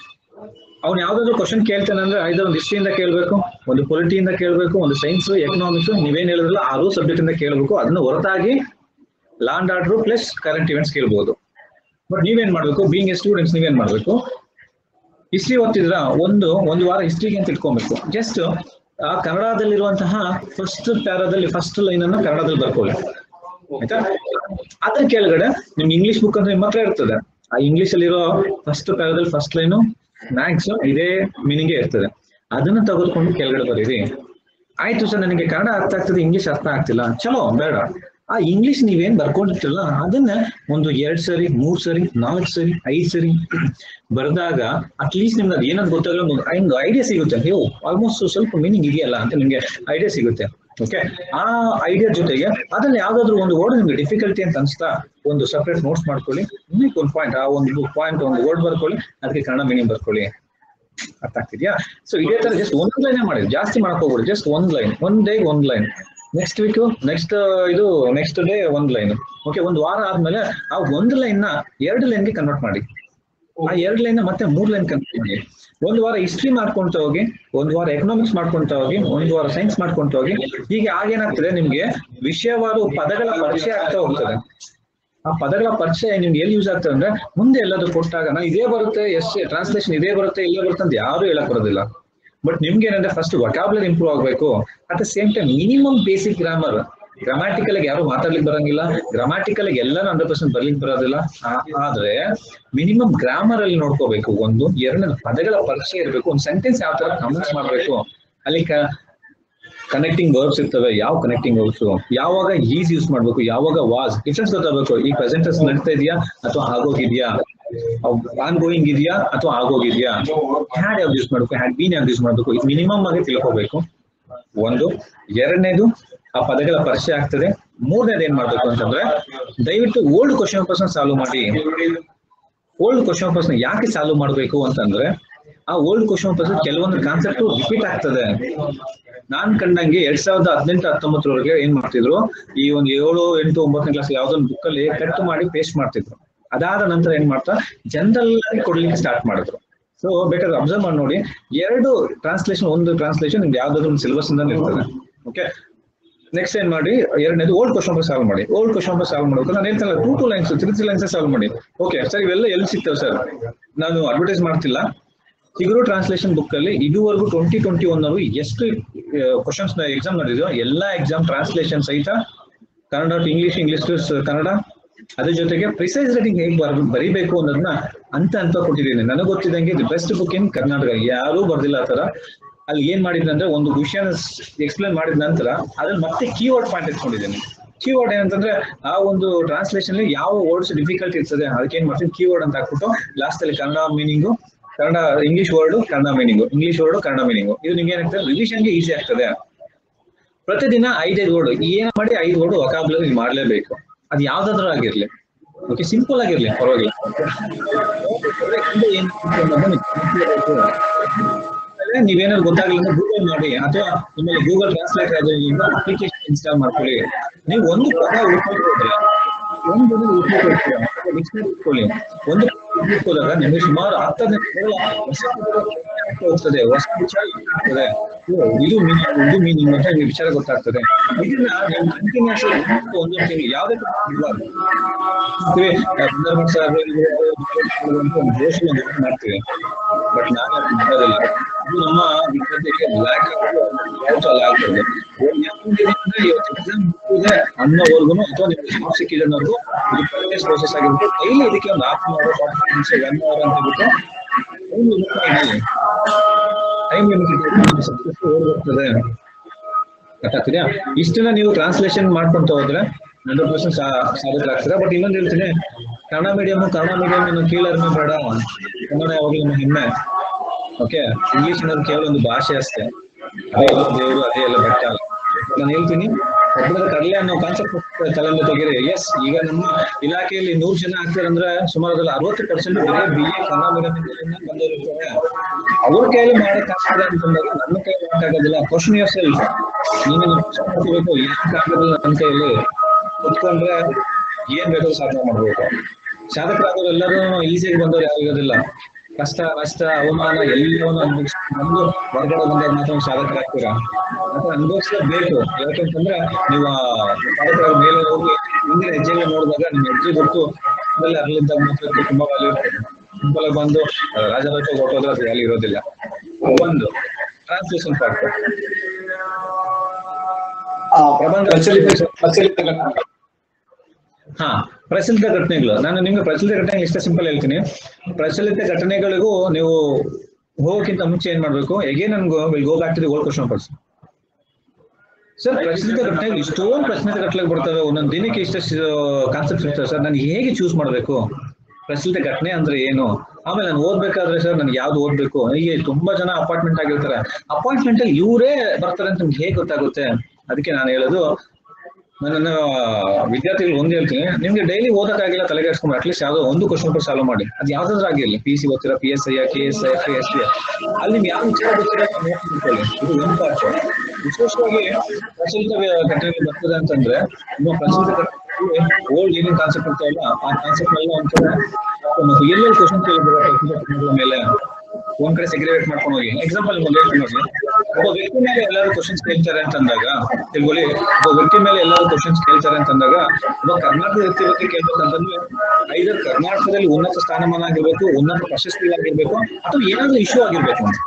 ಅವ್ನು ಯಾವ್ದಾದ್ರು ಕ್ವಶನ್ ಕೇಳ್ತಾನೆ ಅಂದ್ರೆ ಐದರ್ ಒಂದು ಹಿಸ್ಟ್ರಿಯಿಂದ ಕೇಳಬೇಕು ಒಂದು ಪೊಲಿಟಿಯಿಂದ ಕೇಳಬೇಕು ಒಂದು ಸೈನ್ಸ್ ಎಕನಾಮಿಕ್ಸ್ ನೀವೇನ್ ಹೇಳಿದ್ರಲ್ಲ ಆರು ಸಬ್ಜೆಕ್ಟ್ ಇಂದ ಕೇಳಬೇಕು ಅದನ್ನ ಹೊರತಾಗಿ law and order plus current events ಕೇಳ್ಬೋದು ಬಟ್ ನೀವೇನ್ ಮಾಡ್ಬೇಕು ಬೀಂಗ್ ಎ ಸ್ಟೂಡೆಂಟ್ಸ್ ನೀವೇನ್ ಮಾಡ್ಬೇಕು ಹಿಸ್ಟ್ರಿ ಓದ್ತಿದ್ರ ಒಂದು ಒಂದು ವಾರ ಹಿಸ್ಟ್ರಿಗೆ ಅಂತ ಇಟ್ಕೊಬೇಕು ಜಸ್ಟ್ ಆ ಕನ್ನಡದಲ್ಲಿರುವಂತಹ ಫಸ್ಟ್ ಪ್ಯಾರಾದಲ್ಲಿ ಫಸ್ಟ್ ಲೈನ್ ಅನ್ನು ಕನ್ನಡದಲ್ಲಿ ಬರ್ಕೊಳ್ಳಿ ಆಯ್ತಾ ಅದ್ರ ಕೆಳಗಡೆ ನಿಮ್ ಇಂಗ್ಲಿಷ್ ಬುಕ್ ಅಂದ್ರೆ ನಿಮ್ಮ ಹತ್ರ ಇರ್ತದೆ ಆ ಇಂಗ್ಲಿಷ್ ಅಲ್ಲಿರೋ ಫಸ್ಟ್ ಪ್ಯಾರಾದಲ್ಲಿ ಫಸ್ಟ್ ಲೈನು ಮ್ಯಾಕ್ಸ್ ಇದೇ ಮೀನಿಂಗ್ ಇರ್ತದೆ ಅದನ್ನ ತೆಗೆದುಕೊಂಡು ಕೆಳಗಡೆ ಬರೀರಿ ಆಯ್ತು ಸರ್ ನನಗೆ ಕನ್ನಡ ಅರ್ಥ ಆಗ್ತದೆ ಇಂಗ್ಲಿಷ್ ಅರ್ಥ ಆಗ್ತಿಲ್ಲ ಚಲೋ ಬೇಡ ಆ ಇಂಗ್ಲಿಷ್ ನೀವೇನ್ ಬರ್ಕೊಂಡಿರ್ತಿಲ್ಲ ಅದನ್ನ ಒಂದು ಎರಡ್ ಸರಿ ಮೂರ್ ಸರಿ ನಾಲ್ಕು ಸರಿ ಐದ್ ಸರಿ ಬರೆದಾಗ ಅಟ್ಲೀಸ್ಟ್ ನಿಮ್ಗೆ ಅದು ಏನಂತ ಗೊತ್ತಾಗಲ್ಲ ಒಂದು ಒಂದು ಐಡಿಯಾ ಸಿಗುತ್ತೆ ಅಯ್ಯೋ ಆಲ್ಮೋಸ್ಟ್ ಸ್ವಲ್ಪ ಮೀನಿಂಗ್ ಇದೆಯಲ್ಲ ಅಂತ ನಿಮ್ಗೆ ಐಡಿಯಾ ಸಿಗುತ್ತೆ ಓಕೆ ಆ ಐಡಿಯಾ ಜೊತೆಗೆ ಅದ್ರಲ್ಲಿ ಯಾವ್ದಾದ್ರು ಒಂದು ವರ್ಡ್ ನಿಮ್ಗೆ ಡಿಫಿಕಲ್ಟಿ ಅಂತ ಅನ್ಸ್ತಾ ಒಂದು ಸಪ್ರೇಟ್ ನೋಟ್ಸ್ ಮಾಡ್ಕೊಳ್ಳಿ ಇನ್ನೊಂದು ಒಂದು ಪಾಯಿಂಟ್ ಆ ಒಂದು ಪಾಯಿಂಟ್ ಒಂದು ವರ್ಡ್ ಬರ್ಕೊಳ್ಳಿ ಅದಕ್ಕೆ ಕನ್ನಡ ಮೀನಿಂಗ್ ಬರ್ಕೊಳ್ಳಿ ಅರ್ಥ ಆಗ್ತಿದ್ಯಾ ಸೊ ಇದೇ ತರ ಜಸ್ಟ್ ಒಂದ್ ಲೈನ್ ಮಾಡಿ ಜಾಸ್ತಿ ಮಾಡಕ್ ಹೋಗ್ಬಿಡಿ ಜಸ್ಟ್ ಒಂದ್ ಲೈನ್ ಒಂದ್ ಡೇ ಒಂದ್ ಲೈನ್ ನೆಕ್ಸ್ಟ್ ವೀಕ್ ನೆಕ್ಸ್ಟ್ ಇದು ನೆಕ್ಸ್ಟ್ ಡೇ ಒಂದ್ ಲೈನ್ ಓಕೆ ಒಂದ್ ವಾರ ಆದ್ಮೇಲೆ ಆ ಒಂದ್ ಲೈನ್ ನ ಎರಡು ಲೈನ್ಗೆ ಕನ್ವರ್ಟ್ ಮಾಡಿ ಆ ಎರಡು ಲೈನ್ ಮತ್ತೆ ಮೂರ್ ಲೈನ್ ಕನ್ವರ್ಟ್ ಮಾಡಿ ಒಂದ್ ವಾರ ಹಿಸ್ಟ್ರಿ ಮಾಡ್ಕೊಂತ ಹೋಗಿ ಒಂದ್ ವಾರ ಎಕನಾಮಿಕ್ಸ್ ಮಾಡ್ಕೊಂತ ಹೋಗಿ ಒಂದ್ ವಾರ ಸೈನ್ಸ್ ಮಾಡ್ಕೊಂತ ಹೋಗಿ ಹೀಗೆ ಆಗೇನಾಗ್ತದೆ ನಿಮ್ಗೆ ವಿಷಯವಾದ ಪದಗಳ ಪರಿಚಯ ಆಗ್ತಾ ಹೋಗ್ತದೆ ಆ ಪದಗಳ ಪರಿಚಯ ನಿಮ್ಗೆ ಎಲ್ಲಿ ಯೂಸ್ ಆಗ್ತದೆ ಅಂದ್ರೆ ಮುಂದೆ ಎಲ್ಲದು ಕೊಟ್ಟಾಗ ನಾನು ಇದೇ ಬರುತ್ತೆ ಎಸ್ ಟ್ರಾನ್ಸ್ಲೇಷನ್ ಇದೇ ಬರುತ್ತೆ ಇಲ್ಲೇ ಬರುತ್ತೆ ಅಂತ ಯಾರು ಹೇಳಕ್ ಬರೋದಿಲ್ಲ ಬಟ್ ನಿಮ್ಗೆ ಏನಂದ್ರೆ ಫಸ್ಟ್ ವೊಕಾಬ್ಲರ್ ಇಂಪ್ರೂವ್ ಆಗ್ಬೇಕು at the same time minimum basic grammar grammatical ಆಗಿ ಯಾರು ಮಾತಾಡ್ಲಿಕ್ಕೆ ಬರಂಗಿಲ್ಲ ಗ್ರಾಮ್ಯಾಟಿಕಲ್ ಆಗಿ ಎಲ್ಲಾನು ಹಂಡ್ರೆಡ್ ಪರ್ಸೆಂಟ್ ಬರ್ಲಿಕ್ಕೆ ಬರೋದಿಲ್ಲ ಆ- ಆದ್ರೆ ಮಿನಿಮಮ್ ಗ್ರಾಮರ್ ಅಲ್ಲಿ ನೋಡ್ಕೋಬೇಕು ಒಂದು ಎರಡನೇ ಪದಗಳ ಪರಿಚಯ ಇರಬೇಕು ಒಂದು ಸೆಂಟೆನ್ಸ್ ಯಾವ ತರ ಕಮೆಂಟ್ಸ್ ಮಾಡ್ಬೇಕು ಅಲ್ಲಿ ಕನೆಕ್ಟಿಂಗ್ ವರ್ಬ್ಸ್ ಇರ್ತವೆ ಯಾವ ಕನೆಕ್ಟಿಂಗ್ ವರ್ಬ್ಸ್ ಯಾವಾಗ ಈಸ್ ಯೂಸ್ ಮಾಡ್ಬೇಕು ಯಾವಾಗ ವಾಸ್ ಡಿಫ್ರೆನ್ಸ್ ಗೊತ್ತಾಗಬೇಕು ಈ ಪ್ರೆಸೆಂಟೆನ್ಸ್ ನಡೀತಾ ಇದೆಯಾ ಅಥವಾ ಆಗೋಗಿದ್ಯಾ ಆನ್ ಗೋಯಿಂಗ್ ಇದೆಯಾ ಅಥವಾ ಆಗೋಗಿದ್ಯಾ ಹ್ಯಾಡ್ ಯಾವ್ದು ಯೂಸ್ ಮಾಡ್ಬೇಕು ಹ್ಯಾಡ್ ಬೀನ್ ಯಾವ್ದು ಯೂಸ್ ಮಾಡ್ಬೇಕು ಇದು ಮಿನಿಮಮ್ ಆಗಿ ತಿಳ್ಕೋಬೇಕು ಒಂದು ಎರಡನೇದು ಆ ಪದಗಳ ಪರಿಚಯ ಆಗ್ತದೆ ಮೂರನೇದು ಏನ್ ಮಾಡ್ಬೇಕು ಅಂತಂದ್ರೆ ದಯವಿಟ್ಟು ಓಲ್ಡ್ ಕ್ವಶನ್ ಪೇಪರ್ಸ್ ಸಾಲ್ವ್ ಮಾಡಿ ಓಲ್ಡ್ ಕ್ವಶನ್ ಪೇಪರ್ಸ್ ಯಾಕೆ ಸಾಲ್ವ್ ಮಾಡಬೇಕು ಅಂತಂದ್ರೆ ಆ ಓಲ್ಡ್ ಕ್ವಶನ್ ಪೇಪರ್ಸ್ ಕೆಲವೊಂದು ಕಾನ್ಸೆಪ್ಟ್ ರಿಪೀಟ್ ಆಗ್ತದೆ ನಾನ್ ಕಂಡಂಗೆ ಎರಡ್ ಸಾವಿರದ ಹದಿನೆಂಟು ಹತ್ತೊಂಬತ್ತರವರೆಗೆ ಏನ್ ಮಾಡ್ತಿದ್ರು ಈ ಒಂದು ಏಳು ಎಂಟು ಒಂಬತ್ತನೇ ಕ್ಲಾಸ್ ಯಾವ್ದೊಂದು ಬುಕ್ ಅಲ್ಲಿ ಕಟ್ ಮಾಡಿ ಪೇಸ್ಟ್ ಮಾಡ್ತಿದ್ರು ಅದಾದ ನಂತರ ಏನ್ ಮಾಡ್ತಾ ಜನರಲ್ ಆಗಿ ಕೊಡ್ಲಿಕ್ಕೆ ಸ್ಟಾರ್ಟ್ ಮಾಡಿದ್ರು ಸೊ ಬೇಕಾದ್ರೆ ಅಬ್ಸರ್ವ್ ಮಾಡಿ ನೋಡಿ ಎರಡು ಟ್ರಾನ್ಸ್ಲೇಷನ್ ಒಂದು ಟ್ರಾನ್ಸ್ಲೇಷನ್ ನಿಮ್ಗೆ ಯಾವ್ದಾದ್ರು ಒಂದು ಸಿಲೆಬಸ್ ಇಂದ ಇರ್ತದೆ ಓಕೆ ನೆಕ್ಸ್ಟ್ ಏನ್ ಮಾಡಿ ಎರಡನೇದು ಓಲ್ಡ್ ಕ್ವಶನ್ ಪೇಪರ್ ಸಾಲ್ವ್ ಮಾಡಿ ಓಲ್ಡ್ ಕ್ವಶನ್ ಪೇಪರ್ ಸಾಲ್ವ್ ಮಾಡಬೇಕು ನಾನು ಹೇಳ್ತಲ್ಲ two two lines three three lines solve ಮಾಡಿ ಓಕೆ ಸರ್ ಇವೆಲ್ಲ ಎಲ್ಲಿ ಸಿಗ್ತವೆ ಸರ್ ನಾನು ಅಡ್ವರ್ಟೈಸ್ ಮಾಡ್ತಿಲ್ಲ ಸಿಗುರು ಟ್ರಾನ್ಸ್ಲೇಷನ್ ಬುಕ್ ಅಲ್ಲಿ ಇದುವರೆಗೂ ಟ್ವೆಂಟಿ ಟ್ವೆಂಟಿ ಒನ್ ಅವರು ಎಷ್ಟು ಕ್ವಶನ್ಸ್ ಎಕ್ಸಾಮ್ ನಡೆದಿದೆಯೋ ಎಲ್ಲಾ ಎಕ್ಸಾಮ್ ಟ್ರಾನ್ಸ್ಲೇಷನ್ ಸಹಿತ Kannada to English English to Kannada ಅದ್ರ ಜೊತೆಗೆ ಪ್ರಿಸೈಸ್ ರೈಟಿಂಗ್ ಹೇಗೆ ಬರ್ ಬರಿಬೇಕು ಅನ್ನೋದನ್ನ ಅಂತ ಅಂತ ಕೊಟ್ಟಿದ್ದೀನಿ ನನಗೆ ಗೊತ್ತಿದ್ದಂಗೆ the best book in Karnataka ಯಾರೂ ಬರ್ದಿಲ್ಲ ಆ ತರ ಅಲ್ಲಿ ಏನ್ ಮಾಡಿದ್ರೆ ಅಂದ್ರೆ ಒಂದು ವಿಷಯನ ಎಕ್ಸ್ಪ್ಲೇನ್ ಮಾಡಿದ ನಂತರ ಅದ್ರಲ್ಲಿ ಮತ್ತೆ ಕೀವರ್ಡ್ ಪಾಯಿಂಟ್ ಎತ್ಕೊಂಡಿದ್ದೀನಿ ಕೀವರ್ಡ್ ಏನಂತಂದ್ರೆ ಆ ಒಂದು ಟ್ರಾನ್ಸ್ಲೇಷನ್ ಯಾವ ವರ್ಡ್ಸ್ ಡಿಫಿಕಲ್ಟ್ ಇರ್ತದೆ ಅದಕ್ಕೆ ಏನ್ ಮಾಡ್ತೀನಿ ಕೀವರ್ಡ್ ಅಂತ ಹಾಕ್ಬಿಟ್ಟು ಲಾಸ್ಟ್ ಅಲ್ಲಿ Kannada meaning Kannada English word Kannada meaning English word Kannada meaning ಇದು ನಿಮ್ಗೆ ಏನಾಗ್ತದೆ ರಿವಿಷನ್ಗೆ ಈಸಿ ಆಗ್ತದೆ ಪ್ರತಿದಿನ ಐದೈದು ವರ್ಡ್ ಏನ್ ಮಾಡಿ ಐದು ವರ್ಡ್ ವಕಾಬ್ಲರಿ ಮಾಡ್ಲೇಬೇಕು ಅದು ಯಾವ್ದಾದ್ರೂ ಆಗಿರ್ಲಿ ಓಕೆ ಸಿಂಪಲ್ ಆಗಿರ್ಲಿ ಪರವಾಗಿಲ್ಲ ಹಿಂದೆ ಏನ್ ಅನ್ನೋದನ್ನ ತಿಳ್ಕೊಬೇಕು. ಆಮೇಲೆ ನೀವೇನಾದ್ರು ಗೊತ್ತಾಗಲಿಲ್ಲ ಅಂದ್ರೆ ಗೂಗಲ್ ಮಾಡಿ ಅಥವಾ ನಿಮ್ಮಲ್ಲಿ ಗೂಗಲ್ ಟ್ರಾನ್ಸ್ಲೇಟ್ ಅಪ್ಲಿಕೇಶನ್ ಇನ್ಸ್ಟಾಲ್ ಮಾಡ್ಕೊಳ್ಳಿ ನೀವು ಒಂದು ಪದ ಹುಡ್ಕೊಂಡ್ರೆ ಒಂದು ಡಿಕ್ಷನರಿ ಇಟ್ಕೊಳ್ಳಿ ಒಂದು ಪದ ಹೋದಾಗ ನಿಮಗೆ ಸುಮಾರು ಹತ್ತನೇ ಹೊಸ ಪದ ಹೋಗ್ತದೆ ಹೊಸ ವಿಚಾರ ಆಗ್ತದೆ ಇದು ಮೀನಿಂಗ್ ಇದು ಮೀನಿಂಗ್ ಅಂತ ನಿಮ್ಗೆ ವಿಚಾರ ಗೊತ್ತಾಗ್ತದೆ ಇದನ್ನ ನೀವು ಕಂಟಿನ್ಯೂಸ್ ಒಂದು ತಿಂಗಳು ಯಾವುದೇ ಇರಬಾರ್ದು ಮಾಡ್ತೀವಿ ಸಂದರ್ಭ ಸರ್ ಒಂದು ಘೋಷಣೆ ಮಾಡ್ತೀವಿ ಬಟ್ ನಾನು ಅದನ್ನ ಮಾಡೋದಿಲ್ಲ ಇದು ನಮ್ಮ ವಿದ್ಯಾರ್ಥಿಗೆ ಲ್ಯಾಕ್ ಅಲ್ಲ ಆಗ್ತದೆ ಅಂದ್ರೆ ಇವತ್ತು ಎಕ್ಸಾಮ್ ಇದೆ ಅನ್ನೋವರೆಗೂ ಅಥವಾ ನಿಮ್ಗೆ ಜಾಬ್ ಸಿಕ್ಕಿದನ್ನೋರ್ಗು ಇದು ಪ್ರಿವಿಯಸ್ ಪ್ರೋಸೆಸ್ ಆಗಿರ್ಬೋದು ಡೈಲಿ ಇದಕ್ಕೆ ಒಂದು half an hour forty minutes one hour ಅಂತ ಹೇಳ್ಬಿಟ್ಟು ಟೈಮ್ ಲಿಮಿಟ್ ಸಕ್ಸಸ್ ಹೋಗ್ತದೆ ಗೊತ್ತಾಗ್ತಿದ್ಯಾ ಇಷ್ಟನ್ನ ನೀವು ಟ್ರಾನ್ಸ್ಲೇಷನ್ ಮಾಡ್ಕೊಂತ ಹೋದ್ರೆ ಹಂಡ್ರೆಡ್ ಪರ್ಸೆಂಟ್ ಸಾಧಕರಾಗ್ತೀರಾ ಬಟ್ ಇನ್ನೊಂದು ಹೇಳ್ತೀನಿ ಕನ್ನಡ ಮೀಡಿಯಂ ಕನ್ನಡ ಮೀಡಿಯಂ ಇನ್ನು ಕೀಳರ್ಮೆ ಬೇಡ ಕನ್ನಡ ಯಾವಾಗಲೂ ನಮ್ಮ ಹೆಮ್ಮೆ ಓಕೆ ಇಂಗ್ಲಿಷ್ ಅನ್ನೋದು ಕೇವಲ ಒಂದು ಭಾಷೆ ಅಷ್ಟೇ ಅದೇ ಎಲ್ಲ ದೇವರು ಅದೇ ಎಲ್ಲ ಬೆಟ್ಟ ನಾನು ಹೇಳ್ತೀನಿ ಒಬ್ಬರ ಕಡಲೆ ಅನ್ನೋ ಕಾನ್ಸೆಪ್ಟ್ ತಲೆಯಲ್ಲಿ ತೆಗೀರಿ ಎಸ್ ಈಗ ನಮ್ಮ ಇಲಾಖೆಯಲ್ಲಿ ನೂರು ಜನ ಆಗ್ತಾರಂದ್ರೆ ಸುಮಾರು ಅದ್ರಲ್ಲಿ ಅರವತ್ತು ಪರ್ಸೆಂಟ್ ಬರೀ ಬಿ ಎ ಕನ್ನಡ ಮೀಡಿಯಂ ಬಂದವರಿರ್ತಾರೆ ಅವ್ರ ಕೈಯಲ್ಲಿ ಮಾಡಕ್ ಆಗ್ತದೆ ಅಂತಂದಾಗ ನನ್ನ ಕೈಯಲ್ಲಿ ಮಾಡೋಕ್ಕಾಗೋದಿಲ್ಲ ಕ್ವಶನ್ ಯೋರ್ ಸೆಲ್ಫ್ ನೀನು ಮಾಡ್ಕೋಬೇಕು ಯಾಕೆ ಆಗೋದಿಲ್ಲ ನನ್ನ ಕೈಯಲ್ಲಿ ಕುತ್ಕೊಂಡ್ರೆ ಏನ್ ಬೇಕಾದ್ರೂ ಸಾಧನೆ ಮಾಡ್ಬೇಕು ಸಾಧಕರಾದವ್ರು ಎಲ್ಲರೂ ಈಸಿಯಾಗಿ ಬಂದವ್ರು ಯಾರು ಇರೋದಿಲ್ಲ ಕಷ್ಟ ನಷ್ಟ ಅವಮಾನ ಎಲ್ಲವನ್ನು ಅನುಭವಿಸ್ಕೊಂಡು ಬಂದು ಹೊರಗಡೆ ಬಂದಾಗ ಮಾತ್ರ ನೀವು ಸಾಧಕರಾಗ್ತೀರಾ ಮತ್ತೆ ಅನುಭವಿಸಲೇಬೇಕು ಯಾಕಂತಂದ್ರೆ ನೀವು ಆ ಸಾಧಕರ ಮೇಲೆ ಹೋಗಿ ಮುಂದಿನ ಹೆಜ್ಜೆಗಳು ನೋಡಿದಾಗ ನಿಮ್ಮ ಹೆಜ್ಜೆ ಗೊತ್ತು ಆಮೇಲೆ ಅಲ್ಲಿಂದ ಮಾತ್ರ ತುಂಬಾ ವ್ಯಾಲ್ಯೂ ಸಿಂಪಲ್ ಆಗಿ ಬಂದು ಆ, ರಾಜರಾಜ ಹೊರಟೋದ್ರೆ ಅದು ವ್ಯಾಲ್ಯೂ ಇರೋದಿಲ್ಲ ಒಂದು ಟ್ರಾನ್ಸ್ಲೇಷನ್ ಪಾರ್ಟ್ ಆ, ಪ್ರಚಲಿತ ಪ್ರಚಲಿತ ಘಟನೆ. ಹಾ ಪ್ರಚಲಿತ ಘಟನೆಗಳು ನಾನು ನಿಮ್ಗೆ ಪ್ರಚಲಿತ ಘಟನೆ ಇಷ್ಟ ಸಿಂಪಲ್ ಹೇಳ್ತೀನಿ ಪ್ರಚಲಿತ ಘಟನೆಗಳಿಗೂ ನೀವು ಹೋಗೋಕ್ಕಿಂತ ಮುಂಚೆ ಏನ್ ಮಾಡ್ಬೇಕು ಎಗೇನ್ ನನ್ಗು will go back to the old question person sir ಪ್ರಚಲಿತ ಘಟನೆಗಳು ಇಷ್ಟೊಂದು ಪ್ರಚಲಿತ ಘಟನೆಗಳು ಬರ್ತವೆ ಒಂದೊಂದು ದಿನಕ್ಕೆ ಇಷ್ಟಷ್ಟು ಕಾನ್ಸೆಪ್ಟ್ ಇರ್ತವೆ ಸರ್ ನಾನು ಹೇಗೆ ಚೂಸ್ ಮಾಡಬೇಕು ಪ್ರಚಲಿತ ಘಟನೆ ಅಂದ್ರೆ ಏನು ಆಮೇಲೆ ನಾನು ಓದ್ಬೇಕಾದ್ರೆ ಸರ್ ನನಗೆ ಯಾವ್ದು ಓದ್ಬೇಕು ಹೀಗೆ ತುಂಬಾ ಜನ ಅಪಾರ್ಟ್ಮೆಂಟ್ ಆಗಿರ್ತಾರೆ ಅಪಾರ್ಟ್ಮೆಂಟ್ ಅಲ್ಲಿ ಇವರೇ ಬರ್ತಾರೆ ಅಂತ ನಿಮ್ಗೆ ಹೇಗೆ ಗೊತ್ತಾಗುತ್ತೆ ಅದಕ್ಕೆ ನಾನು ಹೇಳೋದು ನನ್ನ ವಿದ್ಯಾರ್ಥಿಗಳು ಒಂದ್ ಹೇಳ್ತೀನಿ ನಿಮ್ಗೆ ಡೈಲಿ ಓದಕ್ಕಾಗಿಲ್ಲ ತಲೆಗೆಡ್ಸ್ಕೊಂಡು ಅಟ್ಲೀಸ್ಟ್ ಯಾವ್ದೋ ಒಂದು ಕ್ವಶನ್ ಪೇಪರ್ ಸಾಲ್ವ್ ಮಾಡಿ ಅದು ಯಾವ್ದಾದ್ರು ಆಗಿರಲಿ ಪಿ ಸಿ ಓದ್ತೀರಾ P S I K S I F S T ಅಲ್ಲಿ ನಿಮ್ಗೆ ಯಾವ ವಿಚಾರ ಗೊತ್ತಿಲ್ಲ ಅಂತ ನೋಡ್ಕೊಳ್ಳಿ ಇದು ಒಂದು ಪಾರ್ಟ್ ವಿಶೇಷವಾಗಿ ಪ್ರಚಲಿತ ಘಟನೆಗಳು ಬರ್ತದೆ ಅಂತಂದ್ರೆ ನಿಮ್ಮ ಪ್ರಚಲಿತ ಓಲ್ಡ್ ಏನೇನ್ ಕಾನ್ಸೆಪ್ಟ್ ಇರ್ತಾವಲ್ಲ ಆ ಕಾನ್ಸೆಪ್ಟ್ ಎಲ್ಲ ಒಂಥರ ಮತ್ತು ಎಲ್ಲೆಲ್ಲಿ ಕ್ವಶನ್ ಕೇಳಿದ್ರೆ ಮೇಲೆ ಒಂದ್ ಕಡೆ ಸೆಗ್ರಿಗೇಟ್ ಮಾಡ್ಕೊಂಡು ಹೋಗಿ ಎಕ್ಸಾಂಪಲ್ ನಿಮ್ಗೆ ಹೇಳ್ತೀನಿ ನೋಡಿ ಒಬ್ಬ ವ್ಯಕ್ತಿ ಮೇಲೆ ಎಲ್ಲರೂ ಕ್ವಶನ್ಸ್ ಕೇಳ್ತಾರೆ ಅಂತಂದಾಗ ತಿಳ್ಕೊಳ್ಳಿ ಒಬ್ಬ ವ್ಯಕ್ತಿ ಮೇಲೆ ಎಲ್ಲರೂ ಕ್ವಶನ್ಸ್ ಕೇಳ್ತಾರೆ ಅಂತಂದಾಗ ಒಬ್ಬ ಕರ್ನಾಟಕ ವ್ಯಕ್ತಿ ಬಗ್ಗೆ ಕೇಳ್ಬೇಕಂತಂದ್ರೆ ಐದರ್ ಕರ್ನಾಟಕದಲ್ಲಿ ಉನ್ನತ ಸ್ಥಾನಮಾನ ಆಗಿರ್ಬೇಕು ಉನ್ನತ ಪ್ರಶಸ್ತಿ ಆಗಿರ್ಬೇಕು ಅಥವಾ ಏನಾದ್ರೂ ಇಶ್ಯೂ ಆಗಿರ್ಬೇಕು ಅಂತ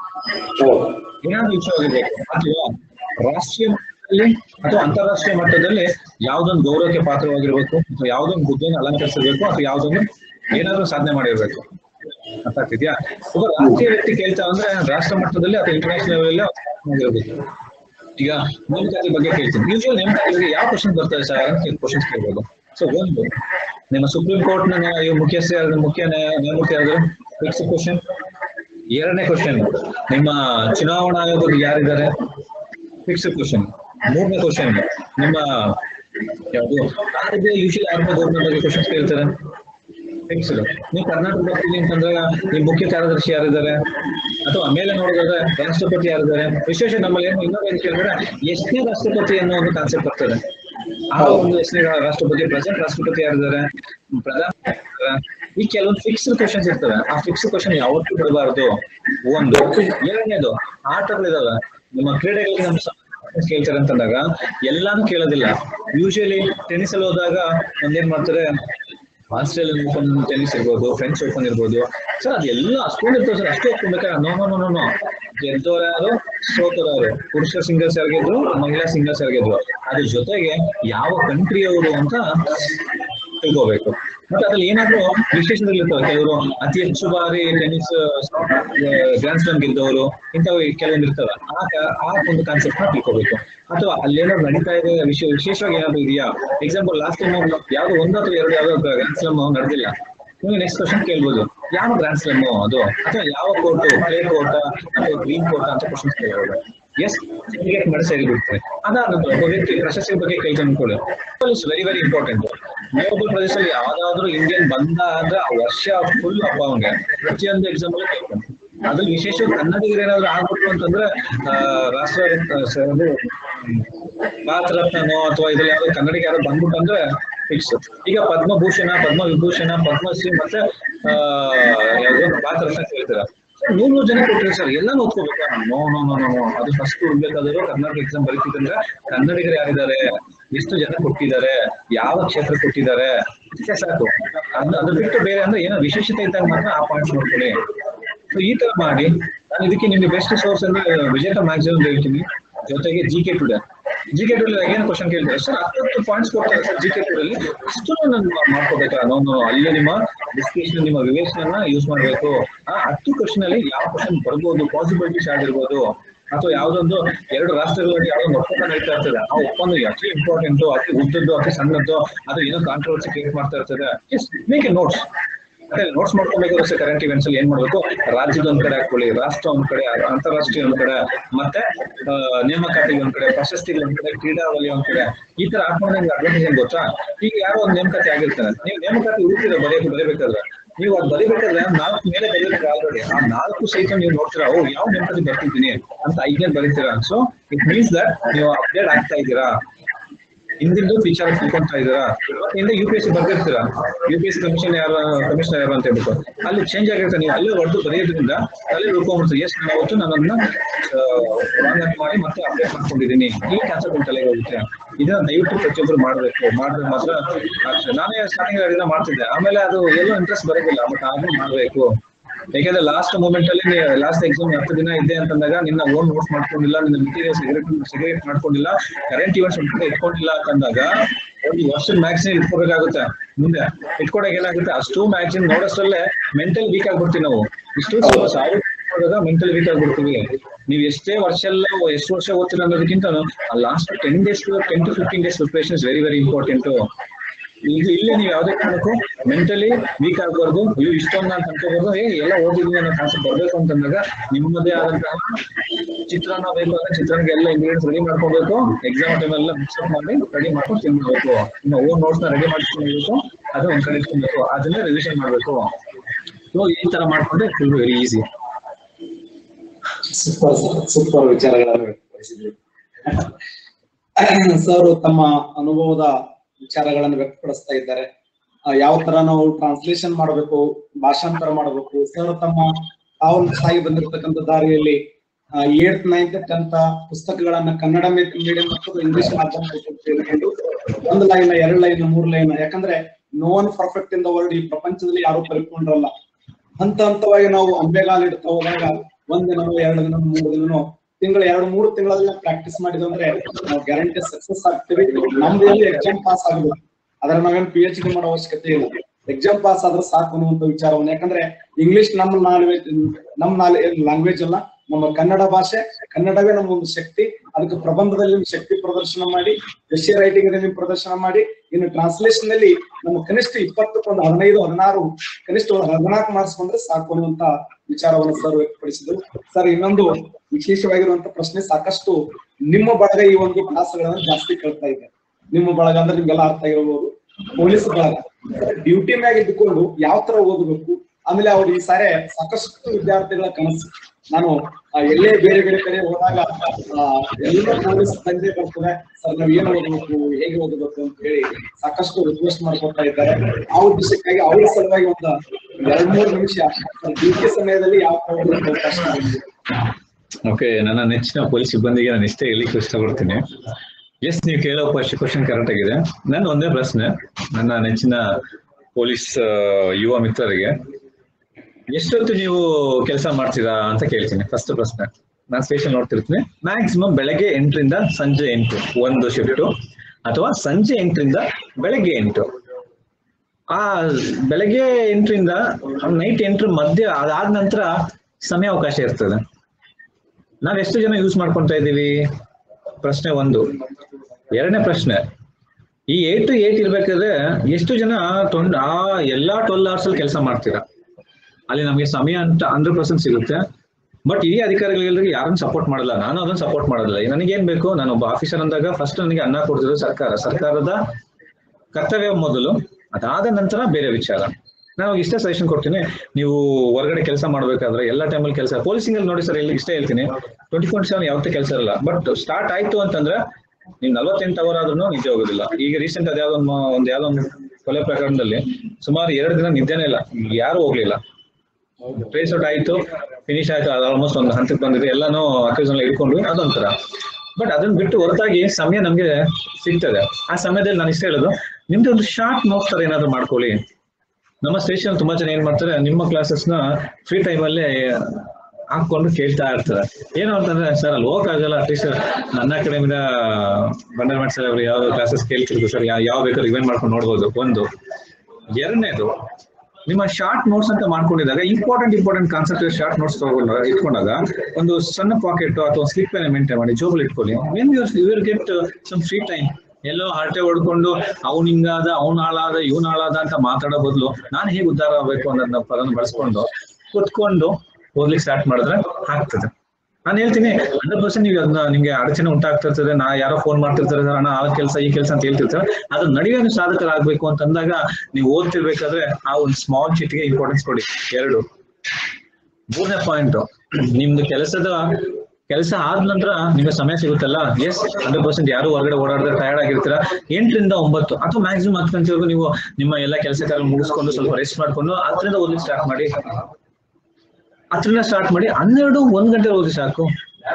ಏನಾದ್ರೂ ಇಶ್ಯೂ ಆಗಿರ್ಬೇಕು ಅಥವಾ ರಾಷ್ಟ್ರೀಯ ಮಟ್ಟದಲ್ಲಿ ಅಥವಾ ಅಂತಾರಾಷ್ಟ್ರೀಯ ಮಟ್ಟದಲ್ಲಿ ಯಾವ್ದೊಂದು ಗೌರವಕ್ಕೆ ಪಾತ್ರವಾಗಿರ್ಬೇಕು ಅಥವಾ ಯಾವ್ದೊಂದು ಹುದ್ದೆಯನ್ನು ಅಲಂಕರಿಸಿರ್ಬೇಕು ಅಥವಾ ಯಾವ್ದೊಂದು ಏನಾದ್ರೂ ಸಾಧನೆ ಮಾಡಿರ್ಬೇಕು ಅರ್ಥ ಆಗ್ತಿದ್ಯಾ ಒಬ್ಬ ರಾಷ್ಟ್ರೀಯ ವ್ಯಕ್ತಿ ಕೇಳ್ತಾ ಅಂದ್ರೆ ರಾಷ್ಟ್ರ ಮಟ್ಟದಲ್ಲಿ ಅಥವಾ ಇಂಟರ್ನ್ಯಾಷನಲ್ ಲೆವೆಲ್ ಆಗಿರ್ಬೇಕು ಈಗ ನೇಮಕಾತಿ ಬಗ್ಗೆ ಕೇಳ್ತೀನಿ ಯೂಶುವಲ್ ನೇಮಕಾತಿ ಬಗ್ಗೆ ಯಾವ ಕ್ವಶನ್ ಬರ್ತದೆ ಸರ್ ಅಂತ ಕ್ವಶನ್ಸ್ ಕೇಳ್ಬೋದು ಸೊ ಒಂದು ನಿಮ್ಮ ಸುಪ್ರೀಂ ಕೋರ್ಟ್ ನ ನ್ಯಾಯ- ಮುಖ್ಯಸ್ಥ ಯಾರು ಮುಖ್ಯ ನ್ಯಾಯ- ನ್ಯಾಯಮೂರ್ತಿ ಯಾರು ಫಿಕ್ಸ್ ಕ್ವಶನ್ ಎರಡನೇ ಕ್ವಶನ್ ನಿಮ್ಮ ಚುನಾವಣಾ ಆಯೋಗದ ಯಾರಿದ್ದಾರೆ ಫಿಕ್ಸ್ ಕ್ವಶನ್ ಮೂರನೇ ಕ್ವಶನ್ ನಿಮ್ಮ ಯಾವುದು R B I usually R B I government ಬಗ್ಗೆ ಕ್ವಶನ್ಸ್ ಕೇಳ್ತಾರೆ ಫಿಕ್ಸ್ಡ್ ನೀವು ಕರ್ನಾಟಕ ಬರ್ತೀನಿ ಅಂತಂದ್ರೆ ನಿಮ್ ಮುಖ್ಯ ಕಾರ್ಯದರ್ಶಿ ಯಾರಿದ್ದಾರೆ ಅಥವಾ ಮೇಲೆ ನೋಡಿದ್ರೆ ರಾಷ್ಟ್ರಪತಿ ಯಾರಿದ್ದಾರೆ ವಿಶೇಷ ನಮ್ಮಲ್ಲಿ ಏನು ಇನ್ನೊಂದು ಏನ್ ಕೇಳಿದ್ರೆ ಎಷ್ಟನೇ ರಾಷ್ಟ್ರಪತಿ ಅನ್ನೋ ಒಂದು ಕಾನ್ಸೆಪ್ಟ್ ಬರ್ತದೆ ಆ ಒಂದು ಎಷ್ಟನೇ ರಾಷ್ಟ್ರಪತಿ ಪ್ರೆಸೆಂಟ್ ರಾಷ್ಟ್ರಪತಿ ಯಾರಿದ್ದಾರೆ ಪ್ರಧಾನ ಈ ಕೆಲವೊಂದು ಫಿಕ್ಸ್ಡ್ ಕ್ವಶನ್ಸ್ ಇರ್ತವೆ ಆ ಫಿಕ್ಸ್ಡ್ ಕ್ವಶನ್ ಯಾವತ್ತೂ ಬಿಡಬಾರ್ದು ಒಂದು ಎರಡನೇದು ಆಟಗಳಿದಾವೆ ನಿಮ್ಮ ಕ್ರೀಡೆಗಳಿಗೆ ನಮ್ಮ ಸ- ಕೇಳ್ತಾರೆ ಅಂತಂದಾಗ ಎಲ್ಲಾನು ಕೇಳೋದಿಲ್ಲ ಯೂಶಲಿ ಟೆನ್ನಿಸ್ ಅಲ್ಲಿ ಹೋದಾಗ ಒಂದೇನ್ ಮಾಡ್ತಾರೆ ಆಸ್ಟ್ರೇಲಿಯನ್ ಓಪನ್ ಟೆನ್ನಿಸ್ ಇರ್ಬೋದು ಫ್ರೆಂಚ್ ಓಪನ್ ಇರ್ಬೋದು ಸರ್ ಅದೆಲ್ಲ ಅಷ್ಟೊಂದು ಇರ್ತದೆ ಸರ್ ಅಷ್ಟು ಒಪ್ಕೊಬೇಕಾದ್ರೆ ನೋ ನೋ ನೋ ನೋ ಗೆದ್ದವ್ರು ಯಾರು ಸೋತವ್ರು ಯಾರು ಪುರುಷ ಸಿಂಗಲ್ಸ್ ಯಾರಿಗೆದ್ರು ಮಹಿಳಾ ಸಿಂಗಲ್ಸ್ ಯಾರಿಗೆದ್ರು ಅದ್ರ ಜೊತೆಗೆ ಯಾವ ಕಂಟ್ರಿಯವರು ಅಂತ ತಿಳ್ಕೋಬೇಕು ಮತ್ತೆ ಅದ್ರಲ್ಲಿ ಏನಾದ್ರು ವಿಶೇಷಗಳಿರ್ತವೆ ಕೆಲವರು ಅತಿ ಹೆಚ್ಚು ಬಾರಿ ಟೆನ್ನಿಸ್ ಗ್ರ್ಯಾಂಡ್ ಸ್ಲಾಮ್ ಗೆದ್ದವರು ಇಂಥವು ಕೆಲವೊಂದು ಇರ್ತವೆ ಆ ಕ- ಆ ಒಂದು ಕಾನ್ಸೆಪ್ಟ್ ನ ತಿಳ್ಕೋಬೇಕು ಅಥವಾ ಅಲ್ಲೇನಾದ್ರು ನಡೀತಾ ಇದೆ ವಿಶೇಷ ವಿಶೇಷವಾಗಿ ಏನಾದ್ರು ಇದೆಯಾ ಎಕ್ಸಾಂಪಲ್ ಲಾಸ್ಟ್ ಟೈಮ್ ಯಾವ್ದೋ ಒಂದು ಅಥವಾ ಎರಡು ಯಾವ್ದೋ ಗ್ರ್ಯಾಂಡ್ ಸ್ಲಾಮ್ ನಡೆದಿಲ್ಲ ನೀವು ನೆಕ್ಸ್ಟ್ ಕ್ವಶನ್ ಕೇಳ್ಬೋದು ಯಾವ ಗ್ರ್ಯಾಂಡ್ ಸ್ಲಾಮ್ ಅದು ಅಥವಾ ಯಾವ ಕೋರ್ಟ್ ಪ್ಲೇ ಕೋರ್ಟ್ ಅಥವಾ ಗ್ರೀನ್ ಕೋರ್ಟ್ ಅಂತ ಕ್ವಶನ್ಸ್ ಕೇಳ್ಬೋದು ಎಸ್ ಕ್ರಿಕೆಟ್ ಮಾಡಿ ಸರಿ ಬಿಡ್ತಾರೆ ಅದಾದ ನಂತರ ಒಬ್ಬ ವ್ಯಕ್ತಿ ಪ್ರಶಸ್ತಿ ಬಗ್ಗೆ ಕೇಳ್ಕೊಂಡು ಅನ್ಕೊಳ್ಳಿ ಇಸ್ ವೆರಿ ವೆರಿ ಇಂಪಾರ್ಟೆಂಟ್ ನೇಬಲ್ ಪ್ರದೇಶದಲ್ಲಿ ಯಾವ್ದಾದ್ರು ಇಂಡಿಯನ್ ಬಂದ ಅಂದ್ರೆ ಆ ವರ್ಷ ಫುಲ್ ಹಬ್ಬ ಅವನಿಗೆ ಪ್ರತಿಯೊಂದು ಎಕ್ಸಾಮ್ ಕೇಳ್ಕೊಂಡು ಅದ್ರಲ್ಲಿ ವಿಶೇಷವಾಗಿ ಕನ್ನಡಿಗರು ಏನಾದ್ರು ಆಗ್ಬಿಟ್ಟು ಅಂತಂದ್ರೆ ಆ, ರಾಷ್ಟ್ರ ಆ, ಸ- ಅದು ಹ್ಮ್, ಭಾರತ ರತ್ನನೋ ಅಥವಾ ಇದ್ರಲ್ಲಿ ಯಾವ್ದು ಕನ್ನಡಿಗ ಯಾರು ಬಂದ್ಬಿಟ್ಟು ಅಂದ್ರೆ ಫಿಕ್ಸ್ ಈಗ ಪದ್ಮಭೂಷಣ ಪದ್ಮ ವಿಭೂಷಣ ಪದ್ಮಶ್ರೀ ಮತ್ತೆ ಆ ಯಾವ್ದು ಭಾರತ ರತ್ನ ಕೇಳ್ತೀರಾ ನೂರ್ ನೂರ್ ಜನ ಕೊಟ್ಟಿರಿ ಸರ್ ಎಲ್ಲ ಓದ್ಕೋಬೇಕಾ no no no no no ಅದು ಫಸ್ಟ್ ಉಳ್ಬೇಕಾದ್ರು ಕರ್ನಾಟಕ ಎಕ್ಸಾಮ್ ಬರೀತಿದ್ರೆ ಕನ್ನಡಿಗರು ಯಾರಿದ್ದಾರೆ ಎಷ್ಟು ಜನ ಕೊಟ್ಟಿದ್ದಾರೆ ಯಾವ ಕ್ಷೇತ್ರ ಕೊಟ್ಟಿದ್ದಾರೆ ಇಷ್ಟೇ ಸಾಕು ಅದ್ ಅದ್ರ ಬಿಟ್ಟು ಬೇರೆ ಅಂದ್ರೆ ಏನೋ ವಿಶೇಷತೆ ಇದ್ದಾಗ ಮಾತ್ರ ಆ ಪಾಯಿಂಟ್ಸ್ ನೋಡ್ಕೊಳ್ಳಿ So ಈ ತರ ಮಾಡಿ ನಾನು ಇದಕ್ಕೆ ನಿಮ್ಗೆ ಬೆಸ್ಟ್ ಸೋರ್ಸ್ ಅಂದ್ರೆ ವಿಜೇತ ಮ್ಯಾಗಝಿನ್ ಹೇಳ್ತೀನಿ ಜೊತೆಗೆ G K today G K today ಏನು ಕ್ವಶನ್ ಕೇಳ್ತಾರೆ ಸರ್ ಹತ್ತತ್ತು ಪಾಯಿಂಟ್ಸ್ ಕೊಡ್ತಾರೆ ಸರ್ ಜಿ ಕೆ ಟುಡಲ್ಲಿ ಅಷ್ಟು ನಾನು ಮಾಡ್ಕೋಬೇಕಾ ನಾನು ಅಲ್ಲಿ ನಿಮ್ಮ ಡಿಸ್ಕಷನ್ ನಿಮ್ಮ ವಿವೇಚನ ಯೂಸ್ ಮಾಡಬೇಕು ಆ ಹತ್ತು ಕ್ವಶನ್ ಅಲ್ಲಿ ಯಾವ ಕ್ವಶನ್ ಬರ್ಬೋದು ಪಾಸಿಬಿಲಿಟೀಸ್ ಆಗಿರ್ಬೋದು ಅಥವಾ ಯಾವ್ದೊಂದು ಎರಡು ರಾಷ್ಟ್ರಗಳಲ್ಲಿ ಯಾವ್ದೊಂದು ಒಪ್ಪಂದ ನಡೀತಾ ಇರ್ತದೆ ಆ ಒಪ್ಪಂದ ಅತಿ ಇಂಪಾರ್ಟೆಂಟ್ ಅತಿ ಉದ್ದದ್ದು ಅತಿ ಸಣ್ಣದ್ದು ಅದು ಏನೋ ಕಾಂಟ್ರವರ್ಸಿ ಕ್ರಿಯೇಟ್ ಮಾಡ್ತಾ ಇರ್ತದೆ ಮೇಕ್ ಎ ನೋಟ್ಸ್ ಅದೇ ನೋಟ್ಸ್ ಮಾಡ್ಕೊಬೇಕಾದ್ರೆ ಕರೆಂಟ್ ಇವೆಂಟ್ಸ್ ಅಲ್ಲಿ ಏನ್ ಮಾಡ್ಬೇಕು ರಾಜ್ಯದ ಒಂದ್ ಕಡೆ ಹಾಕೊಳ್ಳಿ ರಾಷ್ಟ್ರ ಒಂದ್ ಕಡೆ ಅಂತಾರಾಷ್ಟ್ರೀಯ ಒಂದ್ ಕಡೆ ಮತ್ತೆ ಆ, ನೇಮಕಾತಿಗೆ ಒಂದ್ ಕಡೆ ಪ್ರಶಸ್ತಿ ಒಂದ್ ಕಡೆ ಕ್ರೀಡಾ ವಲಯ ಒಂದ್ ಕಡೆ ಈ ತರ ಹಾಕೊಂಡ್ರೆ ನಿಮ್ಗೆ ಅಡ್ವಾಂಟೇಜ್ ಏನ್ ಗೊತ್ತಾ ಈಗ ಯಾರೋ ಒಂದ್ ನೇಮಕಾತಿ ಆಗಿರ್ತಾನೆ ನೀವು ನೇಮಕಾತಿ ಹುಡುಕಿದ್ರೆ ಬರೆಯಕ್ಕೆ ಬರೀಬೇಕಾದ್ರೆ ನೀವು ಅದ್ ಬರೀಬೇಕಾದ್ರೆ ನಾಲ್ಕು ಮೇಲೆ ಬರೀಬೇಕು ಆಲ್ರೆಡಿ ಆ ನಾಲ್ಕು ಸಹಿತ ನೀವು ನೋಡ್ತೀರಾ ಓ ಯಾವ ನೇಮಕಾತಿ ಬರ್ತಿದ್ದೀನಿ ಅಂತ ಐದನೇ ಬರೀತೀರಾ ಸೊ ಇಟ್ ಮೀನ್ಸ್ ದಟ್ ನೀವು ಅಪ್ಡೇಟ್ ಆಗ್ತಾ ಇದ್ದೀರಾ ಹಿಂದಿಂದು ವಿಚಾರ ತಿಳ್ಕೊಂತಾ ಇದ್ದೀರಾ ಮತ್ತೆ ಹಿಂದೆ ಯು ಪಿ ಎಸ್ ಸಿ ಬರ್ದಿರ್ತೀರಾ ಯು ಪಿ ಎಸ್ ಕಮಿಷನ್ ಯಾರು ಕಮಿಷನರ್ ಯಾರು ಅಂತ ಹೇಳ್ಬಿಟ್ಟು ಅಲ್ಲಿ ಚೇಂಜ್ ಆಗಿರ್ತಾರೆ ನೀವು ಅಲ್ಲೇ ಹೊಡೆದು ಬರೆಯೋದ್ರಿಂದ ಅಲ್ಲಿ ಉಳ್ಕೊಂಡ್ಬಿಡ್ತೀವಿ ಎಸ್ ನಾನು ಅವತ್ತು ನಾನು ಅದನ್ನ ರಾಂಗ್ ಮಾಡಿ ಮತ್ತೆ ಅಪ್ಡೇಟ್ ಮಾಡ್ಕೊಂಡಿದ್ದೀನಿ ಈ ಕಾನ್ಸೆಪ್ಟ್ ನಿಮ್ ತಲೆಗೆ ಹೋಗುತ್ತೆ ಇದನ್ನ ದಯವಿಟ್ಟು ಪ್ರತಿಯೊಬ್ಬರು ಮಾಡ್ಬೇಕು ಮಾಡಿದ್ರೆ ಮಾತ್ರ ಆಗ್ತದೆ ನಾನೇ ಸ್ಟಾರ್ಟಿಂಗ್ ಅದನ್ನ ಮಾಡ್ತಿದ್ದೆ ಆಮೇಲೆ ಅದು ಎಲ್ಲೋ ಇಂಟ್ರೆಸ್ಟ್ ಬರೋದಿಲ್ಲ ಬಟ್ ಆದ್ರೂ ಮಾಡ್ಬೇಕು ಯಾಕಂದ್ರೆ ಲಾಸ್ಟ್ ಮೂಮೆಂಟ್ ಅಲ್ಲಿ ಲಾಸ್ಟ್ ಎಕ್ಸಾಮ್ ಹತ್ತು ದಿನ ಇದೆ ಅಂತಂದಾಗ ನಿನ್ನ ಓನ್ ನೋಟ್ಸ್ ಮಾಡ್ಕೊಂಡಿಲ್ಲ ನಿನ್ನ ಮೆಟೀರಿಯಲ್ ಸೆಗ್ರೇಟ್ ಸೆಗ್ರೇಟ್ ಮಾಡ್ಕೊಂಡಿಲ್ಲ ಕರೆಂಟ್ ಇವೆಂಟ್ಸ್ ಒಂದ್ ಕಡೆ ಇಟ್ಕೊಂಡಿಲ್ಲ ಅಂತಂದಾಗ ಒಂದು ವರ್ಷದ ಮ್ಯಾಗ್ಸಿನ್ ಇಟ್ಕೋಬೇಕಾಗುತ್ತೆ ಮುಂದೆ ಇಟ್ಕೊಡಕ್ ಏನಾಗುತ್ತೆ ಅಷ್ಟು ಮ್ಯಾಗ್ಸಿನ್ ನೋಡೋಷ್ಟರಲ್ಲೇ ಮೆಂಟಲ್ ವೀಕ್ ಆಗ್ಬಿಡ್ತೀವಿ ನಾವು ಇಷ್ಟು ಸಾವಿರ ಮೆಂಟಲ್ ವೀಕ್ ಆಗ್ಬಿಡ್ತೀವಿ ನೀವು ಎಷ್ಟೇ ವರ್ಷ ಎಲ್ಲ ಎಷ್ಟು ವರ್ಷ ಓದ್ತೀರ ಅನ್ನೋದಕ್ಕಿಂತ last ten days ten to fifteen days preparation is very very important ಈಗ ಇಲ್ಲೇ ನೀವು ಯಾವ್ದೇ ಕಾರಣಕ್ಕೂ ಮೆಂಟಲಿ ವೀಕ್ ಆಗ್ಬಾರ್ದು ಅಯ್ಯೋ ಇಷ್ಟೊಂದು ನಾನು ಅನ್ಕೋಬಾರ್ದು ಏ ಎಲ್ಲ ಓದಿದ್ವಿ ಅನ್ನೋ ಕಾನ್ಸೆಪ್ಟ್ ಬರ್ಬೇಕು ಅಂತಂದಾಗ ನಿಮ್ಮದೇ ಆದಂತಹ ಚಿತ್ರಾನ್ನ ಬೇಕು ಅಂದ್ರೆ ಚಿತ್ರಾನ್ನ ಎಲ್ಲ ಇಂಗ್ರೀಡಿಯನ್ಸ್ ರೆಡಿ ಮಾಡ್ಕೋಬೇಕು ಎಕ್ಸಾಮ್ ಟೈಮ್ ಎಲ್ಲ ಮಿಕ್ಸ್ಅಪ್ ಮಾಡಿ ರೆಡಿ ಮಾಡ್ಕೊಂಡು ತಿನ್ಬೇಕು ಇನ್ನು ಓನ್ ನೋಟ್ಸ್ ನ ರೆಡಿ ಮಾಡ್ಕೊಳ್ಬೇಕು ಅದು ಒಂದ್ ಕಡೆ ಇಟ್ಕೊಬೇಕು ಅದನ್ನೇ ರಿವಿಷನ್ ಮಾಡ್ಬೇಕು ಸೊ ಈ ತರ ಮಾಡ್ಕೊಂಡ್ರೆ full very easy super super ವಿಚಾರಗಳನ್ನು ವ್ಯಕ್ತಪಡಿಸಿದ್ರಿ ಸರ್ ತಮ್ಮ ಅನುಭವದ ವಿಚಾರಗಳನ್ನು ವ್ಯಕ್ತಪಡಿಸ್ತಾ ಇದ್ದಾರೆ ಆ, ಯಾವ ತರ ನಾವು ಟ್ರಾನ್ಸ್ಲೇಷನ್ ಮಾಡಬೇಕು ಭಾಷಾಂತರ ಮಾಡಬೇಕು ಸರ್ ತಮ್ಮ ತಾವು ಸಾಗಿ ಬಂದಿರತಕ್ಕಂಥ ದಾರಿಯಲ್ಲಿ ಏಟ್ ನೈನ್ತ್ ಟೆಂತ್ ಪುಸ್ತಕಗಳನ್ನ ಕನ್ನಡ ಮೀಡಿಯಂ ಮತ್ತು ಇಂಗ್ಲಿಷ್ ಮಾಧ್ಯಮ ಪುಸ್ತಕ ತೆಗೆದುಕೊಂಡು ಒಂದು ಲೈನ್ ಎರಡು ಲೈನ್ ಮೂರು ಲೈನ್ ಯಾಕಂದ್ರೆ no one perfect in the world ಈ ಪ್ರಪಂಚದಲ್ಲಿ ಯಾರು ಪರಿಪೂರ್ಣರಲ್ಲ ಹಂತ ಹಂತವಾಗಿ ನಾವು ಅಂಬೆಗಾಲ್ ಇಡ್ತಾ ಹೋದಾಗ ಒಂದ್ ದಿನನೋ ಎರಡು ದಿನ ಮೂರು ದಿನನೋ ತಿಂಗಳು ಎರಡು ಮೂರು ತಿಂಗಳಲ್ಲಿ ಪ್ರಾಕ್ಟೀಸ್ ಮಾಡಿದ್ವಿ ಅಂದ್ರೆ ನಾವು ಗ್ಯಾರಂಟಿ ಸಕ್ಸಸ್ ಆಗ್ತೀವಿ ನಮ್ದು ಎಲ್ಲಿ ಎಕ್ಸಾಮ್ ಪಾಸ್ ಆಗಬೇಕು ಅದ್ರ ನಾವೇನ್ ಪಿ ಎಚ್ ಡಿ ಮಾಡೋ ಅವಶ್ಯಕತೆ ಇಲ್ಲ ಎಕ್ಸಾಮ್ ಪಾಸ್ ಆದ್ರೆ ಸಾಕು ಅನ್ನುವಂತ ವಿಚಾರವನ್ನು ಯಾಕಂದ್ರೆ ಇಂಗ್ಲಿಷ್ ನಮ್ಮ ನಾಲ್ವೇಜ್ ನಮ್ಮ ನಾಲೆ ಲ್ಯಾಂಗ್ವೇಜ್ ಅಲ್ಲ ನಮ್ಮ ಕನ್ನಡ ಭಾಷೆ ಕನ್ನಡವೇ ನಮ್ಮ ಒಂದು ಶಕ್ತಿ ಅದಕ್ಕೆ ಪ್ರಬಂಧದಲ್ಲಿ ನೀವು ಶಕ್ತಿ ಪ್ರದರ್ಶನ ಮಾಡಿ ಎಸ್ಸಿ ರೈಟಿಂಗ್ ನೀವು ಪ್ರದರ್ಶನ ಮಾಡಿ ಇನ್ನು ಟ್ರಾನ್ಸ್ಲೇಷನ್ ನಲ್ಲಿ ನಮ್ಮ ಕನಿಷ್ಠ ಇಪ್ಪತ್ತಕ್ಕೊಂದು ಹದಿನೈದು ಹದಿನಾರು ಕನಿಷ್ಠ ಒಂದು ಹದಿನಾಲ್ಕು ಮಾರ್ಕ್ಸ್ ಬಂದ್ರೆ ಸಾಕು ಅನ್ನುವಂತ ವಿಚಾರವನ್ನು ಸರ್ ವ್ಯಕ್ತಪಡಿಸಿದ್ರು ಸರ್ ಇನ್ನೊಂದು ವಿಶೇಷವಾಗಿರುವಂತ ಪ್ರಶ್ನೆ ಸಾಕಷ್ಟು ನಿಮ್ಮ ಬಳಗ ಈ ಒಂದು ಕ್ಲಾಸ್ಗಳನ್ನು ಜಾಸ್ತಿ ಕೇಳ್ತಾ ಇದೆ ನಿಮ್ಮ ಬಳಗ ಅಂದ್ರೆ ನಿಮ್ಗೆಲ್ಲ ಅರ್ಥ ಆಗಿರಬಹುದು ಪೊಲೀಸ್ ಬಳಗ ಡ್ಯೂಟಿ ಮ್ಯಾಗ ಇದ್ದುಕೊಂಡು ಯಾವ ತರ ಓದಬೇಕು ಆಮೇಲೆ ಅವ್ರು ಈ ಸಾರಿ ಸಾಕಷ್ಟು ವಿದ್ಯಾರ್ಥಿಗಳ ಕನಸು ನಾನು ಆ, ಎಲ್ಲೇ ಬೇರೆ ಬೇರೆ ಕಡೆ ಹೋದಾಗ ಆ, ಎಲ್ಲ ಪೊಲೀಸ್ ತಂದೆ ಬರ್ತದೆ ಸರ್ ನಾವ್ ಏನ್ ಓದಬೇಕು ಹೇಗೆ ಓದಬೇಕು ಅಂತ ಹೇಳಿ ಸಾಕಷ್ಟು ರಿಕ್ವೆಸ್ಟ್ ಮಾಡ್ಕೊತಾ ಇದ್ದಾರೆ ಆ ಉದ್ದೇಶಕ್ಕಾಗಿ ಅವ್ರ ಸಲುವಾಗಿ ಒಂದು ಎರಡ್ ಮೂರು ನಿಮಿಷ ಡ್ಯೂಟಿ ಸಮಯದಲ್ಲಿ ಯಾವ ತರ ಓದೋಕೆ ಅವಕಾಶ ಮಾಡಿದ್ರು? ಓಕೆ ನನ್ನ ನೆಚ್ಚಿನ ಪೊಲೀಸ್ ಸಿಬ್ಬಂದಿಗೆ ನಾನು ಇಷ್ಟೇ ಹೇಳಿಕ್ಕೆ ಇಷ್ಟಪಡ್ತೀನಿ ಎಸ್ ನೀವು ಕೇಳೋ ಫಸ್ಟ್ ಕ್ವಶನ್ ಕರೆಕ್ಟ್ ಆಗಿದೆ ನನ್ನ ಒಂದೇ ಪ್ರಶ್ನೆ ನನ್ನ ನೆಚ್ಚಿನ ಪೊಲೀಸ್ ಆ, ಯುವ ಮಿತ್ರರಿಗೆ ಎಷ್ಟೊತ್ತು ನೀವು ಕೆಲಸ ಮಾಡ್ತೀರಾ ಅಂತ ಕೇಳ್ತೀನಿ ಫಸ್ಟ್ ಪ್ರಶ್ನೆ ನಾನು ಸ್ಟೇಷನ್ ನೋಡ್ತಿರ್ತೀನಿ ಮ್ಯಾಕ್ಸಿಮಮ್ ಬೆಳಗ್ಗೆ ಎಂಟರಿಂದ ಸಂಜೆ ಎಂಟು ಒಂದು ಶಿಫ್ಟು ಅಥವಾ ಸಂಜೆ ಎಂಟರಿಂದ ಬೆಳಗ್ಗೆ ಎಂಟು ಆ ಬೆಳಗ್ಗೆ ಎಂಟರಿಂದ ನೈಟ್ ಎಂಟರ ಮಧ್ಯೆ ಅದಾದ ನಂತರ ಸಮಯ ಅವಕಾಶ ಇರ್ತದೆ ನಾವ್ ಎಷ್ಟು ಜನ ಯೂಸ್ ಮಾಡ್ಕೊಂತಾ ಇದ್ದೀವಿ ಪ್ರಶ್ನೆ ಒಂದು ಎರಡನೇ ಪ್ರಶ್ನೆ ಈ ಏಟ್ ಟು ಏಟ್ ಇರ್ಬೇಕಾದ್ರೆ ಎಷ್ಟು ಜನ ತೊಂಡ್ ಆ ಎಲ್ಲಾ ಟ್ವೆಲ್ ಅವರ್ಸ್ ಅಲ್ಲಿ ಕೆಲಸ ಮಾಡ್ತೀರಾ ಅಲ್ಲಿ ನಮಗೆ ಸಮಯ ಅಂತ ಹಂಡ್ರೆಡ್ ಪರ್ಸೆಂಟ್ ಸಿಗುತ್ತೆ ಬಟ್ ಈ ಅಧಿಕಾರಿಗಳಿಗೆ ಯಾರನ್ನ ಸಪೋರ್ಟ್ ಮಾಡಲ್ಲ ನಾನು ಅದನ್ನ ಸಪೋರ್ಟ್ ಮಾಡೋದಿಲ್ಲ ನನಗೇನ್ ಬೇಕು ನಾನು ಒಬ್ಬ ಆಫೀಸರ್ ಅಂದಾಗ ಫಸ್ಟ್ ನನಗೆ ಅನ್ನ ಕೊಡ್ತಿರೋದು ಸರ್ಕಾರ ಸರ್ಕಾರದ ಕರ್ತವ್ಯ ಮೊದಲು ಅದಾದ ನಂತರ ಬೇರೆ ವಿಚಾರ ನಾನು ಇಷ್ಟೇ ಸಜೆಷನ್ ಕೊಡ್ತೀನಿ ನೀವು ಹೊರಗಡೆ ಕೆಲಸ ಮಾಡ್ಬೇಕಾದ್ರೆ ಎಲ್ಲ ಟೈಮಲ್ಲಿ ಕೆಲಸ ಪೊಲೀಸಿಂಗ್ ಅಲ್ಲಿ ನೋಡಿ ಸರ್ ಇಲ್ಲಿ ಇಷ್ಟೇ ಹೇಳ್ತೀನಿ ಟ್ವೆಂಟಿ ಫೋರ್ ಸೆವೆನ್ ಯಾವತ್ತೂ ಕೆಲಸ ಇರಲ್ಲ ಬಟ್ ಸ್ಟಾರ್ಟ್ ಆಯ್ತು ಅಂತಂದ್ರೆ ನೀವು ನಲವತ್ತೆಂಟು ಅವರ್ ಆದ್ರೂ ನಿದ್ದೆ ಹೋಗೋದಿಲ್ಲ ಈಗ ರೀಸೆಂಟ್ ಅದ್ ಯಾವ್ದೋ ಒಂದು ಒಂದು ಯಾವ್ದೋ ಒಂದು ಕೊಲೆ ಪ್ರಕರಣದಲ್ಲಿ ಸುಮಾರು ಎರಡು ದಿನ ನಿದ್ದೆನೇ ಇಲ್ಲ ಯಾರು ಹೋಗ್ಲಿಲ್ಲ ಟ್ರೇಸ್ ಔಟ್ ಆಯ್ತು ಫಿನಿಶ್ ಆಯ್ತು ಅದು ಆಲ್ಮೋಸ್ಟ್ ಒಂದು ಹಂತಕ್ಕೆ ಬಂದಿದೆ ಎಲ್ಲಾನು ಅಕ್ಯೂಸ್ ಇಟ್ಕೊಂಡು ಅದೊಂಥರ ಬಟ್ ಅದನ್ನ ಬಿಟ್ಟು ಹೊರತಾಗಿ ಸಮಯ ನಮ್ಗೆ ಸಿಗ್ತದೆ ಆ ಸಮಯದಲ್ಲಿ ನಾನು ಇಷ್ಟ ಹೇಳೋದು ನಿಮ್ದು ಒಂದು ಶಾರ್ಟ್ ನೋಟ್ಸ್ ತರ ಏನಾದ್ರು ಮಾಡ್ಕೊಳ್ಳಿ ನಮ್ಮ ಸ್ಟೇಷನ್ ತುಂಬಾ ಜನ ಏನ್ ಮಾಡ್ತಾರೆ ನಿಮ್ಮ ಕ್ಲಾಸಸ್ ನ ಫ್ರೀ ಟೈಮ್ ಅಲ್ಲೇ ಹಾಕೊಂಡು ಕೇಳ್ತಾ ಇರ್ತಾರೆ ಏನು ಅಂತಂದ್ರೆ ಸರ್ ಅಲ್ಲಿ ಹೋಗಕ್ಕಾಗಲ್ಲ ಅಟ್ಲೀಸ್ಟ್ ನನ್ನ ಅಕಾಡೆಮಿನ ಬಂಡಲ್ ಸರ್ ಅವರು ಯಾವ ಕ್ಲಾಸಸ್ ಕೇಳ್ತಿದ್ರು ಸರ್ ಯಾವ ಯಾವ ಬೇಕಾದ್ರೂ ಇವೆಂಟ್ ಮಾಡ್ಕೊಂಡು ನೋಡ್ಬೋದು ಒಂದು ಎರಡನೇದು ನಿಮ್ಮ ಶಾರ್ಟ್ ನೋಟ್ಸ್ ಅಂತ ಮಾಡ್ಕೊಂಡಿದಾಗ important important concept short notes ತಗೊಂಡಾಗ ಇಟ್ಕೊಂಡಾಗ ಒಂದು ಸಣ್ಣ ಪಾಕೆಟ್ ಅಥವಾ ಸ್ಲಿಪ್ ಪೆನ್ ಮೇಂಟೈನ್ ಮಾಡಿ ಜೋಬಲ್ಲಿ ಇಟ್ಕೊಳ್ಳಿ when you will get some free time ಎಲ್ಲೋ ಹರಟೆ ಹೊಡ್ಕೊಂಡು ಅವ್ನು ಹಿಂಗಾದ ಅವ್ನು ಹಾಳಾದ ಇವ್ನು ಹಾಳಾದ ಅಂತ ಮಾತಾಡೋ ಬದಲು ನಾನು ಹೇಗೆ ಉದ್ಧಾರ ಆಗ್ಬೇಕು ಅನ್ನೋದನ್ನ ಪದನ ಬಳಸ್ಕೊಂಡು ಕುತ್ಕೊಂಡು ಓದ್ಲಿಕ್ಕೆ ಸ್ಟಾರ್ಟ್ ಮಾಡಿದ್ರೆ ಆಗ್ತದೆ ನಾನು ಹೇಳ್ತೀನಿ ಹಂಡ್ರೆಡ್ ಪರ್ಸೆಂಟ್ ನೀವು ಅದನ್ನ ನಿಮ್ಗೆ ಅಡಚಣೆ ಉಂಟಾಗ್ತಿರ್ತದೆ ನಾ ಯಾರೋ ಫೋನ್ ಮಾಡ್ತಿರ್ತಾರೆ ಅಣ್ಣ ಆ ಕೆಲಸ ಈ ಕೆಲಸ ಅಂತ ಹೇಳ್ತಿರ್ತಾರೆ ಅದ್ರ ನಡುವೆ ನೀವು ಸಾಧಕರಾಗಬೇಕು ಅಂತಂದಾಗ ನೀವು ಓದ್ತಿರ್ಬೇಕಾದ್ರೆ ಆ ಒಂದು ಸ್ಮಾಲ್ ಚೀಟಿಗೆ ಇಂಪಾರ್ಟೆನ್ಸ್ ಕೊಡಿ ಎರಡು ಮೂರನೇ ಪಾಯಿಂಟ್ ನಿಮ್ದು ಕೆಲಸದ ಕೆಲಸ ಆದ ನಂತರ ನಿಮ್ಗೆ ಸಮಯ ಸಿಗುತ್ತಲ್ಲ ಎಸ್ ಹಂಡ್ರೆಡ್ ಪರ್ಸೆಂಟ್ ಯಾರು ಹೊರಗಡೆ ಓಡಾಡಿದ್ರೆ ಟಯರ್ಡ್ ಆಗಿರ್ತೀರಾ ಎಂಟರಿಂದ ಒಂಬತ್ತು ಅಥವಾ ಮ್ಯಾಕ್ಸಿಮಮ್ ಹತ್ತು ಗಂಟೆವರೆಗೂ ನೀವು ನಿಮ್ಮ ಎಲ್ಲ ಕೆಲಸ ಕಾರ್ಯ ಮುಗಿಸ್ಕೊಂಡು ಸ್ವಲ್ಪ ರೆಸ್ಟ್ ಮಾಡ್ಕೊಂಡು ಹತ್ತರಿಂದ ಓದ್ಲಿಕ್ಕೆ ಸ್ಟಾರ್ಟ್ ಮಾಡಿ ಹತ್ತರಿಂದ ಸ್ಟಾರ್ಟ್ ಮಾಡಿ ಹನ್ನೆರಡು ಒಂದ್ ಗಂಟೆ ಓದಿ ಸಾಕು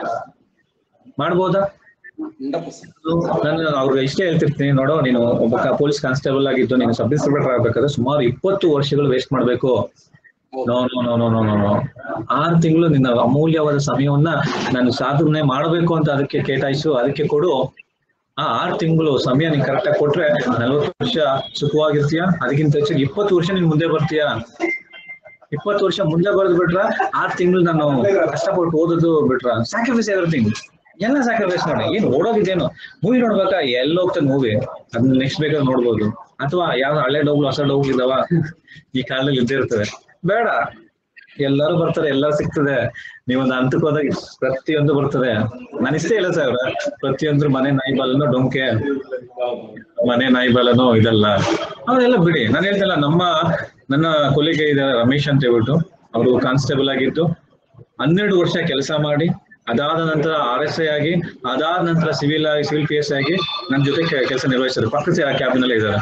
ಮಾಡ್ಬೋದಾ ಹಂಡ್ರೆಡ್ ಪರ್ಸೆಂಟ್ ನಾನು ಅವ್ರಿಗೆ ಇಷ್ಟೇ ಹೇಳ್ತಿರ್ತೀನಿ ನೋಡೋ ನೀನು ಒಬ್ಬ ಪೊಲೀಸ್ ಕಾನ್ಸ್ಟೇಬಲ್ ಆಗಿದ್ದು ನೀನು ಸಬ್ ಇನ್ಸ್ಪೆಕ್ಟರ್ ಆಗ್ಬೇಕಾದ್ರೆ ಸುಮಾರು ಇಪ್ಪತ್ತು ವರ್ಷಗಳು ವೇಸ್ಟ್ ಮಾಡ್ಬೇಕು no no no no no no no ಆರು ತಿಂಗಳು ನಿನ್ನ ಅಮೂಲ್ಯವಾದ ಸಮಯವನ್ನ ನಾನು ಸಾಧನೆ ಮಾಡಬೇಕು ಅಂತ ಅದಕ್ಕೆ ಕೇಟಾಯಿಸು ಅದಕ್ಕೆ ಕೊಡು ಆ ಆರು ತಿಂಗಳು ಸಮಯ ನೀನ್ ಕರೆಕ್ಟ್ ಆಗಿ ಕೊಟ್ರೆ ನಲ್ವತ್ತು ವರ್ಷ ಸುಖವಾಗಿರ್ತೀಯ ಅದಕ್ಕಿಂತ ಹೆಚ್ಚಾಗಿ ಇಪ್ಪತ್ತು ವರ್ಷ ನೀನ್ ಮುಂದೆ ಬರ್ತೀಯ ಇಪ್ಪತ್ತು ವರ್ಷ ಮುಂದೆ ಬರೆದು ಬಿಟ್ರ ಆರು ತಿಂಗಳು ನಾನು ಕಷ್ಟಪಟ್ಟು ಓದೋದು ಬಿಟ್ರ ಸ್ಯಾಕ್ರಿಫೈಸ್ ಎವ್ರಿಥಿಂಗ್ ಎಲ್ಲ ಸ್ಯಾಕ್ರಿಫೈಸ್ ಮಾಡಿ ಏನ್ ಓಡೋಗಿದ್ದೇನು ಮೂವಿ ನೋಡ್ಬೇಕಾ ಎಲ್ಲ ಹೋಗ್ತದೆ ಮೂವಿ ಅದನ್ನ ನೆಕ್ಸ್ಟ್ ಬೇಕಾದ್ರೆ ನೋಡ್ಬೋದು ಅಥವಾ ಯಾವ ಹಳೆ ಡೌಗಳು ಹೊಸ ಡೌಗಳು ಇದಾವ ಈ ಕಾಲದಲ್ಲಿ ಇದ್ದೇ ಇರ್ತವೆ ಬೇಡ ಎಲ್ಲರೂ ಬರ್ತಾರೆ ಎಲ್ಲ ಸಿಗ್ತದೆ ನೀವೊಂದು ಹಂತಕ್ಕೆ ಹೋದಾಗ ಪ್ರತಿಯೊಂದು ಬರ್ತದೆ ನಾನು ಇಷ್ಟೇ ಇಲ್ಲ ಸರ್ ಪ್ರತಿಯೊಂದ್ರು ಮನೆ ನಾಯಿ ಬಾಲನು ಡೊಂಕೆ ಮನೆ ನಾಯಿ ಬಾಲನು ಇದಲ್ಲ ಅವರೆಲ್ಲ ಬಿಡಿ ನಾನು ಹೇಳ್ತಿಲ್ಲ ನಮ್ಮ ನನ್ನ ಕೊಲಿಗೆ ಇದ್ದಾರೆ ರಮೇಶ್ ಅಂತ ಹೇಳ್ಬಿಟ್ಟು ಅವರು ಕಾನ್ಸ್ಟೇಬಲ್ ಆಗಿದ್ದು ಹನ್ನೆರಡು ವರ್ಷ ಕೆಲಸ ಮಾಡಿ ಅದಾದ ನಂತರ ಆರ್ ಎಸ್ ಐ ಆಗಿ ಅದಾದ ನಂತರ ಸಿವಿಲ್ ಆಗಿ ಸಿವಿಲ್ ಪಿ ಎಸ್ ಆಗಿ ನನ್ನ ಜೊತೆ ಕೆಲಸ ನಿರ್ವಹಿಸಿದ್ರು ಪಕ್ಕದ ಕ್ಯಾಬಿನ್ ಅಲ್ಲಿ ಇದ್ದಾರೆ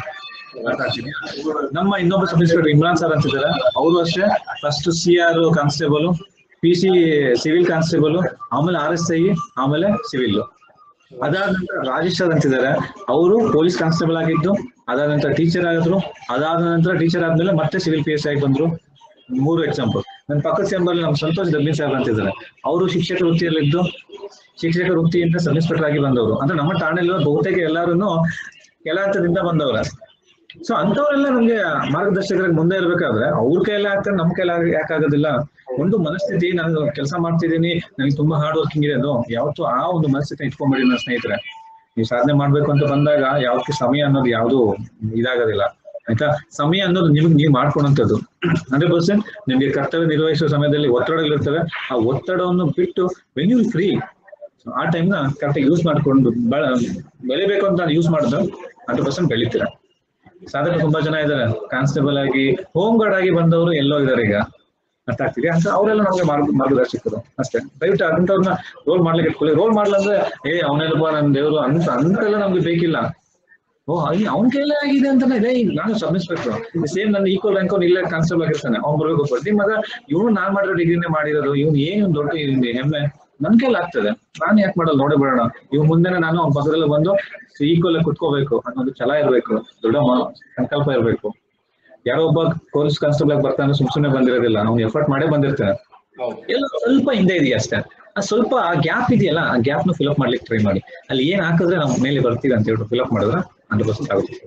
ನಮ್ಮ ಇನ್ನೊಬ್ಬ ಸಬ್ ಇನ್ಸ್ಪೆಕ್ಟರ್ ಇಮ್ರಾನ್ ಸರ್ ಅಂತಿದ್ದಾರೆ ಅವರು ಅಷ್ಟೇ first C R constable P C civil constable ಆಮೇಲೆ ಆರ್ ಎಸ್ ಐ ಆಮೇಲೆ ಸಿವಿಲ್ ಅದಾದ ನಂತರ ರಾಜೇಶ್ ಸರ್ ಅಂತಿದ್ದಾರೆ ಅವರು ಪೊಲೀಸ್ ಕಾನ್ಸ್ಟೇಬಲ್ ಆಗಿದ್ದು ಅದಾದ ನಂತರ ಟೀಚರ್ ಆಗಿದ್ರು ಅದಾದ ನಂತರ ಟೀಚರ್ ಆದ್ಮೇಲೆ ಮತ್ತೆ ಸಿವಿಲ್ ಪಿ ಎಸ್ ಆಗಿ ಬಂದ್ರು ಮೂರು ಎಕ್ಸಾಂಪಲ್ ನನ್ನ ಪಕ್ಕದ ಚೇಂಬರ್ ನಮ್ಮ ಸಂತೋಷ್ ಡಬ್ಬಿನ್ ಸಾಹೇಬ್ ಅಂತಿದ್ದಾರೆ ಅವರು ಶಿಕ್ಷಕ ವೃತ್ತಿಯಲ್ಲಿದ್ದು ಶಿಕ್ಷಕ ವೃತ್ತಿಯಿಂದ ಸಬ್ ಇನ್ಸ್ಪೆಕ್ಟರ್ ಆಗಿ ಬಂದವರು ಅಂದ್ರೆ ನಮ್ಮ ಠಾಣೆಯಲ್ಲಿ ಬಹುತೇಕ ಎಲ್ಲರೂ ಕೆಲ ಹಂತದಿಂದ ಬಂದವರ ಸೊ ಅಂತವರೆಲ್ಲ ನಮ್ಗೆ ಮಾರ್ಗದರ್ಶಕರಾಗಿ ಮುಂದೆ ಇರ್ಬೇಕಾದ್ರೆ ಅವ್ರ ಕೈಯಲ್ಲಿ ಆಗ್ತಾರೆ ನಮ್ಮ ಕೈಲಿ ಯಾಕೆ ಆಗೋದಿಲ್ಲ ಒಂದು ಮನಸ್ಥಿತಿ ನಾನು ಕೆಲಸ ಮಾಡ್ತಿದ್ದೀನಿ ನನಗೆ ತುಂಬಾ ಹಾರ್ಡ್ ವರ್ಕಿಂಗ್ ಇದೆ ಅದು ಯಾವತ್ತೂ ಆ ಒಂದು ಮನಸ್ಥಿತಿ ಇಟ್ಕೊಂಡ್ಬಿಡಿ ನನ್ನ ಸ್ನೇಹಿತರೆ ನೀವು ಸಾಧನೆ ಮಾಡ್ಬೇಕು ಅಂತ ಬಂದಾಗ ಯಾವಕ್ಕೆ ಸಮಯ ಅನ್ನೋದು ಯಾವುದು ಇದಾಗೋದಿಲ್ಲ ಆಯ್ತಾ ಸಮಯ ಅನ್ನೋದು ನಿಮ್ಗೆ ನೀವು ಮಾಡ್ಕೊಳಂತದ್ದು ಹಂಡ್ರೆಡ್ ಪರ್ಸೆಂಟ್ ನಿಮ್ಗೆ ಕರ್ತವ್ಯ ನಿರ್ವಹಿಸುವ ಸಮಯದಲ್ಲಿ ಒತ್ತಡಗಳಿರ್ತವೆ ಆ ಒತ್ತಡವನ್ನು ಬಿಟ್ಟು ವೆನ್ ಯು ಫ್ರೀ ಆ ಟೈಮ್ನ ಕರೆಕ್ಟ್ ಯೂಸ್ ಮಾಡ್ಕೊಂಡು ಬೆಳ- ಬೆಳಿಬೇಕು ಅಂತ ಯೂಸ್ ಮಾಡಿದ್ರೆ ಹಂಡ್ರೆಡ್ ಪರ್ಸೆಂಟ್ ಬೆಳಿತೀರ ಸಾಧಕ ತುಂಬಾ ಜನ ಇದ್ದಾರೆ ಕಾನ್ಸ್ಟೇಬಲ್ ಆಗಿ ಹೋಮ್ ಗಾರ್ಡ್ ಆಗಿ ಬಂದವರು ಎಲ್ಲೋ ಇದಾರೆ ಈಗ ಅರ್ಥ ಆಗ್ತಿದೆ ಅಂತ ಅವರೆಲ್ಲ ನಮಗೆ ಮಾರ್ಗ ಮಾರ್ಗದರ್ಶಕರು ಅಷ್ಟೇ ದಯವಿಟ್ಟು ಅಂಥವ್ರನ್ನ ರೋಲ್ ಮಾಡ್ಲಿಕ್ಕೆ ಇಟ್ಕೊಳ್ಳಿ ರೋಲ್ ಮಾಡ್ಲಂದ್ರೆ ಏ ಅವನೆಲ್ಲಪ್ಪ ನನ್ನ ದೇವರು ಅಂತ ಅಂತೆಲ್ಲ ನಮ್ಗೆ ಬೇಕಿಲ್ಲ ಓ ಅವ್ನ ಕೈಲೇ ಆಗಿದೆ ಅಂತಾನೆ ಇದೆ ಈಗ ನಾನು ಸಬ್ ಇನ್ಸ್ಪೆಕ್ಟರ್ ಸೇಮ್ ನನ್ನ ಈಕ್ವಲ್ ರ್ಯಾಂಕ್ ಅವ್ನು ಇಲ್ಲೇ ಕಾನ್ಸ್ಟೇಬಲ್ ಆಗಿರ್ತಾನೆ ಅವ್ನು ಬರ್ಬೇಕು ಪ್ರತಿ ಮಗ ಇವನು ನಾನ್ ಮಾಡಿರೋ ಡಿಗ್ರಿನೇ ಮಾಡಿರೋದು ಇವ್ನು ಏನು ದೊಡ್ಡ ಇವ್ನಿಗೆ ಹೆಮ್ಮೆ ನನ್ ಕೈಲಿ ಆಗ್ತದೆ ನಾನು ಯಾಕೆ ಮಾಡಲ್ಲ ನೋಡೇ ಬಿಡೋಣ ಇವ್ ಮುಂದೆನೆ ನಾನು ಅವ್ನ ಪಕ್ಕದಲ್ಲಿ ಬಂದು ಈಕ್ವಲ್ ಕುತ್ಕೋಬೇಕು ಅನ್ನೋದು ಛಲ ಇರ್ಬೇಕು ದೊಡ್ಡ ಮ- ಸಂಕಲ್ಪ ಇರ್ಬೇಕು ಯಾರೋ ಒಬ್ಬ ಪೊಲೀಸ್ ಕಾನ್ಸ್ಟೇಬಲ್ ಆಗಿ ಬರ್ತಾನೆ ಸುಮ್ ಸುಮ್ನೆ ಬಂದಿರೋದಿಲ್ಲ ಅವ್ನು ಎಫರ್ಟ್ ಮಾಡೇ ಬಂದಿರ್ತಾನೆ ಹೌದು ಎಲ್ಲ ಸ್ವಲ್ಪ ಹಿಂದೆ ಇದೆಯಾ ಅಷ್ಟೇ ಆ ಸ್ವಲ್ಪ ಆ ಗ್ಯಾಪ್ ಇದೆಯಲ್ಲ ಆ ಗ್ಯಾಪ್ ನ ಫಿಲ್ಅಪ್ ಮಾಡ್ಲಿಕ್ಕೆ ಟ್ರೈ ಮಾಡಿ ಅಲ್ಲಿ ಏನ್ ಹಾಕಿದ್ರೆ ನಾವು ಮೇಲೆ ಬರ್ತೀವಿ ಅಂತ ಹೇಳ್ಬಿಟ್ಟು ಫಿಲ್ಅಪ್ ಮಾಡಿದ್ರೆ ಹಂಡ್ರೆಡ್ ಪರ್ಸೆಂಟ್ ಆಗುತ್ತೆ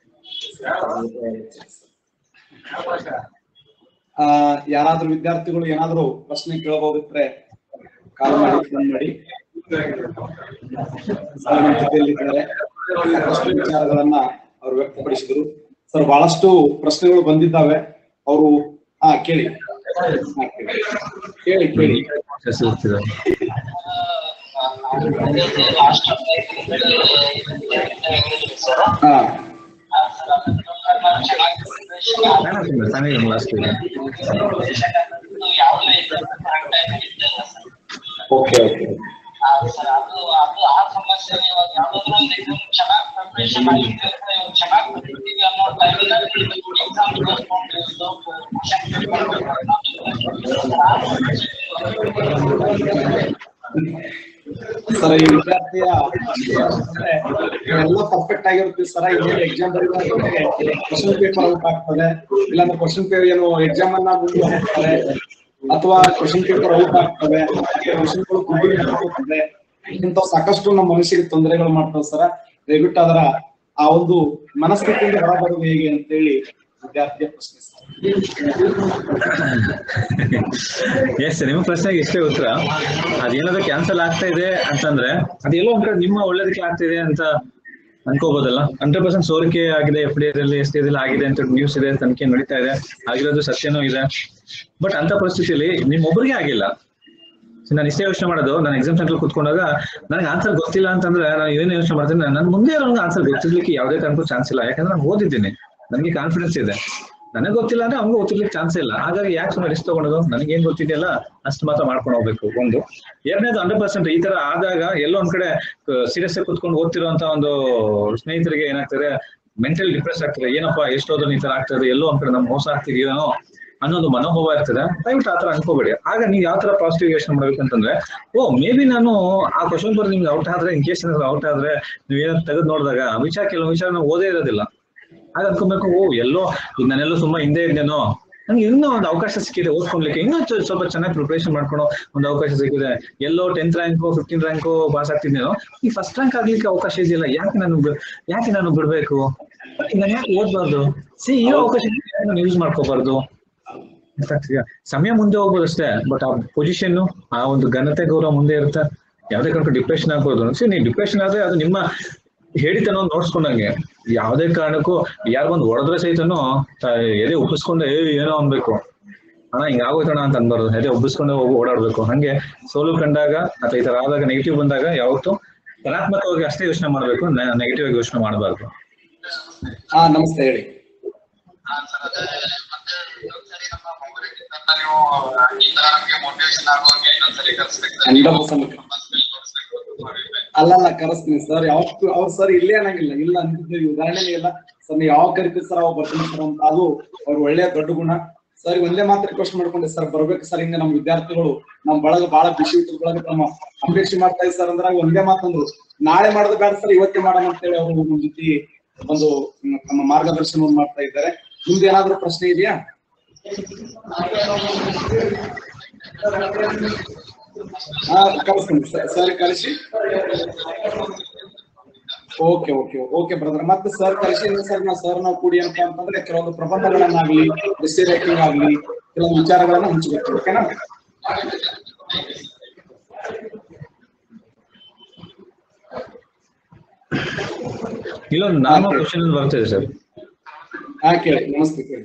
ಆ, ಯಾರಾದ್ರೂ ವಿದ್ಯಾರ್ಥಿಗಳು ಏನಾದ್ರೂ ಪ್ರಶ್ನೆ ಕೇಳಬಹುದಿದ್ರೆ ಕಾಲ್ ಮಾಡಿ ಫೋನ್ ಮಾಡಿ ಸಾಲಿನ ಜೊತೆಯಲ್ಲಿದ್ದಾರೆ ಸಾಕಷ್ಟು ವಿಚಾರಗಳನ್ನ ಅವರು ವ್ಯಕ್ತಪಡಿಸಿದ್ರು ಸರ್ ಬಹಳಷ್ಟು ಪ್ರಶ್ನೆಗಳು ಬಂದಿದ್ದಾವೆ ಅವರು ಹಾ ಕೇಳಿ ಹಾ, ಕೇಳಿ ಕೇಳಿ ಕೇಳಿ Yes, ಇರ್ತಿದೆ. ಹಾ ನಾನು ಸುಮ್ನೆ ಚೆನ್ನಾಗಿದೆ last week. Okay okay sir ಅದು ಅದು ಆ ಸಮಸ್ಯೆ ಇವಾಗ ಯಾವ್ದಾದ್ರು ಒಂದು ಎಕ್ಸಾಮ್ ಚೆನ್ನಾಗಿ ಪ್ರಿಪರೇಷನ್ ಆಗಿದ್ರೆ ಇವಾಗ ಚೆನ್ನಾಗಿ ಬರ್ತೀವಿ ಅನ್ನೋ ಟೈಮ್ನಲ್ಲಿ ಎಕ್ಸಾಮ್ ಸರ್ ಈ ವಿದ್ಯಾರ್ಥಿಯ ಅಂದ್ರೆ ಎಲ್ಲ ಪರ್ಫೆಕ್ಟ್ ಆಗಿರ್ತೀವಿ ಸರ್ ಇನ್ನೊಂದು ಎಕ್ಸಾಮ್ ಬರೀಬೇಕಾದ್ರೆ ಕ್ವಶನ್ ಪೇಪರ್ ಔಟ್ ಆಗ್ತದೆ ಇಲ್ಲಾಂದ್ರೆ ಕ್ವಶನ್ ಪೇಪರ್ ಏನು ಎಕ್ಸಾಮ್ ಅನ್ನ ಮುಂದೆ ಹೋಗ್ತಾರೆ ಅಥವಾ ಕ್ವಶನ್ ಪೇಪರ್ ಔಟ್ ಆಗ್ತವೆ ಕ್ವಶನ್ಗಳು ಹೋಗ್ತದೆ ಇಂಥ ಸಾಕಷ್ಟು ನಮ್ಮ ಮನಸ್ಸಿಗೆ ತೊಂದರೆಗಳು ಮಾಡ್ತಾವೆ ಸರ್ ದಯವಿಟ್ಟು ಅದರ ಆ ಒಂದು ಮನಸ್ಥಿತಿಯಿಂದ ಹೊರಬರುವುದು ಹೇಗೆ ಅಂತೇಳಿ ವಿದ್ಯಾರ್ಥಿಯ ಪ್ರಶ್ನೆ ಸರ್ ಎಸ್ ನಿಮ್ಮ ಪ್ರಶ್ನೆಗೆ ಇಷ್ಟೇ ಉತ್ತರ ಅದೇನಾದ್ರೂ ಕ್ಯಾನ್ಸಲ್ ಆಗ್ತಾ ಇದೆ ಅಂತಂದ್ರೆ ಅದೆಲ್ಲೋ ಒಂದ್ ಕಡೆ ನಿಮ್ಮ ಒಳ್ಳೇದಕ್ಕೆ ಆಗ್ತಿದೆ ಅಂತ ಅನ್ಕೋಬಹುದಲ್ಲ ಹಂಡ್ರೆಡ್ ಪರ್ಸೆಂಟ್ ಸೋರಿಕೆ ಆಗಿದೆ ಎಫ್ ಡಿ ಅಲ್ಲಿ ಎಸ್ ಡಿ ಆಗಿದೆ ಅಂತ ನ್ಯೂಸ್ ಇದೆ ತನಿಖೆ ನಡೀತಾ ಇದೆ ಆಗಿರೋದು ಸತ್ಯನೂ ಇದೆ ಬಟ್ ಅಂತ ಪರಿಸ್ಥಿತಿಯಲ್ಲಿ ನಿಮ್ಮೊಬ್ಬರಿಗೆ ಆಗಿಲ್ಲ So, ನಾನು ಇಷ್ಟೇ ಯೋಚನೆ ಮಾಡೋದು ನಾನು ಎಕ್ಸಾಮ್ ಸೆಂಟರ್ ಕುತ್ಕೊಂಡಾಗ ನನಗೆ ಆನ್ಸರ್ ಗೊತ್ತಿಲ್ಲ ಅಂತಂದ್ರೆ ನಾನು ಏನ್ ಯೋಚನೆ ಮಾಡ್ತೀನಿ ನನ್ನ ಮುಂದೆ ಇರೋಂಗೆ ಆನ್ಸರ್ ಗೊತ್ತಿರ್ಲಿಕ್ಕೆ ಯಾವುದೇ ಕಾರಣಕ್ಕೂ ಚಾನ್ಸ್ ಇಲ್ಲ ಯಾಕಂದ್ರೆ ನಾನು ಓದಿದ್ದೀನಿ ನನಗೆ ಕಾನ್ಫಿಡೆನ್ಸ್ ಇದೆ ನನಗೆ ಗೊತ್ತಿಲ್ಲ ಅಂದ್ರೆ ಅವ್ನಿಗೆ ಗೊತ್ತಿರ್ಲಿಕ್ಕೆ ಚಾನ್ಸ್ ಇಲ್ಲ ಹಾಗಾಗಿ ಯಾಕೆ ಸುಮ್ಮನೆ ರಿಸ್ಕ್ ತಗೊಳೋದು ನನಗೆ ಏನ್ ಗೊತ್ತಿದೆಯಲ್ಲ ಅಷ್ಟು ಮಾತ್ರ ಮಾಡ್ಕೊಂಡು ಹೋಗ್ಬೇಕು ಒಂದು ಎರಡನೇದು ಹಂಡ್ರೆಡ್ ಪರ್ಸೆಂಟ್ ಈ ತರ ಆದಾಗ ಎಲ್ಲೋ ಒಂದ್ ಕಡೆ ಸೀರಿಯಸ್ ಆಗಿ ಕುತ್ಕೊಂಡು ಓದ್ತಿರೋಂತ ಒಂದು ಸ್ನೇಹಿತರಿಗೆ ಏನಾಗ್ತದೆ ಮೆಂಟಲ್ ಡಿಪ್ರೆಸ್ ಆಗ್ತದೆ ಏನಪ್ಪಾ ಎಷ್ಟೋದ್ರ ಈ ತರ ಆಗ್ತದೆ ಎಲ್ಲೋ ಒಂದ್ ಕಡೆ ನಮ್ ಮೋಸ ಆಗ್ತಿದೀಯೋ ಅನ್ನೋದು ಮನೋಭಾವ ಇರ್ತದೆ ದಯವಿಟ್ಟು ಆತರ ಅನ್ಕೋಬೇಡಿ ಆಗ ನೀವು ಯಾವ ತರ ಪಾಸಿಟಿವ್ ಯೋಚನೆ ಮಾಡ್ಬೇಕು ಅಂತಂದ್ರೆ ಓ ಮೇ ಬಿ ನಾನು ಆ ಕ್ವಶನ್ ಬರ್ ನಿಮ್ಗೆ ಔಟ್ ಆದ್ರೆ ಇನ್ ಕೇಸ್ ಔಟ್ ಆದ್ರೆ ನೀವು ಏನಾದ್ರು ತೆಗೆದು ನೋಡಿದಾಗ ವಿಚಾರ ಕೆಲವು ವಿಚಾರ ನಾವು ಓದೇ ಇರೋದಿಲ್ಲ ಆಗ ಅನ್ಕೊಬೇಕು ಓ ಎಲ್ಲೋ ಈಗ ನಾನೆಲ್ಲೋ ತುಂಬಾ ಹಿಂದೆ ಇದ್ದೇನೋ ನಂಗೆ ಇನ್ನೂ ಒಂದು ಅವಕಾಶ ಸಿಕ್ಕಿದೆ ಓದ್ಕೊಳ್ಲಿಕ್ಕೆ ಇನ್ನೂ ಚ- ಸ್ವಲ್ಪ ಚೆನ್ನಾಗಿ ಪ್ರಿಪರೇಷನ್ ಮಾಡ್ಕೊಳೋ ಒಂದು ಅವಕಾಶ ಸಿಕ್ಕಿದೆ ಎಲ್ಲೋ tenth rank fifteen rank pass ಆಗ್ತಿದ್ದೇನೋ ಈ ಫಸ್ಟ್ ರ್ಯಾಂಕ್ ಆಗ್ಲಿಕ್ಕೆ ಅವಕಾಶ ಇದೆಯಲ್ಲ ಯಾಕೆ ನಾನು ಬಿ- ಯಾಕೆ ನಾನು ಬಿಡ್ಬೇಕು ನಾನು ಯಾಕೆ ಓದ್ಬಾರ್ದು ಸಿ ಈ ಅವಕಾಶ ನಾನು ಯೂಸ್ ಮಾಡ್ಕೋಬಾರ್ದು ಗೊತ್ತಾಗ್ತಿದ್ಯಾ? ಸಮಯ ಮುಂದೆ ಹೋಗ್ಬೋದು ಅಷ್ಟೇ ಬಟ್ ಆ ಪೊಸಿಷನ್ ಆ ಒಂದು ಘನತೆ ಗೌರವ ಮುಂದೆ ಇರುತ್ತೆ ಯಾವ್ದೇ ಕಾರಣಕ್ಕೂ ಡಿಪ್ರೆಷನ್ ಆಗ್ಬೋದು ಸಿ ನೀವು ಡಿಪ್ರೆಷನ್ ಆದ್ರೆ ಅದು ನಿಮ್ಮ ಹೇಳಿತನ ನೋಡ್ಸ್ಕೊಂಡಂಗೆ ಯಾವ್ದೇ ಕಾರಣಕ್ಕೂ ಯಾರು ಬಂದು ಹೊಡೆದ್ರೆ ಸಹಿತನು ತ- ಎದೆ ಉಪ್ಪಿಸ್ಕೊಂಡೆ ಏ ಏನೋ ಅನ್ಬೇಕು ಅಣ್ಣ ಹಿಂಗ ಆಗೋಯ್ತಣ ಅಂತ ಅನ್ಬಾರ್ದು ಎದೆ ಉಬ್ಬಿಸ್ಕೊಂಡೆ ಹೋಗಿ ಓಡಾಡ್ಬೇಕು ಹಂಗೆ ಸೋಲು ಕಂಡಾಗ ಅಥವಾ ಈ ತರ ಆದಾಗ ನೆಗೆಟಿವ್ ಬಂದಾಗ ಯಾವತ್ತು ಧನಾತ್ಮಕವಾಗಿ ಅಷ್ಟೇ ಯೋಚನೆ ಮಾಡ್ಬೇಕು ನೆಗೆಟಿವ್ ಆಗಿ ಯೋಚನೆ ಮಾಡಬಾರ್ದು ಹಾ ನಮಸ್ತೆ ಹೇಳಿ ಹಾ ಸರ್ ಅದೇ ಮತ್ತೆ ಇನ್ನೊಂದ್ಸರಿ ನಮ್ಮ ಮೊಬೈಲ್ ನೀವು ಈ ತರ ನಮ್ಗೆ ಮೋಟಿವೇಶನ್ ಆಗೋಂಗೆ ಇನ್ನೊಂದ್ಸರಿ ಕಲ್ಸ್ಬೇಕು ಸರ್. ಹಂಡ್ರೆಡ್ ಪರ್ಸೆಂಟ್ ಬಸ್ನಲ್ಲಿ ತೋರಿಸ್ಬೇಕು ಅಂತ ಮಾಡಿದ್ದೆ. ಅಲ್ಲಲ್ಲ ಕರೆಸ್ತೀನಿ ಸರ್ ಯಾವತ್ತು ಅವ್ರು ಸರ್ ಇಲ್ಲೇ ಅನ್ನಂಗಿಲ್ಲ ಇಲ್ಲ ಅಂತಿದ್ದೆ ಉದಾಹರಣೆ ಇಲ್ಲ ಸರ್ ನೀವು ಯಾವಾಗ ಕರಿತೀವಿ ಸರ್ ಅವಾಗ ಬರ್ತೀನಿ ಸರ್ ಅಂತ ಅದು ಅವ್ರ ಒಳ್ಳೆಯ ದೊಡ್ಡ ಗುಣ ಸರ್ ಒಂದೇ ಮಾತ್ರ ರಿಕ್ವೆಸ್ಟ್ ಮಾಡ್ಕೊಂಡೆ ಸರ್ ಬರ್ಬೇಕು ಸರ್ ಹಿಂಗ ನಮ್ಮ ವಿದ್ಯಾರ್ಥಿಗಳು ನಮ್ ಬಳಗ ಬಹಳ ಬಿಸಿ ಇಟ್ಟು ಬಳಗ ತಮ್ಮ ಅಪೇಕ್ಷೆ ಮಾಡ್ತಾ ಇದ್ದಾರೆ ಸರ್ ಅಂದಾಗ ಒಂದೇ ಮಾತಂದ್ರು ನಾಳೆ ಮಾಡೋದು ಬೇಡ ಸರ್ ಇವತ್ತೇ ಮಾಡೋಣ ಅಂತೇಳಿ ಅವರು ನಮ್ಮ ಜೊತೆ ಒಂದು ಮ್, ತಮ್ಮ ಮಾರ್ಗದರ್ಶನ ಮಾಡ್ತಾ ಇದ್ದಾರೆ ನಿಮ್ದು ಏನಾದ್ರು ಪ್ರಶ್ನೆ ಇದೆಯಾ ಹಾ ಕಳಿಸ್ತೀನಿ ಸರ್ ಸರ್ ಕಳಿಸಿ ಓಕೆ ಓಕೆ ಓಕೆ ಬ್ರದರ್ ಮತ್ತೆ ಸರ್ ಕಳಿಸಿ ಸರ್ ನಾವು ಸರ್ ನಾವು ಕೂಡಿ ಅಂತ ಅಂತಂದ್ರೆ ಕೆಲವೊಂದು ಪ್ರಬಂಧಗಳನ್ನಾಗ್ಲಿ ಎಸ್ಸಿ ರೈಟಿಂಗ್ ಆಗ್ಲಿ ಕೆಲವೊಂದು ವಿಚಾರಗಳನ್ನ ಹಂಚ್ಬೇಕು ಓಕೆನಾ ಇಲ್ಲೊಂದು ನಾರ್ಮಲ್ ಕ್ವಶನ್ ಬರ್ತಿದೆ ಸರ್ ಹಾ ಕೇಳಿ ನಮಸ್ತೆ ಕೇಳಿ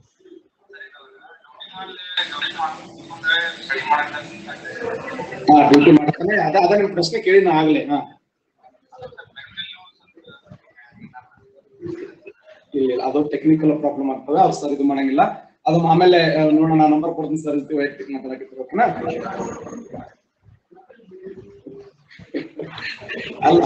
ಹಾ ಡ್ಯೂಟಿ ಮಾಡ್ತಾನೆ ಅದ ಅದ ನಿಮ್ ಪ್ರಶ್ನೆ ಕೇಳಿ ನಾ ಆಗ್ಲೇ ಹಾ ಇಲ್ಲ ಇಲ್ಲ ಅದು ಟೆಕ್ನಿಕಲ್ ಪ್ರಾಬ್ಲಮ್ ಆಗ್ತದೆ ಅವ್ರು ಸರ್ ಇದು ಮಾಡಂಗಿಲ್ಲ ಅದು ಆಮೇಲೆ ಆ, ನೋಡೋಣ ನಾ ನಂಬರ್ ಕೊಡ್ತೀನಿ ಸರ್ ಇದು ವೈಯಕ್ತಿಕ ಮಾತಾಡಕ್ಕೆ ಓಕೆನಾ ಅಲ್ಲ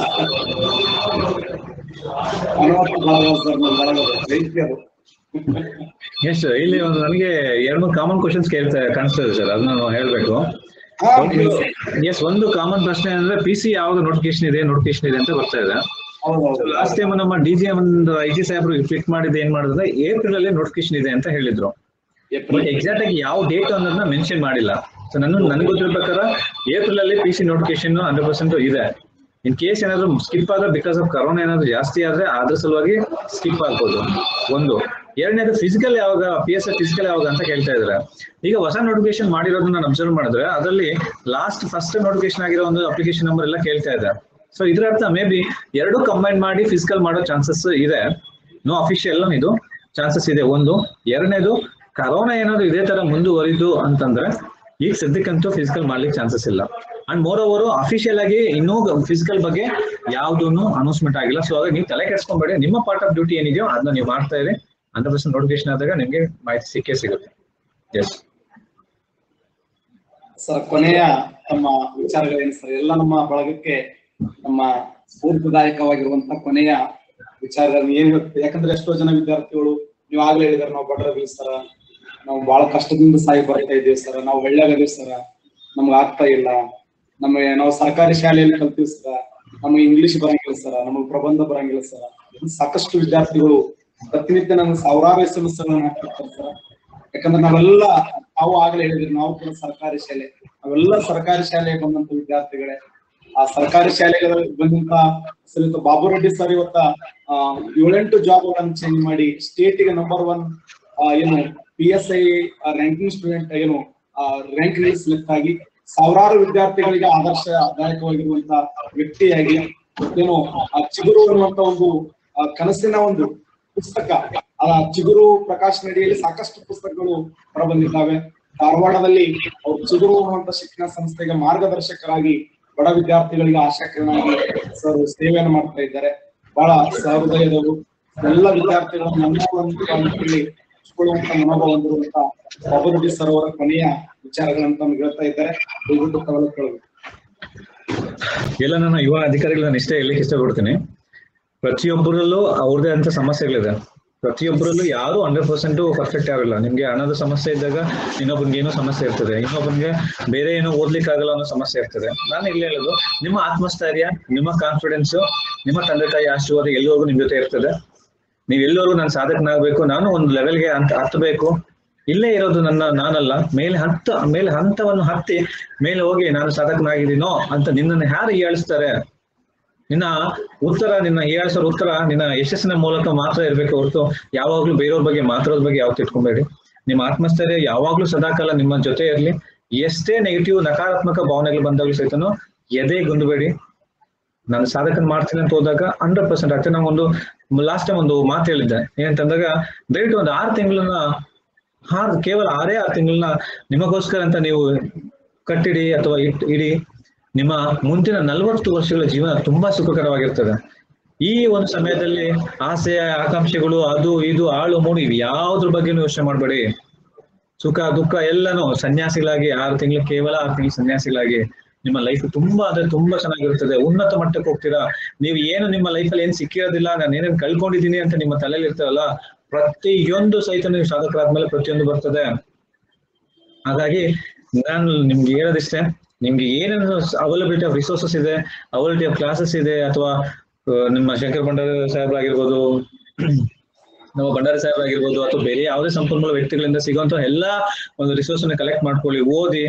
ಅನುಮತಿ ಭಾಳ ಸರ್ ನನ್ನ ಒಳಗೆ ಬೆಂಕಿ ಅದು ಎಸ್ ಇಲ್ಲಿ ಒಂದು ನನಗೆ ಎರಡು ಮೂರು ಕಾಮನ್ ಕ್ವಶನ್ಸ್ ಕೇಳ್ತಾ ಕಾಣಿಸ್ತದೆ ಸರ್ ಅದನ್ನ ನಾವು ಹೇಳ್ಬೇಕು ಹಾ, ಒಂದು ಎಸ್ ಒಂದು ಕಾಮನ್ ಪ್ರಶ್ನೆ ಅಂದ್ರೆ ಪಿ ಸಿ ಯಾವಾಗ ನೋಟಿಫಿಕೇಶನ್ ಇದೆ ನೋಟಿಫಿಕೇಶನ್ ಇದೆ ಅಂತ ಬರ್ತಾ ಇದೆ ಹೌದೌದು ಲಾಸ್ಟ್ ಟೈಮ್ ನಮ್ಮ ಡಿ ಜಿ ಒಂದು ಐ ಜಿ ಸಾಹೇಬ್ರು ಕ್ಲಿಕ್ ಮಾಡಿದ್ದು ಏನ್ ಮಾಡಿದ್ರೆ ಏಪ್ರಿಲ್ ಅಲ್ಲಿ ನೋಟಿಫಿಕೇಶನ್ ಇದೆ ಅಂತ ಹೇಳಿದ್ರು ಬಟ್ ಎಕ್ಸಾಕ್ಟ್ ಆಗಿ ಯಾವ ಡೇಟ್ ಅನ್ನೋದನ್ನ ಮೆನ್ಷನ್ ಮಾಡಿಲ್ಲ ಸೊ ನನ್ನ ನನಗೆ ಗೊತ್ತಿರೋ ಪ್ರಕಾರ ಏಪ್ರಿಲ್ ಅಲ್ಲಿ P C notification hundred percent ಇದೆ ಇನ್ ಕೇಸ್ ಏನಾದ್ರು ಸ್ಕಿಪ್ ಆದ್ರೆ ಬಿಕಾಸ್ ಆಫ್ ಕರೋನಾ ಏನಾದ್ರು ಜಾಸ್ತಿ ಆದ್ರೆ ಅದ್ರ ಸಲುವಾಗಿ ಸ್ಕಿಪ್ ಆಗ್ಬೋದು ಒಂದು ಎರಡನೇದು ಫಿಸಿಕಲ್ ಯಾವಾಗ ಪಿ ಎಸ್ ಫಿಸಿಕಲ್ ಯಾವಾಗ ಅಂತ ಕೇಳ್ತಾ ಇದಾರೆ ಈಗ ಹೊಸ ನೋಟಿಫಿಕೇಶನ್ ಮಾಡಿರೋದನ್ನ ನಾನು ಅಬ್ಸರ್ವ್ ಮಾಡಿದ್ರೆ ಅದರಲ್ಲಿ ಲಾಸ್ಟ್ ಫಸ್ಟ್ ನೋಟಿಫಿಕೇಶನ್ ಆಗಿರೋ ಒಂದು ಅಪ್ಲಿಕೇಶನ್ ನಂಬರ್ ಎಲ್ಲ ಕೇಳ್ತಾ ಇದೆ ಸೊ ಇದ್ರ ಅರ್ಥ ಮೇ ಬಿ ಎರಡು ಕಂಬೈನ್ ಮಾಡಿ ಫಿಸಿಕಲ್ ಮಾಡೋ ಚಾನ್ಸಸ್ ಇದೆ ನೋ ಅಫಿಷಿಯಲ್ ಇದು ಚಾನ್ಸಸ್ ಇದೆ ಒಂದು ಎರಡನೇದು ಕರೋನಾ ಏನಾದ್ರು ಇದೇ ತರ ಮುಂದುವರಿದು ಅಂತಂದ್ರೆ ಈಗ ಸದ್ಯಕ್ಕಂತೂ ಫಿಸಿಕಲ್ ಮಾಡ್ಲಿಕ್ಕೆ ಚಾನ್ಸಸ್ ಇಲ್ಲ ಅಂಡ್ ಮೋರ್ ಓವರ್ ಅಫಿಷಿಯಲ್ ಆಗಿ ಇನ್ನೂ ಫಿಸಿಕಲ್ ಬಗ್ಗೆ ಯಾವ್ದೂನು ಅನೌನ್ಸ್ಮೆಂಟ್ ಆಗಿಲ್ಲ ಸೊ ಹಾಗಾಗಿ ನೀವು ತಲೆ ಕೆಡ್ಸ್ಕೊಂಬೇಡಿ ನಿಮ್ಮ ಪಾರ್ಟ್ ಆಫ್ ಡ್ಯೂಟಿ ಏನಿದೆಯೋ ಅದನ್ನ ನೀವು ಮಾಡ್ತಾ ಇರಿ ಹಂಡ್ರೆಡ್ ಪರ್ಸೆಂಟ್ ನೋಟಿಫಿಕೇಶನ್ ಆದಾಗ ನಿಮ್ಗೆ ಮಾಹಿತಿ ಸಿಕ್ಕೇ ಸಿಗುತ್ತೆ ಎಸ್ ಸರ್ ಕೊನೆಯ ತಮ್ಮ ವಿಚಾರಗಳೇನು ಸರ್ ಎಲ್ಲ ನಮ್ಮ ಬಳಗಕ್ಕೆ ನಮ್ಮ ಸ್ಫೂರ್ತಿದಾಯಕವಾಗಿರುವಂತ ಕೊನೆಯ ವಿಚಾರಗಳನ್ನ ಏನ್ ಹೇಳ್ತೀವಿ ಯಾಕಂದ್ರೆ ಎಷ್ಟೋ ಜನ ವಿದ್ಯಾರ್ಥಿಗಳು ನೀವು ಆಗ್ಲೇ ಹೇಳಿದಾರೆ ನಾವು ಬಡರವಿ ಸರ ನಾವು ಬಹಳ ಕಷ್ಟದಿಂದ ಸಾಯಿ ಬರ್ತಾ ಇದ್ದೀವಿ ಸರ್ ನಾವು ಒಳ್ಳೆಯಾಗದೀವಿ ಸರ್ ನಮ್ಗೆ ಆಗ್ತಾ ಇಲ್ಲ ನಮ್ಮ ನಾವು ಸರ್ಕಾರಿ ಶಾಲೆಯಲ್ಲಿ ಕಲ್ತೀವಿ ಸರ ನಮಗೆ ಇಂಗ್ಲಿಷ್ ಬರಂಗಿಲ್ಲ ಸರ ನಮಗೆ ಪ್ರಬಂಧ ಬರಂಗಿಲ್ಲ ಸರ ಸಾಕಷ್ಟು ವಿದ್ಯಾರ್ಥಿಗಳು ಪ್ರತಿನಿತ್ಯ ನನ್ನ ಸಾವಿರಾರು ಎಸ್ ಎಂ ಎಸ್ ಹಾಕ್ತಿರ್ತಾರೆ ಸರ್ ಯಾಕಂದ್ರೆ ನಾವೆಲ್ಲ ತಾವು ಆಗ್ಲೇ ಹೇಳಿದ್ರಿ ನಾವು ಕೂಡ ಸರ್ಕಾರಿ ಶಾಲೆ ನಾವೆಲ್ಲ ಸರ್ಕಾರಿ ಶಾಲೆಗೆ ಬಂದಂತ ವಿದ್ಯಾರ್ಥಿಗಳೇ ಆ ಸರ್ಕಾರಿ ಶಾಲೆಗೆ ಬಂದಂತ ಶ್ರೀಯುತ ಬಾಬು ರೆಡ್ಡಿ ಸರ್ ಇವತ್ತ ಆ, ಏಳೆಂಟು ಜಾಬ್ ಗಳನ್ನು ಚೇಂಜ್ ಮಾಡಿ ಸ್ಟೇಟ್ ಗೆ ನಂಬರ್ ಒನ್ ಏನು P S I ranking student ಏನು ರ್ಯಾಂಕ್ ಸೆಲೆಕ್ಟ್ ಆಗಿ ಸಾವಿರಾರು ವಿದ್ಯಾರ್ಥಿಗಳಿಗೆ ಆದರ್ಶದಾಯಕವಾಗಿರುವಂತ ವ್ಯಕ್ತಿಯಾಗಿ ಏನು ಆ ಚಿಗುರು ಅನ್ನುವಂತ ಒಂದು ಆ, ಕನಸಿನ ಒಂದು ಪುಸ್ತಕ ಆ ಚಿಗುರು ಪ್ರಕಾಶ್ ನಡಿಯಲ್ಲಿ ಸಾಕಷ್ಟು ಪುಸ್ತಕಗಳು ಹೊರಬಂದಿದ್ದಾವೆ ಧಾರವಾಡದಲ್ಲಿ ಅವರು ಚಿಗುರು ಅನ್ನುವಂತ ಶಿಕ್ಷಣ ಸಂಸ್ಥೆಗೆ ಮಾರ್ಗದರ್ಶಕರಾಗಿ ಬಡ ವಿದ್ಯಾರ್ಥಿಗಳಿಗೆ ಆಶಾಕಿರಣಾಗಿ ಸರ್ ಸೇವೆಯನ್ನು ಮಾಡ್ತಾ ಇದ್ದಾರೆ ಬಹಳ ಸಹೃದಯದವರು ಎಲ್ಲ ವಿದ್ಯಾರ್ಥಿಗಳನ್ನು ನಮ್ಮ ಒಂದು ಕಾಲದಲ್ಲಿ ಹಂಚಿಕೊಳ್ಳುವಂತ ಮನೋಭಾವ ಹೊಂದಿರುವಂತ ಬಾಬುರೆಡ್ಡಿ ಸರ್ ಅವರ ಕೊನೆಯ ವಿಚಾರಗಳಂತ ನಮ್ಗೆ ಹೇಳ್ತಾ ಇದ್ದಾರೆ ದಯವಿಟ್ಟು ತಗೊಳ್ಕೊಳ್ಳಬೇಕು ಎಲ್ಲ ನನ್ನ ಯುವ ಅಧಿಕಾರಿಗಳು ನಾನು ಇಷ್ಟೇ ಹೇಳಲಿಕ್ಕೆ ಇಷ್ಟಪಡ್ತೀನಿ ಪ್ರತಿಯೊಬ್ಬರಲ್ಲೂ ಅವ್ರದೇ ಅಂತ ಸಮಸ್ಯೆಗಳಿದೆ ಪ್ರತಿಯೊಬ್ಬರಲ್ಲೂ ಯಾರು ಹಂಡ್ರೆಡ್ ಪರ್ಸೆಂಟ್ ಪರ್ಫೆಕ್ಟ್ ಯಾರಿಲ್ಲ ನಿಮ್ಗೆ ಹಣದ ಸಮಸ್ಯೆ ಇದ್ದಾಗ ಇನ್ನೊಬ್ಬನಿಗೆ ಏನೋ ಸಮಸ್ಯೆ ಇರ್ತದೆ ಇನ್ನೊಬ್ಬನಿಗೆ ಬೇರೆ ಏನೋ ಓದ್ಲಿಕ್ಕೆ ಆಗಲ್ಲ ಅನ್ನೋ ಸಮಸ್ಯೆ ಇರ್ತದೆ ನಾನು ಇಲ್ಲಿ ಹೇಳೋದು ನಿಮ್ಮ ಆತ್ಮಸ್ಥೈರ್ಯ ನಿಮ್ಮ ಕಾನ್ಫಿಡೆನ್ಸ್ ನಿಮ್ಮ ತಂದೆ ತಾಯಿ ಆಶೀರ್ವಾದ ಎಲ್ಲಿವರೆಗೂ ನಿಮ್ ಜೊತೆ ಇರ್ತದೆ ನೀವು ಎಲ್ಲವರೆಗೂ ನಾನು ಸಾಧಕನಾಗಬೇಕು ನಾನು ಒಂದು ಲೆವೆಲ್ಗೆ ಅಂತ ಹತ್ತಬೇಕು ಇಲ್ಲೇ ಇರೋದು ನನ್ನ ನಾನಲ್ಲ ಮೇಲೆ ಹತ್ತ ಮೇಲೆ ಹಂತವನ್ನು ಹತ್ತಿ ಮೇಲೆ ಹೋಗಿ ನಾನು ಸಾಧಕನಾಗಿದ್ದೀನೋ ಅಂತ ನಿನ್ನನ್ನು ಯಾರು ಹೀಯಾಳಿಸ್ತಾರೆ ನಿನ್ನ ಉತ್ತರ ನಿನ್ನ ಹೀಯಾಳಿಸೋರ್ ಉತ್ತರ ನಿನ್ನ ಯಶಸ್ಸಿನ ಮೂಲಕ ಮಾತ್ರ ಇರ್ಬೇಕು ಹೊರತು ಯಾವಾಗ್ಲೂ ಬೇರೆಯವ್ರ ಬಗ್ಗೆ ಮಾತ್ರದ ಬಗ್ಗೆ ಯಾವತ್ತು ಇಟ್ಕೊಬೇಡಿ ನಿಮ್ಮ ಆತ್ಮಸ್ಥೈರ್ಯ ಯಾವಾಗ್ಲೂ ಸದಾಕಾಲ ನಿಮ್ಮ ಜೊತೆ ಇರ್ಲಿ ಎಷ್ಟೇ ನೆಗೆಟಿವ್ ನಕಾರಾತ್ಮಕ ಭಾವನೆಗಳು ಬಂದಾಗಲೂ ಸಹಿತನು ಎದೆ ಗುಂದಬೇಡಿ ನಾನು ಸಾಧಕನ್ ಮಾಡ್ತೀನಿ ಅಂತ ಹೋದಾಗ ಹಂಡ್ರೆಡ್ ಪರ್ಸೆಂಟ್ ಆಗ್ತದೆ ನಾವು ಒಂದು ಲಾಸ್ಟ್ ಟೈಮ್ ಒಂದು ಮಾತು ಹೇಳಿದ್ದೆ ಏನಂತಂದಾಗ ದಯವಿಟ್ಟು ಒಂದು ಆರು ತಿಂಗಳನ್ನ ಆರು ಕೇವಲ ಆರೇ ಆರು ತಿಂಗಳನ್ನ ನಿಮಗೋಸ್ಕರ ಅಂತ ನೀವು ಕಟ್ಟಿಡಿ ಅಥವಾ ಇಟ್ ಇಡಿ ನಿಮ್ಮ ಮುಂದಿನ ನಲವತ್ತು ವರ್ಷಗಳ ಜೀವನ ತುಂಬಾ ಸುಖಕರವಾಗಿರ್ತದೆ ಈ ಒಂದು ಸಮಯದಲ್ಲಿ ಆಸೆ ಆಕಾಂಕ್ಷೆಗಳು ಅದು ಇದು ಆಳು ಮೂಡು ಇವು ಯಾವ್ದ್ರ ಬಗ್ಗೆನೂ ಯೋಚನೆ ಮಾಡಬೇಡಿ ಸುಖ ದುಃಖ ಎಲ್ಲನೂ ಸನ್ಯಾಸಿಗಳಾಗಿ ಆರು ತಿಂಗಳು ಕೇವಲ ಆರು ತಿಂಗಳು ಸನ್ಯಾಸಿಗಳಾಗಿ ನಿಮ್ಮ ಲೈಫ್ ತುಂಬಾ ಅಂದ್ರೆ ತುಂಬಾ ಚೆನ್ನಾಗಿರುತ್ತದೆ ಉನ್ನತ ಮಟ್ಟಕ್ಕೆ ಹೋಗ್ತೀರಾ ನೀವು ಏನು ನಿಮ್ಮ ಲೈಫಲ್ಲಿ ಏನ್ ಸಿಕ್ಕಿರೋದಿಲ್ಲ ನಾನು ಏನೇನ್ ಕಳ್ಕೊಂಡಿದ್ದೀನಿ ಅಂತ ನಿಮ್ಮ ತಲೆಯಲ್ಲಿ ಇರ್ತಾರಲ್ಲ ಪ್ರತಿಯೊಂದು ಸಹಿತ ನೀವು ಸಾಧಕರಾದ್ಮೇಲೆ ಪ್ರತಿಯೊಂದು ಬರ್ತದೆ ಹಾಗಾಗಿ ನಾನು ನಿಮ್ಗೆ ಹೇಳೋದಿಷ್ಟೇ ನಿಮ್ಗೆ ಏನೇನು ಅವೈಲಬಿಲಿಟಿ ಆಫ್ ರಿಸೋರ್ಸಸ್ ಇದೆ ಅವೈಲಬಿಲಿಟಿ ಆಫ್ ಕ್ಲಾಸಸ್ ಇದೆ ಅಥವಾ ಆ, ನಿಮ್ಮ ಶಂಕರ್ ಭಂಡಾರಿ ಸಾಹೇಬ್ರಾಗಿರ್ಬೋದು ನಮ್ಮ ಭಂಡಾರಿ ಸಾಹೇಬ್ರಾಗಿರ್ಬೋದು ಅಥವಾ ಬೇರೆ ಯಾವುದೇ ಸಂಪನ್ಮೂಲ ವ್ಯಕ್ತಿಗಳಿಂದ ಸಿಗುವಂತ ಎಲ್ಲಾ ಒಂದು ರಿಸೋರ್ಸ್ ಅನ್ನ ಕಲೆಕ್ಟ್ ಮಾಡ್ಕೊಳ್ಳಿ ಓದಿ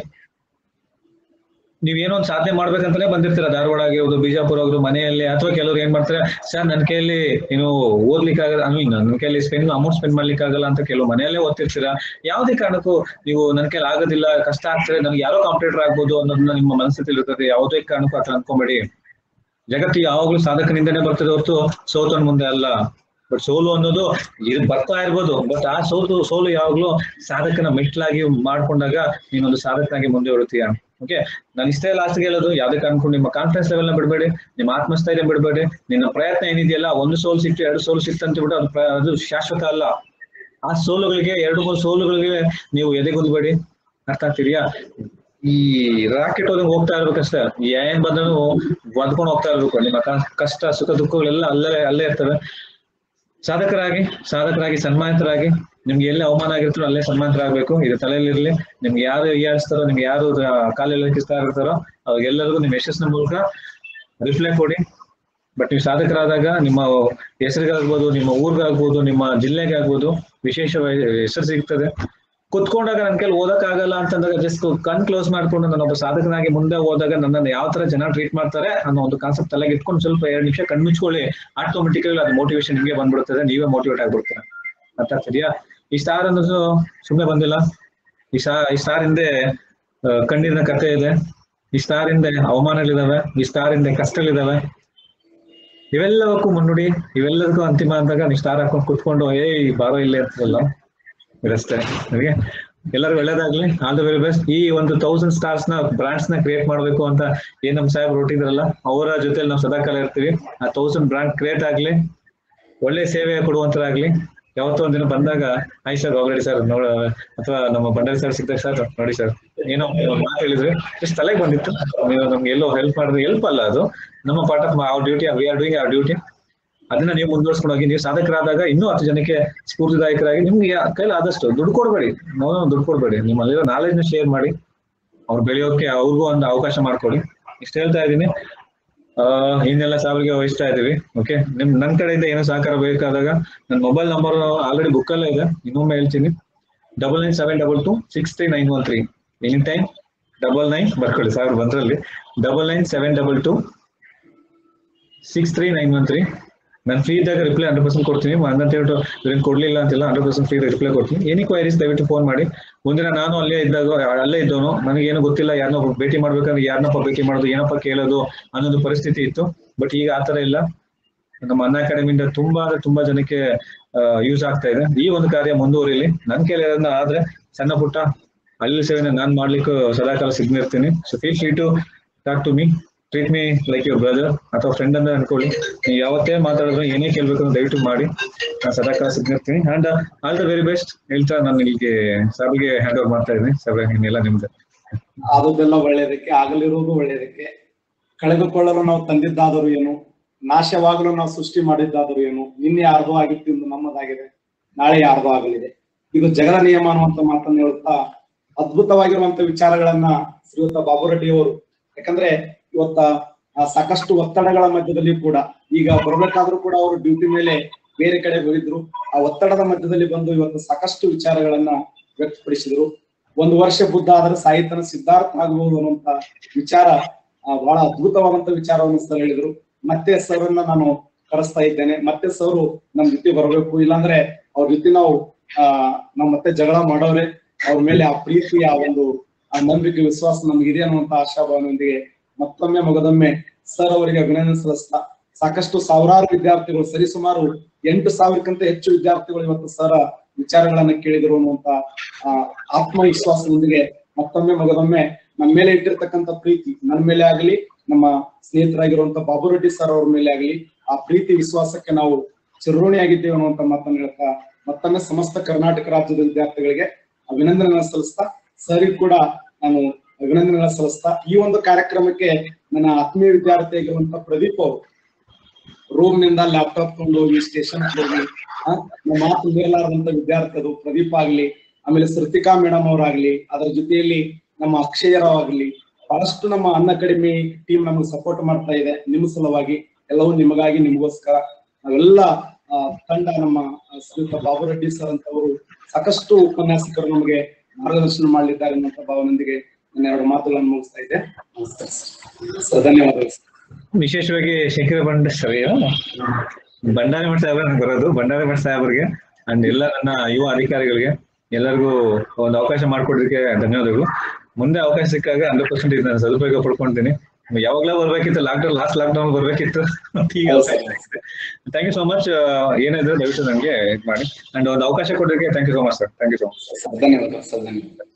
ನೀವೇನೋ ಒಂದು ಸಾಧನೆ ಮಾಡ್ಬೇಕಂತಾನೆ ಬಂದಿರ್ತೀರ ಧಾರವಾಡ ಆಗಿರ್ಬೋದು ಬಿಜಾಪುರ ಆಗಿರ್ಬೋದು ಮನೆಯಲ್ಲಿ ಅಥವಾ ಕೆಲವ್ರು ಏನ್ ಮಾಡ್ತಾರೆ ಸರ್ ನನ್ನ ಕೈಯಲ್ಲಿ ಏನು ಓದ್ಲಿಕ್ಕೆ ಆಗಲ್ಲ ಐ ಮೀನ್ ನನ್ನ ಕೈಯಲ್ಲಿ ಸ್ಪೆಂಡ್ ಅಮೌಂಟ್ ಸ್ಪೆಂಡ್ ಮಾಡ್ಲಿಕ್ಕೆ ಆಗಲ್ಲ ಅಂತ ಕೆಲವು ಮನೆಯಲ್ಲೇ ಓದ್ತಿರ್ತೀರಾ ಯಾವುದೇ ಕಾರಣಕ್ಕೂ ನೀವು ನನ್ನ ಕೈಲಿ ಆಗೋದಿಲ್ಲ ಕಷ್ಟ ಆಗ್ತದೆ ನನ್ಗೆ ಯಾರೋ ಕಾಂಪಿಟೇಟರ್ ಆಗ್ಬೋದು ಅನ್ನೋದನ್ನ ನಿಮ್ಮ ಮನಸ್ಥಿತಿಲಿ ಇರ್ತದೆ ಯಾವುದೇ ಕಾರಣಕ್ಕೂ ಆತರ ಅನ್ಕೊಂಬೇಡಿ ಜಗತ್ತು ಯಾವಾಗ್ಲೂ ಸಾಧಕನಿಂದನೇ ಬರ್ತದೆ ಹೊರತು ಸೋತನ ಮುಂದೆ ಅಲ್ಲ ಬಟ್ ಸೋಲು ಅನ್ನೋದು ಇದ್ ಬರ್ತಾ ಇರ್ಬೋದು ಬಟ್ ಆ ಸೋಲು ಸೋಲು ಯಾವಾಗ್ಲೂ ಸಾಧಕನ ಮೆಟ್ಲಾಗಿ ಮಾಡ್ಕೊಂಡಾಗ ನೀನೊಂದು ಸಾಧಕನಾಗಿ ಮುಂದೆ ಹೊರತೀಯ ಓಕೆ ನಾನು ಇಷ್ಟೇ ಲಾಸ್ಟ್ ಹೇಳೋದು ಯಾವ್ದೇ ಕಾರಣಕ್ಕೂ ನಿಮ್ಮ ಕಾನ್ಫಿಡೆನ್ಸ್ ಲೆವೆಲ್ ನ ಬಿಡಬೇಡಿ ನಿಮ್ಮ ಆತ್ಮಸ್ಥೈರ್ಯ ಬಿಡಬೇಡಿ ನಿನ್ನ ಪ್ರಯತ್ನ ಏನಿದೆಯಲ್ಲ ಒಂದು ಸೋಲು ಸಿಕ್ತು ಎರಡು ಸೋಲು ಸಿಕ್ತು ಅಂತ ಬಿಟ್ಟು ಅದು ಪ್ರ- ಅದು ಶಾಶ್ವತ ಅಲ್ಲ ಆ ಸೋಲುಗಳಿಗೆ ಎರಡು ಮೂರು ಸೋಲುಗಳಿಗೆ ನೀವು ಎದೆಗುಂದ್ಬೇಡಿ ಅರ್ಥ ಆಗ್ತಿದ್ಯಾ ಈ ರಾಕೆಟ್ ಹೋದಂಗೆ ಹೋಗ್ತಾ ಇರ್ಬೇಕಷ್ಟೇ ಏನ್ ಬಂದ್ರು ಹೊಂದ್ಕೊಂಡು ಹೋಗ್ತಾ ಇರ್ಬೇಕು ನಿಮ್ಮ ಕ- ಕಷ್ಟ ಸುಖ ದುಃಖಗಳೆಲ್ಲ ಅಲ್ಲೇ ಅಲ್ಲೇ ಇರ್ತವೆ ಸಾಧಕರಾಗಿ ಸಾಧಕರಾಗಿ ಸನ್ಮಾನಿತರಾಗಿ ನಿಮ್ಗೆ ಎಲ್ಲಿ ಅವಮಾನ ಆಗಿರ್ತಾರೋ ಅಲ್ಲೇ ಸನ್ಮಾನಿತರಾಗಬೇಕು ಇದು ತಲೆಯಲ್ಲಿ ಇರ್ಲಿ ನಿಮ್ಗೆ ಯಾರು ಹೀಯಾಳಿಸ್ತಾರೋ ನಿಮ್ಗೆ ಯಾರು ಕಾಲೆಲ್ಲ ಕಿಸ್ತಾ ಇರ್ತಾರೋ ಅವ್ರಿಗೆಲ್ಲರಿಗೂ ನಿಮ್ಮ ಯಶಸ್ಸಿನ ಮೂಲಕ ರಿಪ್ಲೈ ಕೊಡಿ ಬಟ್ ನೀವು ಸಾಧಕರಾದಾಗ ನಿಮ್ಮ ಹೆಸರಿಗಾಗ್ಬೋದು ನಿಮ್ಮ ಊರಿಗಾಗ್ಬೋದು ನಿಮ್ಮ ಜಿಲ್ಲೆಗೆ ಆಗ್ಬೋದು ವಿಶೇಷ ಹೆಸರು ಸಿಗ್ತದೆ ಕುತ್ಕೊಂಡಾಗ ನನ್ ಕೈಲಿ ಓದಕ್ ಆಗಲ್ಲ ಅಂತಂದಾಗ ಜಸ್ಟ್ ಕಣ್ ಕ್ಲೋಸ್ ಮಾಡ್ಕೊಂಡು ನಾನು ಒಬ್ಬ ಸಾಧಕನಾಗಿ ಮುಂದೆ ಹೋದಾಗ ನನ್ನನ್ನು ಯಾವ ತರ ಜನ ಟ್ರೀಟ್ ಮಾಡ್ತಾರೆ ಅನ್ನೋ ಒಂದು ಕಾನ್ಸೆಪ್ಟ್ ತಲೆಗೆ ಇಟ್ಕೊಂಡು ಸ್ವಲ್ಪ ಎರಡು ನಿಮಿಷ ಕಣ್ಮುಚ್ಕೊಳ್ಳಿ ಆಟೋಮೆಟಿಕಲಿ ಅದು ಮೋಟಿವೇಶನ್ ನಿಮಗೆ ಬಂದ್ಬಿಡ್ತದೆ ನೀವೇ ಮೋಟಿವೇಟ್ ಆಗ್ಬಿಡ್ತೀರ ಅರ್ಥ ಆಗ್ತಿದ್ಯಾ ಈ ಸ್ಟಾರ್ ಅನ್ನೋದು ಸುಮ್ಮನೆ ಬಂದಿಲ್ಲ ಈ ಸ್ಟಾರ್ ಈ ಸ್ಟಾರ್ ಹಿಂದೆ ಆ, ಕಣ್ಣೀರಿನ ಕಥೆ ಇದೆ ಈ ಸ್ಟಾರ್ ಹಿಂದೆ ಅವಮಾನಗಳಿದಾವೆ ಈ ಸ್ಟಾರ್ ಹಿಂದೆ ಕಷ್ಟಗಳಿದಾವೆ ಇವೆಲ್ಲವಕ್ಕೂ ಮುನ್ನುಡಿ ಇವೆಲ್ಲದಕ್ಕೂ ಅಂತಿಮ ಅಂದಾಗ ನೀವು ಸ್ಟಾರ್ ಹಾಕೊಂಡು ಕುತ್ಕೊಂಡು ಏಯ್ ಬಾರೋ ಇಲ್ಲೇ ಅಂತಲ್ಲ ಇದಷ್ಟೇ ನನಗೆ ಎಲ್ಲರಿಗೂ ಒಳ್ಳೇದಾಗ್ಲಿ ಆಲ್ ದ ವೆರಿ ಬೆಸ್ಟ್ ಈ ಒಂದು ತೌಸಂಡ್ ಸ್ಟಾರ್ಸ್ ನ ಬ್ರಾಂಡ್ಸ್ ನ ಕ್ರಿಯೇಟ್ ಮಾಡ್ಬೇಕು ಅಂತ ಏನ್ ನಮ್ ಸಾಹೇಬ್ ಹೊರಟಿದ್ರಲ್ಲ ಅವರ ಜೊತೆಲಿ ನಾವು ಸದಾಕಾಲ ಇರ್ತೀವಿ ಆ ತೌಸಂಡ್ ಬ್ರಾಂಡ್ ಕ್ರಿಯೇಟ್ ಆಗ್ಲಿ ಒಳ್ಳೆ ಸೇವೆ ಕೊಡುವಂತರಾಗ್ಲಿ ಯಾವತ್ತೋ ಒಂದಿನ ಬಂದಾಗ ಆಯ್ ಸರ್ ಹೋಗ್ಬೇಡಿ ಸರ್ ನೋಡ ಅಥವಾ ನಮ್ಮ ಬಂಡಾರಿ ಸರ್ ಸಿಗ್ದಾಗ ಸರ್ ನೋಡಿ ಸರ್ ಏನೋ ಒಂದು ಮಾತು ಹೇಳಿದ್ರಿ ಎಷ್ಟು ತಲೆಗೆ ಬಂದಿತ್ತು ನೀವು ನಮ್ಗೆ ಎಲ್ಲೋ ಹೆಲ್ಪ್ ಮಾಡಿದ್ರೆ ಹೆಲ್ಪ್ ಅಲ್ಲ ಅದು ನಮ್ಮ ಪಾರ್ಟ್ ಆಫ್ ಅವ್ರ duty we are doing our duty ಅದನ್ನ ನೀವು ಮುಂದುವರ್ಸ್ಕೊಂಡು ಹೋಗಿ ನೀವು ಸಾಧಕರಾದಾಗ ಇನ್ನೂ ಹತ್ತು ಜನಕ್ಕೆ ಸ್ಫೂರ್ತಿದಾಯಕರಾಗಿ ನಿಮ್ಗೆ ಯಾ- ಕೈಲಿ ಆದಷ್ಟು ದುಡ್ಡು ಕೊಡಬೇಡಿ ನಾವು ದುಡ್ಡು ಕೊಡಬೇಡಿ ನಿಮ್ಮಲ್ಲಿರೋ ನಾಲೆಜ್ ನ ಶೇರ್ ಮಾಡಿ ಅವ್ರು ಬೆಳೆಯೋಕೆ ಅವ್ರಿಗೂ ಒಂದು ಅವಕಾಶ ಮಾಡ್ಕೊಡಿ ಇಷ್ಟು ಹೇಳ್ತಾ ಇದ್ದೀನಿ ಆ ಇನ್ನೆಲ್ಲ ಸಾವಿರಿಗೆ ವಹಿಸ್ತಾ ಇದೀವಿ ಓಕೆ ನಿಮ್ ನನ್ ಕಡೆಯಿಂದ ಏನೋ ಸಹಕಾರ ಬೇಕಾದಾಗ ನನ್ನ ಮೊಬೈಲ್ ನಂಬರ್ ಆಲ್ರೆಡಿ ಬುಕ್ ಅಲ್ಲೇ ಇದೆ ಇನ್ನೊಮ್ಮೆ ಹೇಳ್ತೀನಿ double nine seven double two six three nine one three any time double nine ಬರ್ಕೊಳ್ಳಿ ಸಾವಿರ ಬಂದ್ರಲ್ಲಿ double nine seven double two six three nine one three ನಾನು ಫ್ರೀ ಇದ್ದಾಗ ರಿಪ್ಲೈ ಹಂಡ್ರೆಡ್ ಪರ್ಸೆಂಟ್ ಕೊಡ್ತೀನಿ ಅಂತ ಹೇಳ್ಬಿಟ್ಟು ಇವ್ರೇನು ಕೊಡ್ಲಿಲ್ಲ ಅಂತಿಲ್ಲ ಹಂಡ್ರೆಡ್ ಪರ್ಸೆಂಟ್ ಫ್ರೀ ರಿಪ್ಲೈ ಕೊಡ್ತೀನಿ ಎನಿ ಕ್ವೈರೀಸ್ ದಯವಿಟ್ಟು ಫೋನ್ ಮಾಡಿ ಒಂದಿನ ನಾನು ಅಲ್ಲೇ ಇದ್ದಾಗ ಅಲ್ಲೇ ಇದ್ದವನು ನನಗೇನು ಗೊತ್ತಿಲ್ಲ ಯಾರನ್ನೋ ಭೇಟಿ ಮಾಡ್ಬೇಕಂದ್ರೆ ಯಾರನ್ನಪ್ಪ ಭೇಟಿ ಮಾಡೋದು ಏನಪ್ಪ ಕೇಳೋದು ಅನ್ನೋದು ಪರಿಸ್ಥಿತಿ ಇತ್ತು ಬಟ್ ಈಗ ಆತರ ಇಲ್ಲ ನಮ್ಮ ಅನ್ನ ಅಕಾಡೆಮಿಯಿಂದ ತುಂಬಾ ಅಂದ್ರೆ ತುಂಬಾ ಜನಕ್ಕೆ ಯೂಸ್ ಆಗ್ತಾ ಇದೆ ಈ ಒಂದು ಕಾರ್ಯ ಮುಂದುವರಿಲಿ ನನ್ ಕೈಲಿ ಅದನ್ನ ಆದ್ರೆ ಸಣ್ಣ ಪುಟ್ಟ ಅಲ್ಲಿ ಸೇವೆನ ನಾನ್ ಮಾಡ್ಲಿಕ್ಕೆ ಸದಾಕಾಲ ಸಿಗ್ನಿರ್ತೀನಿ so feel free to talk to me treat me like your brother ಅಥವಾ ಫ್ರೆಂಡ್ ಅಂತ ಅನ್ಕೊಳ್ಳಿ ನೀವು ಯಾವತ್ತೇ ಮಾತಾಡಿದ್ರು ಏನೇ ಕೇಳ್ಬೇಕು ಅಂತ ದಯವಿಟ್ಟು ಮಾಡಿ ನಾನು ಸದಾಕಾಲ ಸಿಗ್ನಿರ್ತೀನಿ and all the very best ಹೇಳ್ತಾ ನಾನು ಇಲ್ಲಿಗೆ ಸಾಬಿಗೆ ಹ್ಯಾಂಡ್ ಓವರ್ ಮಾಡ್ತಾ ಇದ್ದೀನಿ ಸರ್ ಇನ್ನೆಲ್ಲ ನಿಮ್ದು ಆದದ್ದೆಲ್ಲ ಒಳ್ಳೆಯದಕ್ಕೆ ಆಗಲಿರುವುದು ಒಳ್ಳೆಯದಕ್ಕೆ ಕಳೆದುಕೊಳ್ಳಲು ನಾವು ತಂದಿದ್ದಾದರೂ ಏನು ನಾಶವಾಗಲು ನಾವು ಸೃಷ್ಟಿ ಮಾಡಿದ್ದಾದರೂ ಏನು ನಿನ್ನೆ ಯಾರ್ದೋ ಆಗಿತ್ತು ಇಂದು ನಮ್ಮದಾಗಿದೆ ನಾಳೆ ಯಾರ್ದೋ ಆಗಲಿದೆ ಇದು ಜಗದ ನಿಯಮ ಅನ್ನುವಂತ ಮಾತನ್ನು ಹೇಳುತ್ತಾ ಅದ್ಭುತವಾಗಿರುವಂತ ವಿಚಾರಗಳನ್ನ ಶ್ರೀಯುತ ಬಾಬುರೆಡ್ಡಿ ಅವರು ಯಾಕಂದ್ರೆ ಇವತ್ತ ಆ, ಸಾಕಷ್ಟು ಒತ್ತಡಗಳ ಮಧ್ಯದಲ್ಲಿ ಕೂಡ ಈಗ ಬರಬೇಕಾದ್ರೂ ಕೂಡ ಅವರು ಡ್ಯೂಟಿ ಮೇಲೆ ಬೇರೆ ಕಡೆ ಹೋಗಿದ್ರು ಆ ಒತ್ತಡದ ಮಧ್ಯದಲ್ಲಿ ಬಂದು ಇವತ್ತು ಸಾಕಷ್ಟು ವಿಚಾರಗಳನ್ನ ವ್ಯಕ್ತಪಡಿಸಿದ್ರು ಒಂದು ವರ್ಷ ಬುದ್ಧ ಆದ್ರೆ ಸಾಹಿತ್ಯನ ಸಿದ್ಧಾರ್ಥ ಆಗಬಹುದು ಅನ್ನುವಂತ ವಿಚಾರ ಆ, ಬಹಳ ಅದ್ಭುತವಾದಂತ ವಿಚಾರವನ್ನು ಸರ್ ಹೇಳಿದ್ರು ಮತ್ತೆ ಸರ್ನ್ನ ನಾನು ಕರೆಸ್ತಾ ಇದ್ದೇನೆ ಮತ್ತೆ ಸರ್ ನಮ್ ಜೊತೆ ಬರಬೇಕು ಇಲ್ಲಾಂದ್ರೆ ಅವ್ರ ಜೊತೆ ನಾವು ಆ ನಾವ್ ಮತ್ತೆ ಜಗಳ ಮಾಡೋರೆ ಅವ್ರ ಮೇಲೆ ಆ ಪ್ರೀತಿ ಆ ಒಂದು ಆ ನಂಬಿಕೆ ವಿಶ್ವಾಸ ನಮ್ಗಿದೆ ಅನ್ನುವಂತ ಆಶಾಭಾವನೊಂದಿಗೆ ಮತ್ತೊಮ್ಮೆ ಮಗದೊಮ್ಮೆ ಸರ್ ಅವರಿಗೆ ಅಭಿನಂದನೆ ಸಲ್ಲಿಸ್ತಾ ಸಾಕಷ್ಟು ಸಾವಿರಾರು ವಿದ್ಯಾರ್ಥಿಗಳು ಸರಿಸುಮಾರು ಎಂಟು ಸಾವಿರಕ್ಕಿಂತ ಹೆಚ್ಚು ವಿದ್ಯಾರ್ಥಿಗಳು ಇವತ್ತು ಸರ ವಿಚಾರಗಳನ್ನ ಕೇಳಿದರು ಅನ್ನುವಂತ ಆ ಆತ್ಮವಿಶ್ವಾಸದೊಂದಿಗೆ ಮತ್ತೊಮ್ಮೆ ಮಗದೊಮ್ಮೆ ನಮ್ಮ ಮೇಲೆ ಇಟ್ಟಿರ್ತಕ್ಕಂಥ ಪ್ರೀತಿ ನನ್ನ ಮೇಲೆ ಆಗಲಿ ನಮ್ಮ ಸ್ನೇಹಿತರಾಗಿರುವಂತ ಬಾಬುರೆಡ್ಡಿ ಸರ್ ಅವ್ರ ಮೇಲೆ ಆಗಲಿ ಆ ಪ್ರೀತಿ ವಿಶ್ವಾಸಕ್ಕೆ ನಾವು ಚಿರೋಣಿಯಾಗಿದ್ದೇವೆ ಅನ್ನುವಂತ ಮಾತನ್ನು ಹೇಳ್ತಾ ಮತ್ತೊಮ್ಮೆ ಸಮಸ್ತ ಕರ್ನಾಟಕ ರಾಜ್ಯದ ವಿದ್ಯಾರ್ಥಿಗಳಿಗೆ ಅಭಿನಂದನೆ ಸಲ್ಲಿಸ್ತಾ ಸರಿ ಕೂಡ ನಾನು ಅಭಿನಂದನೆ ಸಲ್ಲಿಸ್ತಾ ಈ ಒಂದು ಕಾರ್ಯಕ್ರಮಕ್ಕೆ ನನ್ನ ಆತ್ಮೀಯ ವಿದ್ಯಾರ್ಥಿಯಾಗಿರುವಂತ ಪ್ರದೀಪ್ ಅವರು ರೂಮ್ ನಿಂದ ಲ್ಯಾಪ್ಟಾಪ್ ಕೊಂಡು ಹೋಗಿ ಸ್ಟೇಷನ್ ಹೋಗಿ ಆ, ನಮ್ಮ ಮಾತು ಮೇಲಾರದಂತ ವಿದ್ಯಾರ್ಥಿ ಅದು ಪ್ರದೀಪ್ ಆಗ್ಲಿ ಆಮೇಲೆ ಸೃತಿಕಾ ಮೇಡಮ್ ಅವರಾಗ್ಲಿ ಅದರ ಜೊತೆಯಲ್ಲಿ ನಮ್ಮ ಅಕ್ಷಯರಾವ್ ಆಗ್ಲಿ ಬಹಳಷ್ಟು ನಮ್ಮ ಅನ್ನ ಕಡಿಮೆ ಟೀಮ್ ನಮಗೆ ಸಪೋರ್ಟ್ ಮಾಡ್ತಾ ಇದೆ ನಿಮ್ಮ ಸಲುವಾಗಿ ಎಲ್ಲವೂ ನಿಮಗಾಗಿ ನಿಮಗೋಸ್ಕರ ನಾವೆಲ್ಲ ಆ, ತಂಡ ನಮ್ಮ ಆ, ಶ್ರೀಯುತ ಬಾಬುರೆಡ್ಡಿ ಸರ್ ಅಂತವರು ಸಾಕಷ್ಟು ಉಪನ್ಯಾಸಕರು ನಮಗೆ ಮಾರ್ಗದರ್ಶನ ಮಾಡಲಿದ್ದಾರೆ ಅನ್ನುವಂತ ಭಾವನೊಂದಿಗೆ ನನ್ನ ಎರಡು ಮಾತುಗಳನ್ನು ಮುಗಿಸ್ತಾ ಇದ್ದೆ ನಮಸ್ಕಾರ ಸರ್ ಧನ್ಯವಾದಗಳು ಸರ್ ವಿಶೇಷವಾಗಿ ಶಂಕರ ಬಂಡ ಸರಿ ಭಂಡಾರಿ ಮಠ ಸಾಹೇಬ್ರ ನನಗೆ ಬರೋದು ಭಂಡಾರಿ ಮಠ ಸಾಹೇಬ್ರಿಗೆ ಅಂಡ್ ಎಲ್ಲ ನನ್ನ ಯುವ ಅಧಿಕಾರಿಗಳಿಗೆ ಎಲ್ಲರಿಗೂ ಒಂದು ಅವಕಾಶ ಮಾಡಿಕೊಡೋದಕ್ಕೆ ಧನ್ಯವಾದಗಳು ಮುಂದೆ ಅವಕಾಶ ಸಿಕ್ಕಾಗ ಹಂಡ್ರೆಡ್ ಪರ್ಸೆಂಟ್ ನಾನು ಸದುಪಯೋಗ ಪಡ್ಕೊಂತೀನಿ ಯಾವಾಗ್ಲೂ ಬರ್ಬೇಕಿತ್ತು ಲಾಕ್ಡೌನ್ ಲಾಸ್ಟ್ ಲಾಕ್ಡೌನ್ ಬರ್ಬೇಕಿತ್ತು ಈಗ ಥ್ಯಾಂಕ್ ಯು ಸೋ ಮಚ್ ಏನಿದೆ ದಯವಿಟ್ಟು ನನಗೆ ಇದು ಮಾಡಿ ಅಂಡ್ ಒಂದು ಅವಕಾಶ ಕೊಡೋದಕ್ಕೆ thank you so much sir thank you so much ಧನ್ಯವಾದ ಸರ್ ಧನ್ಯವಾದ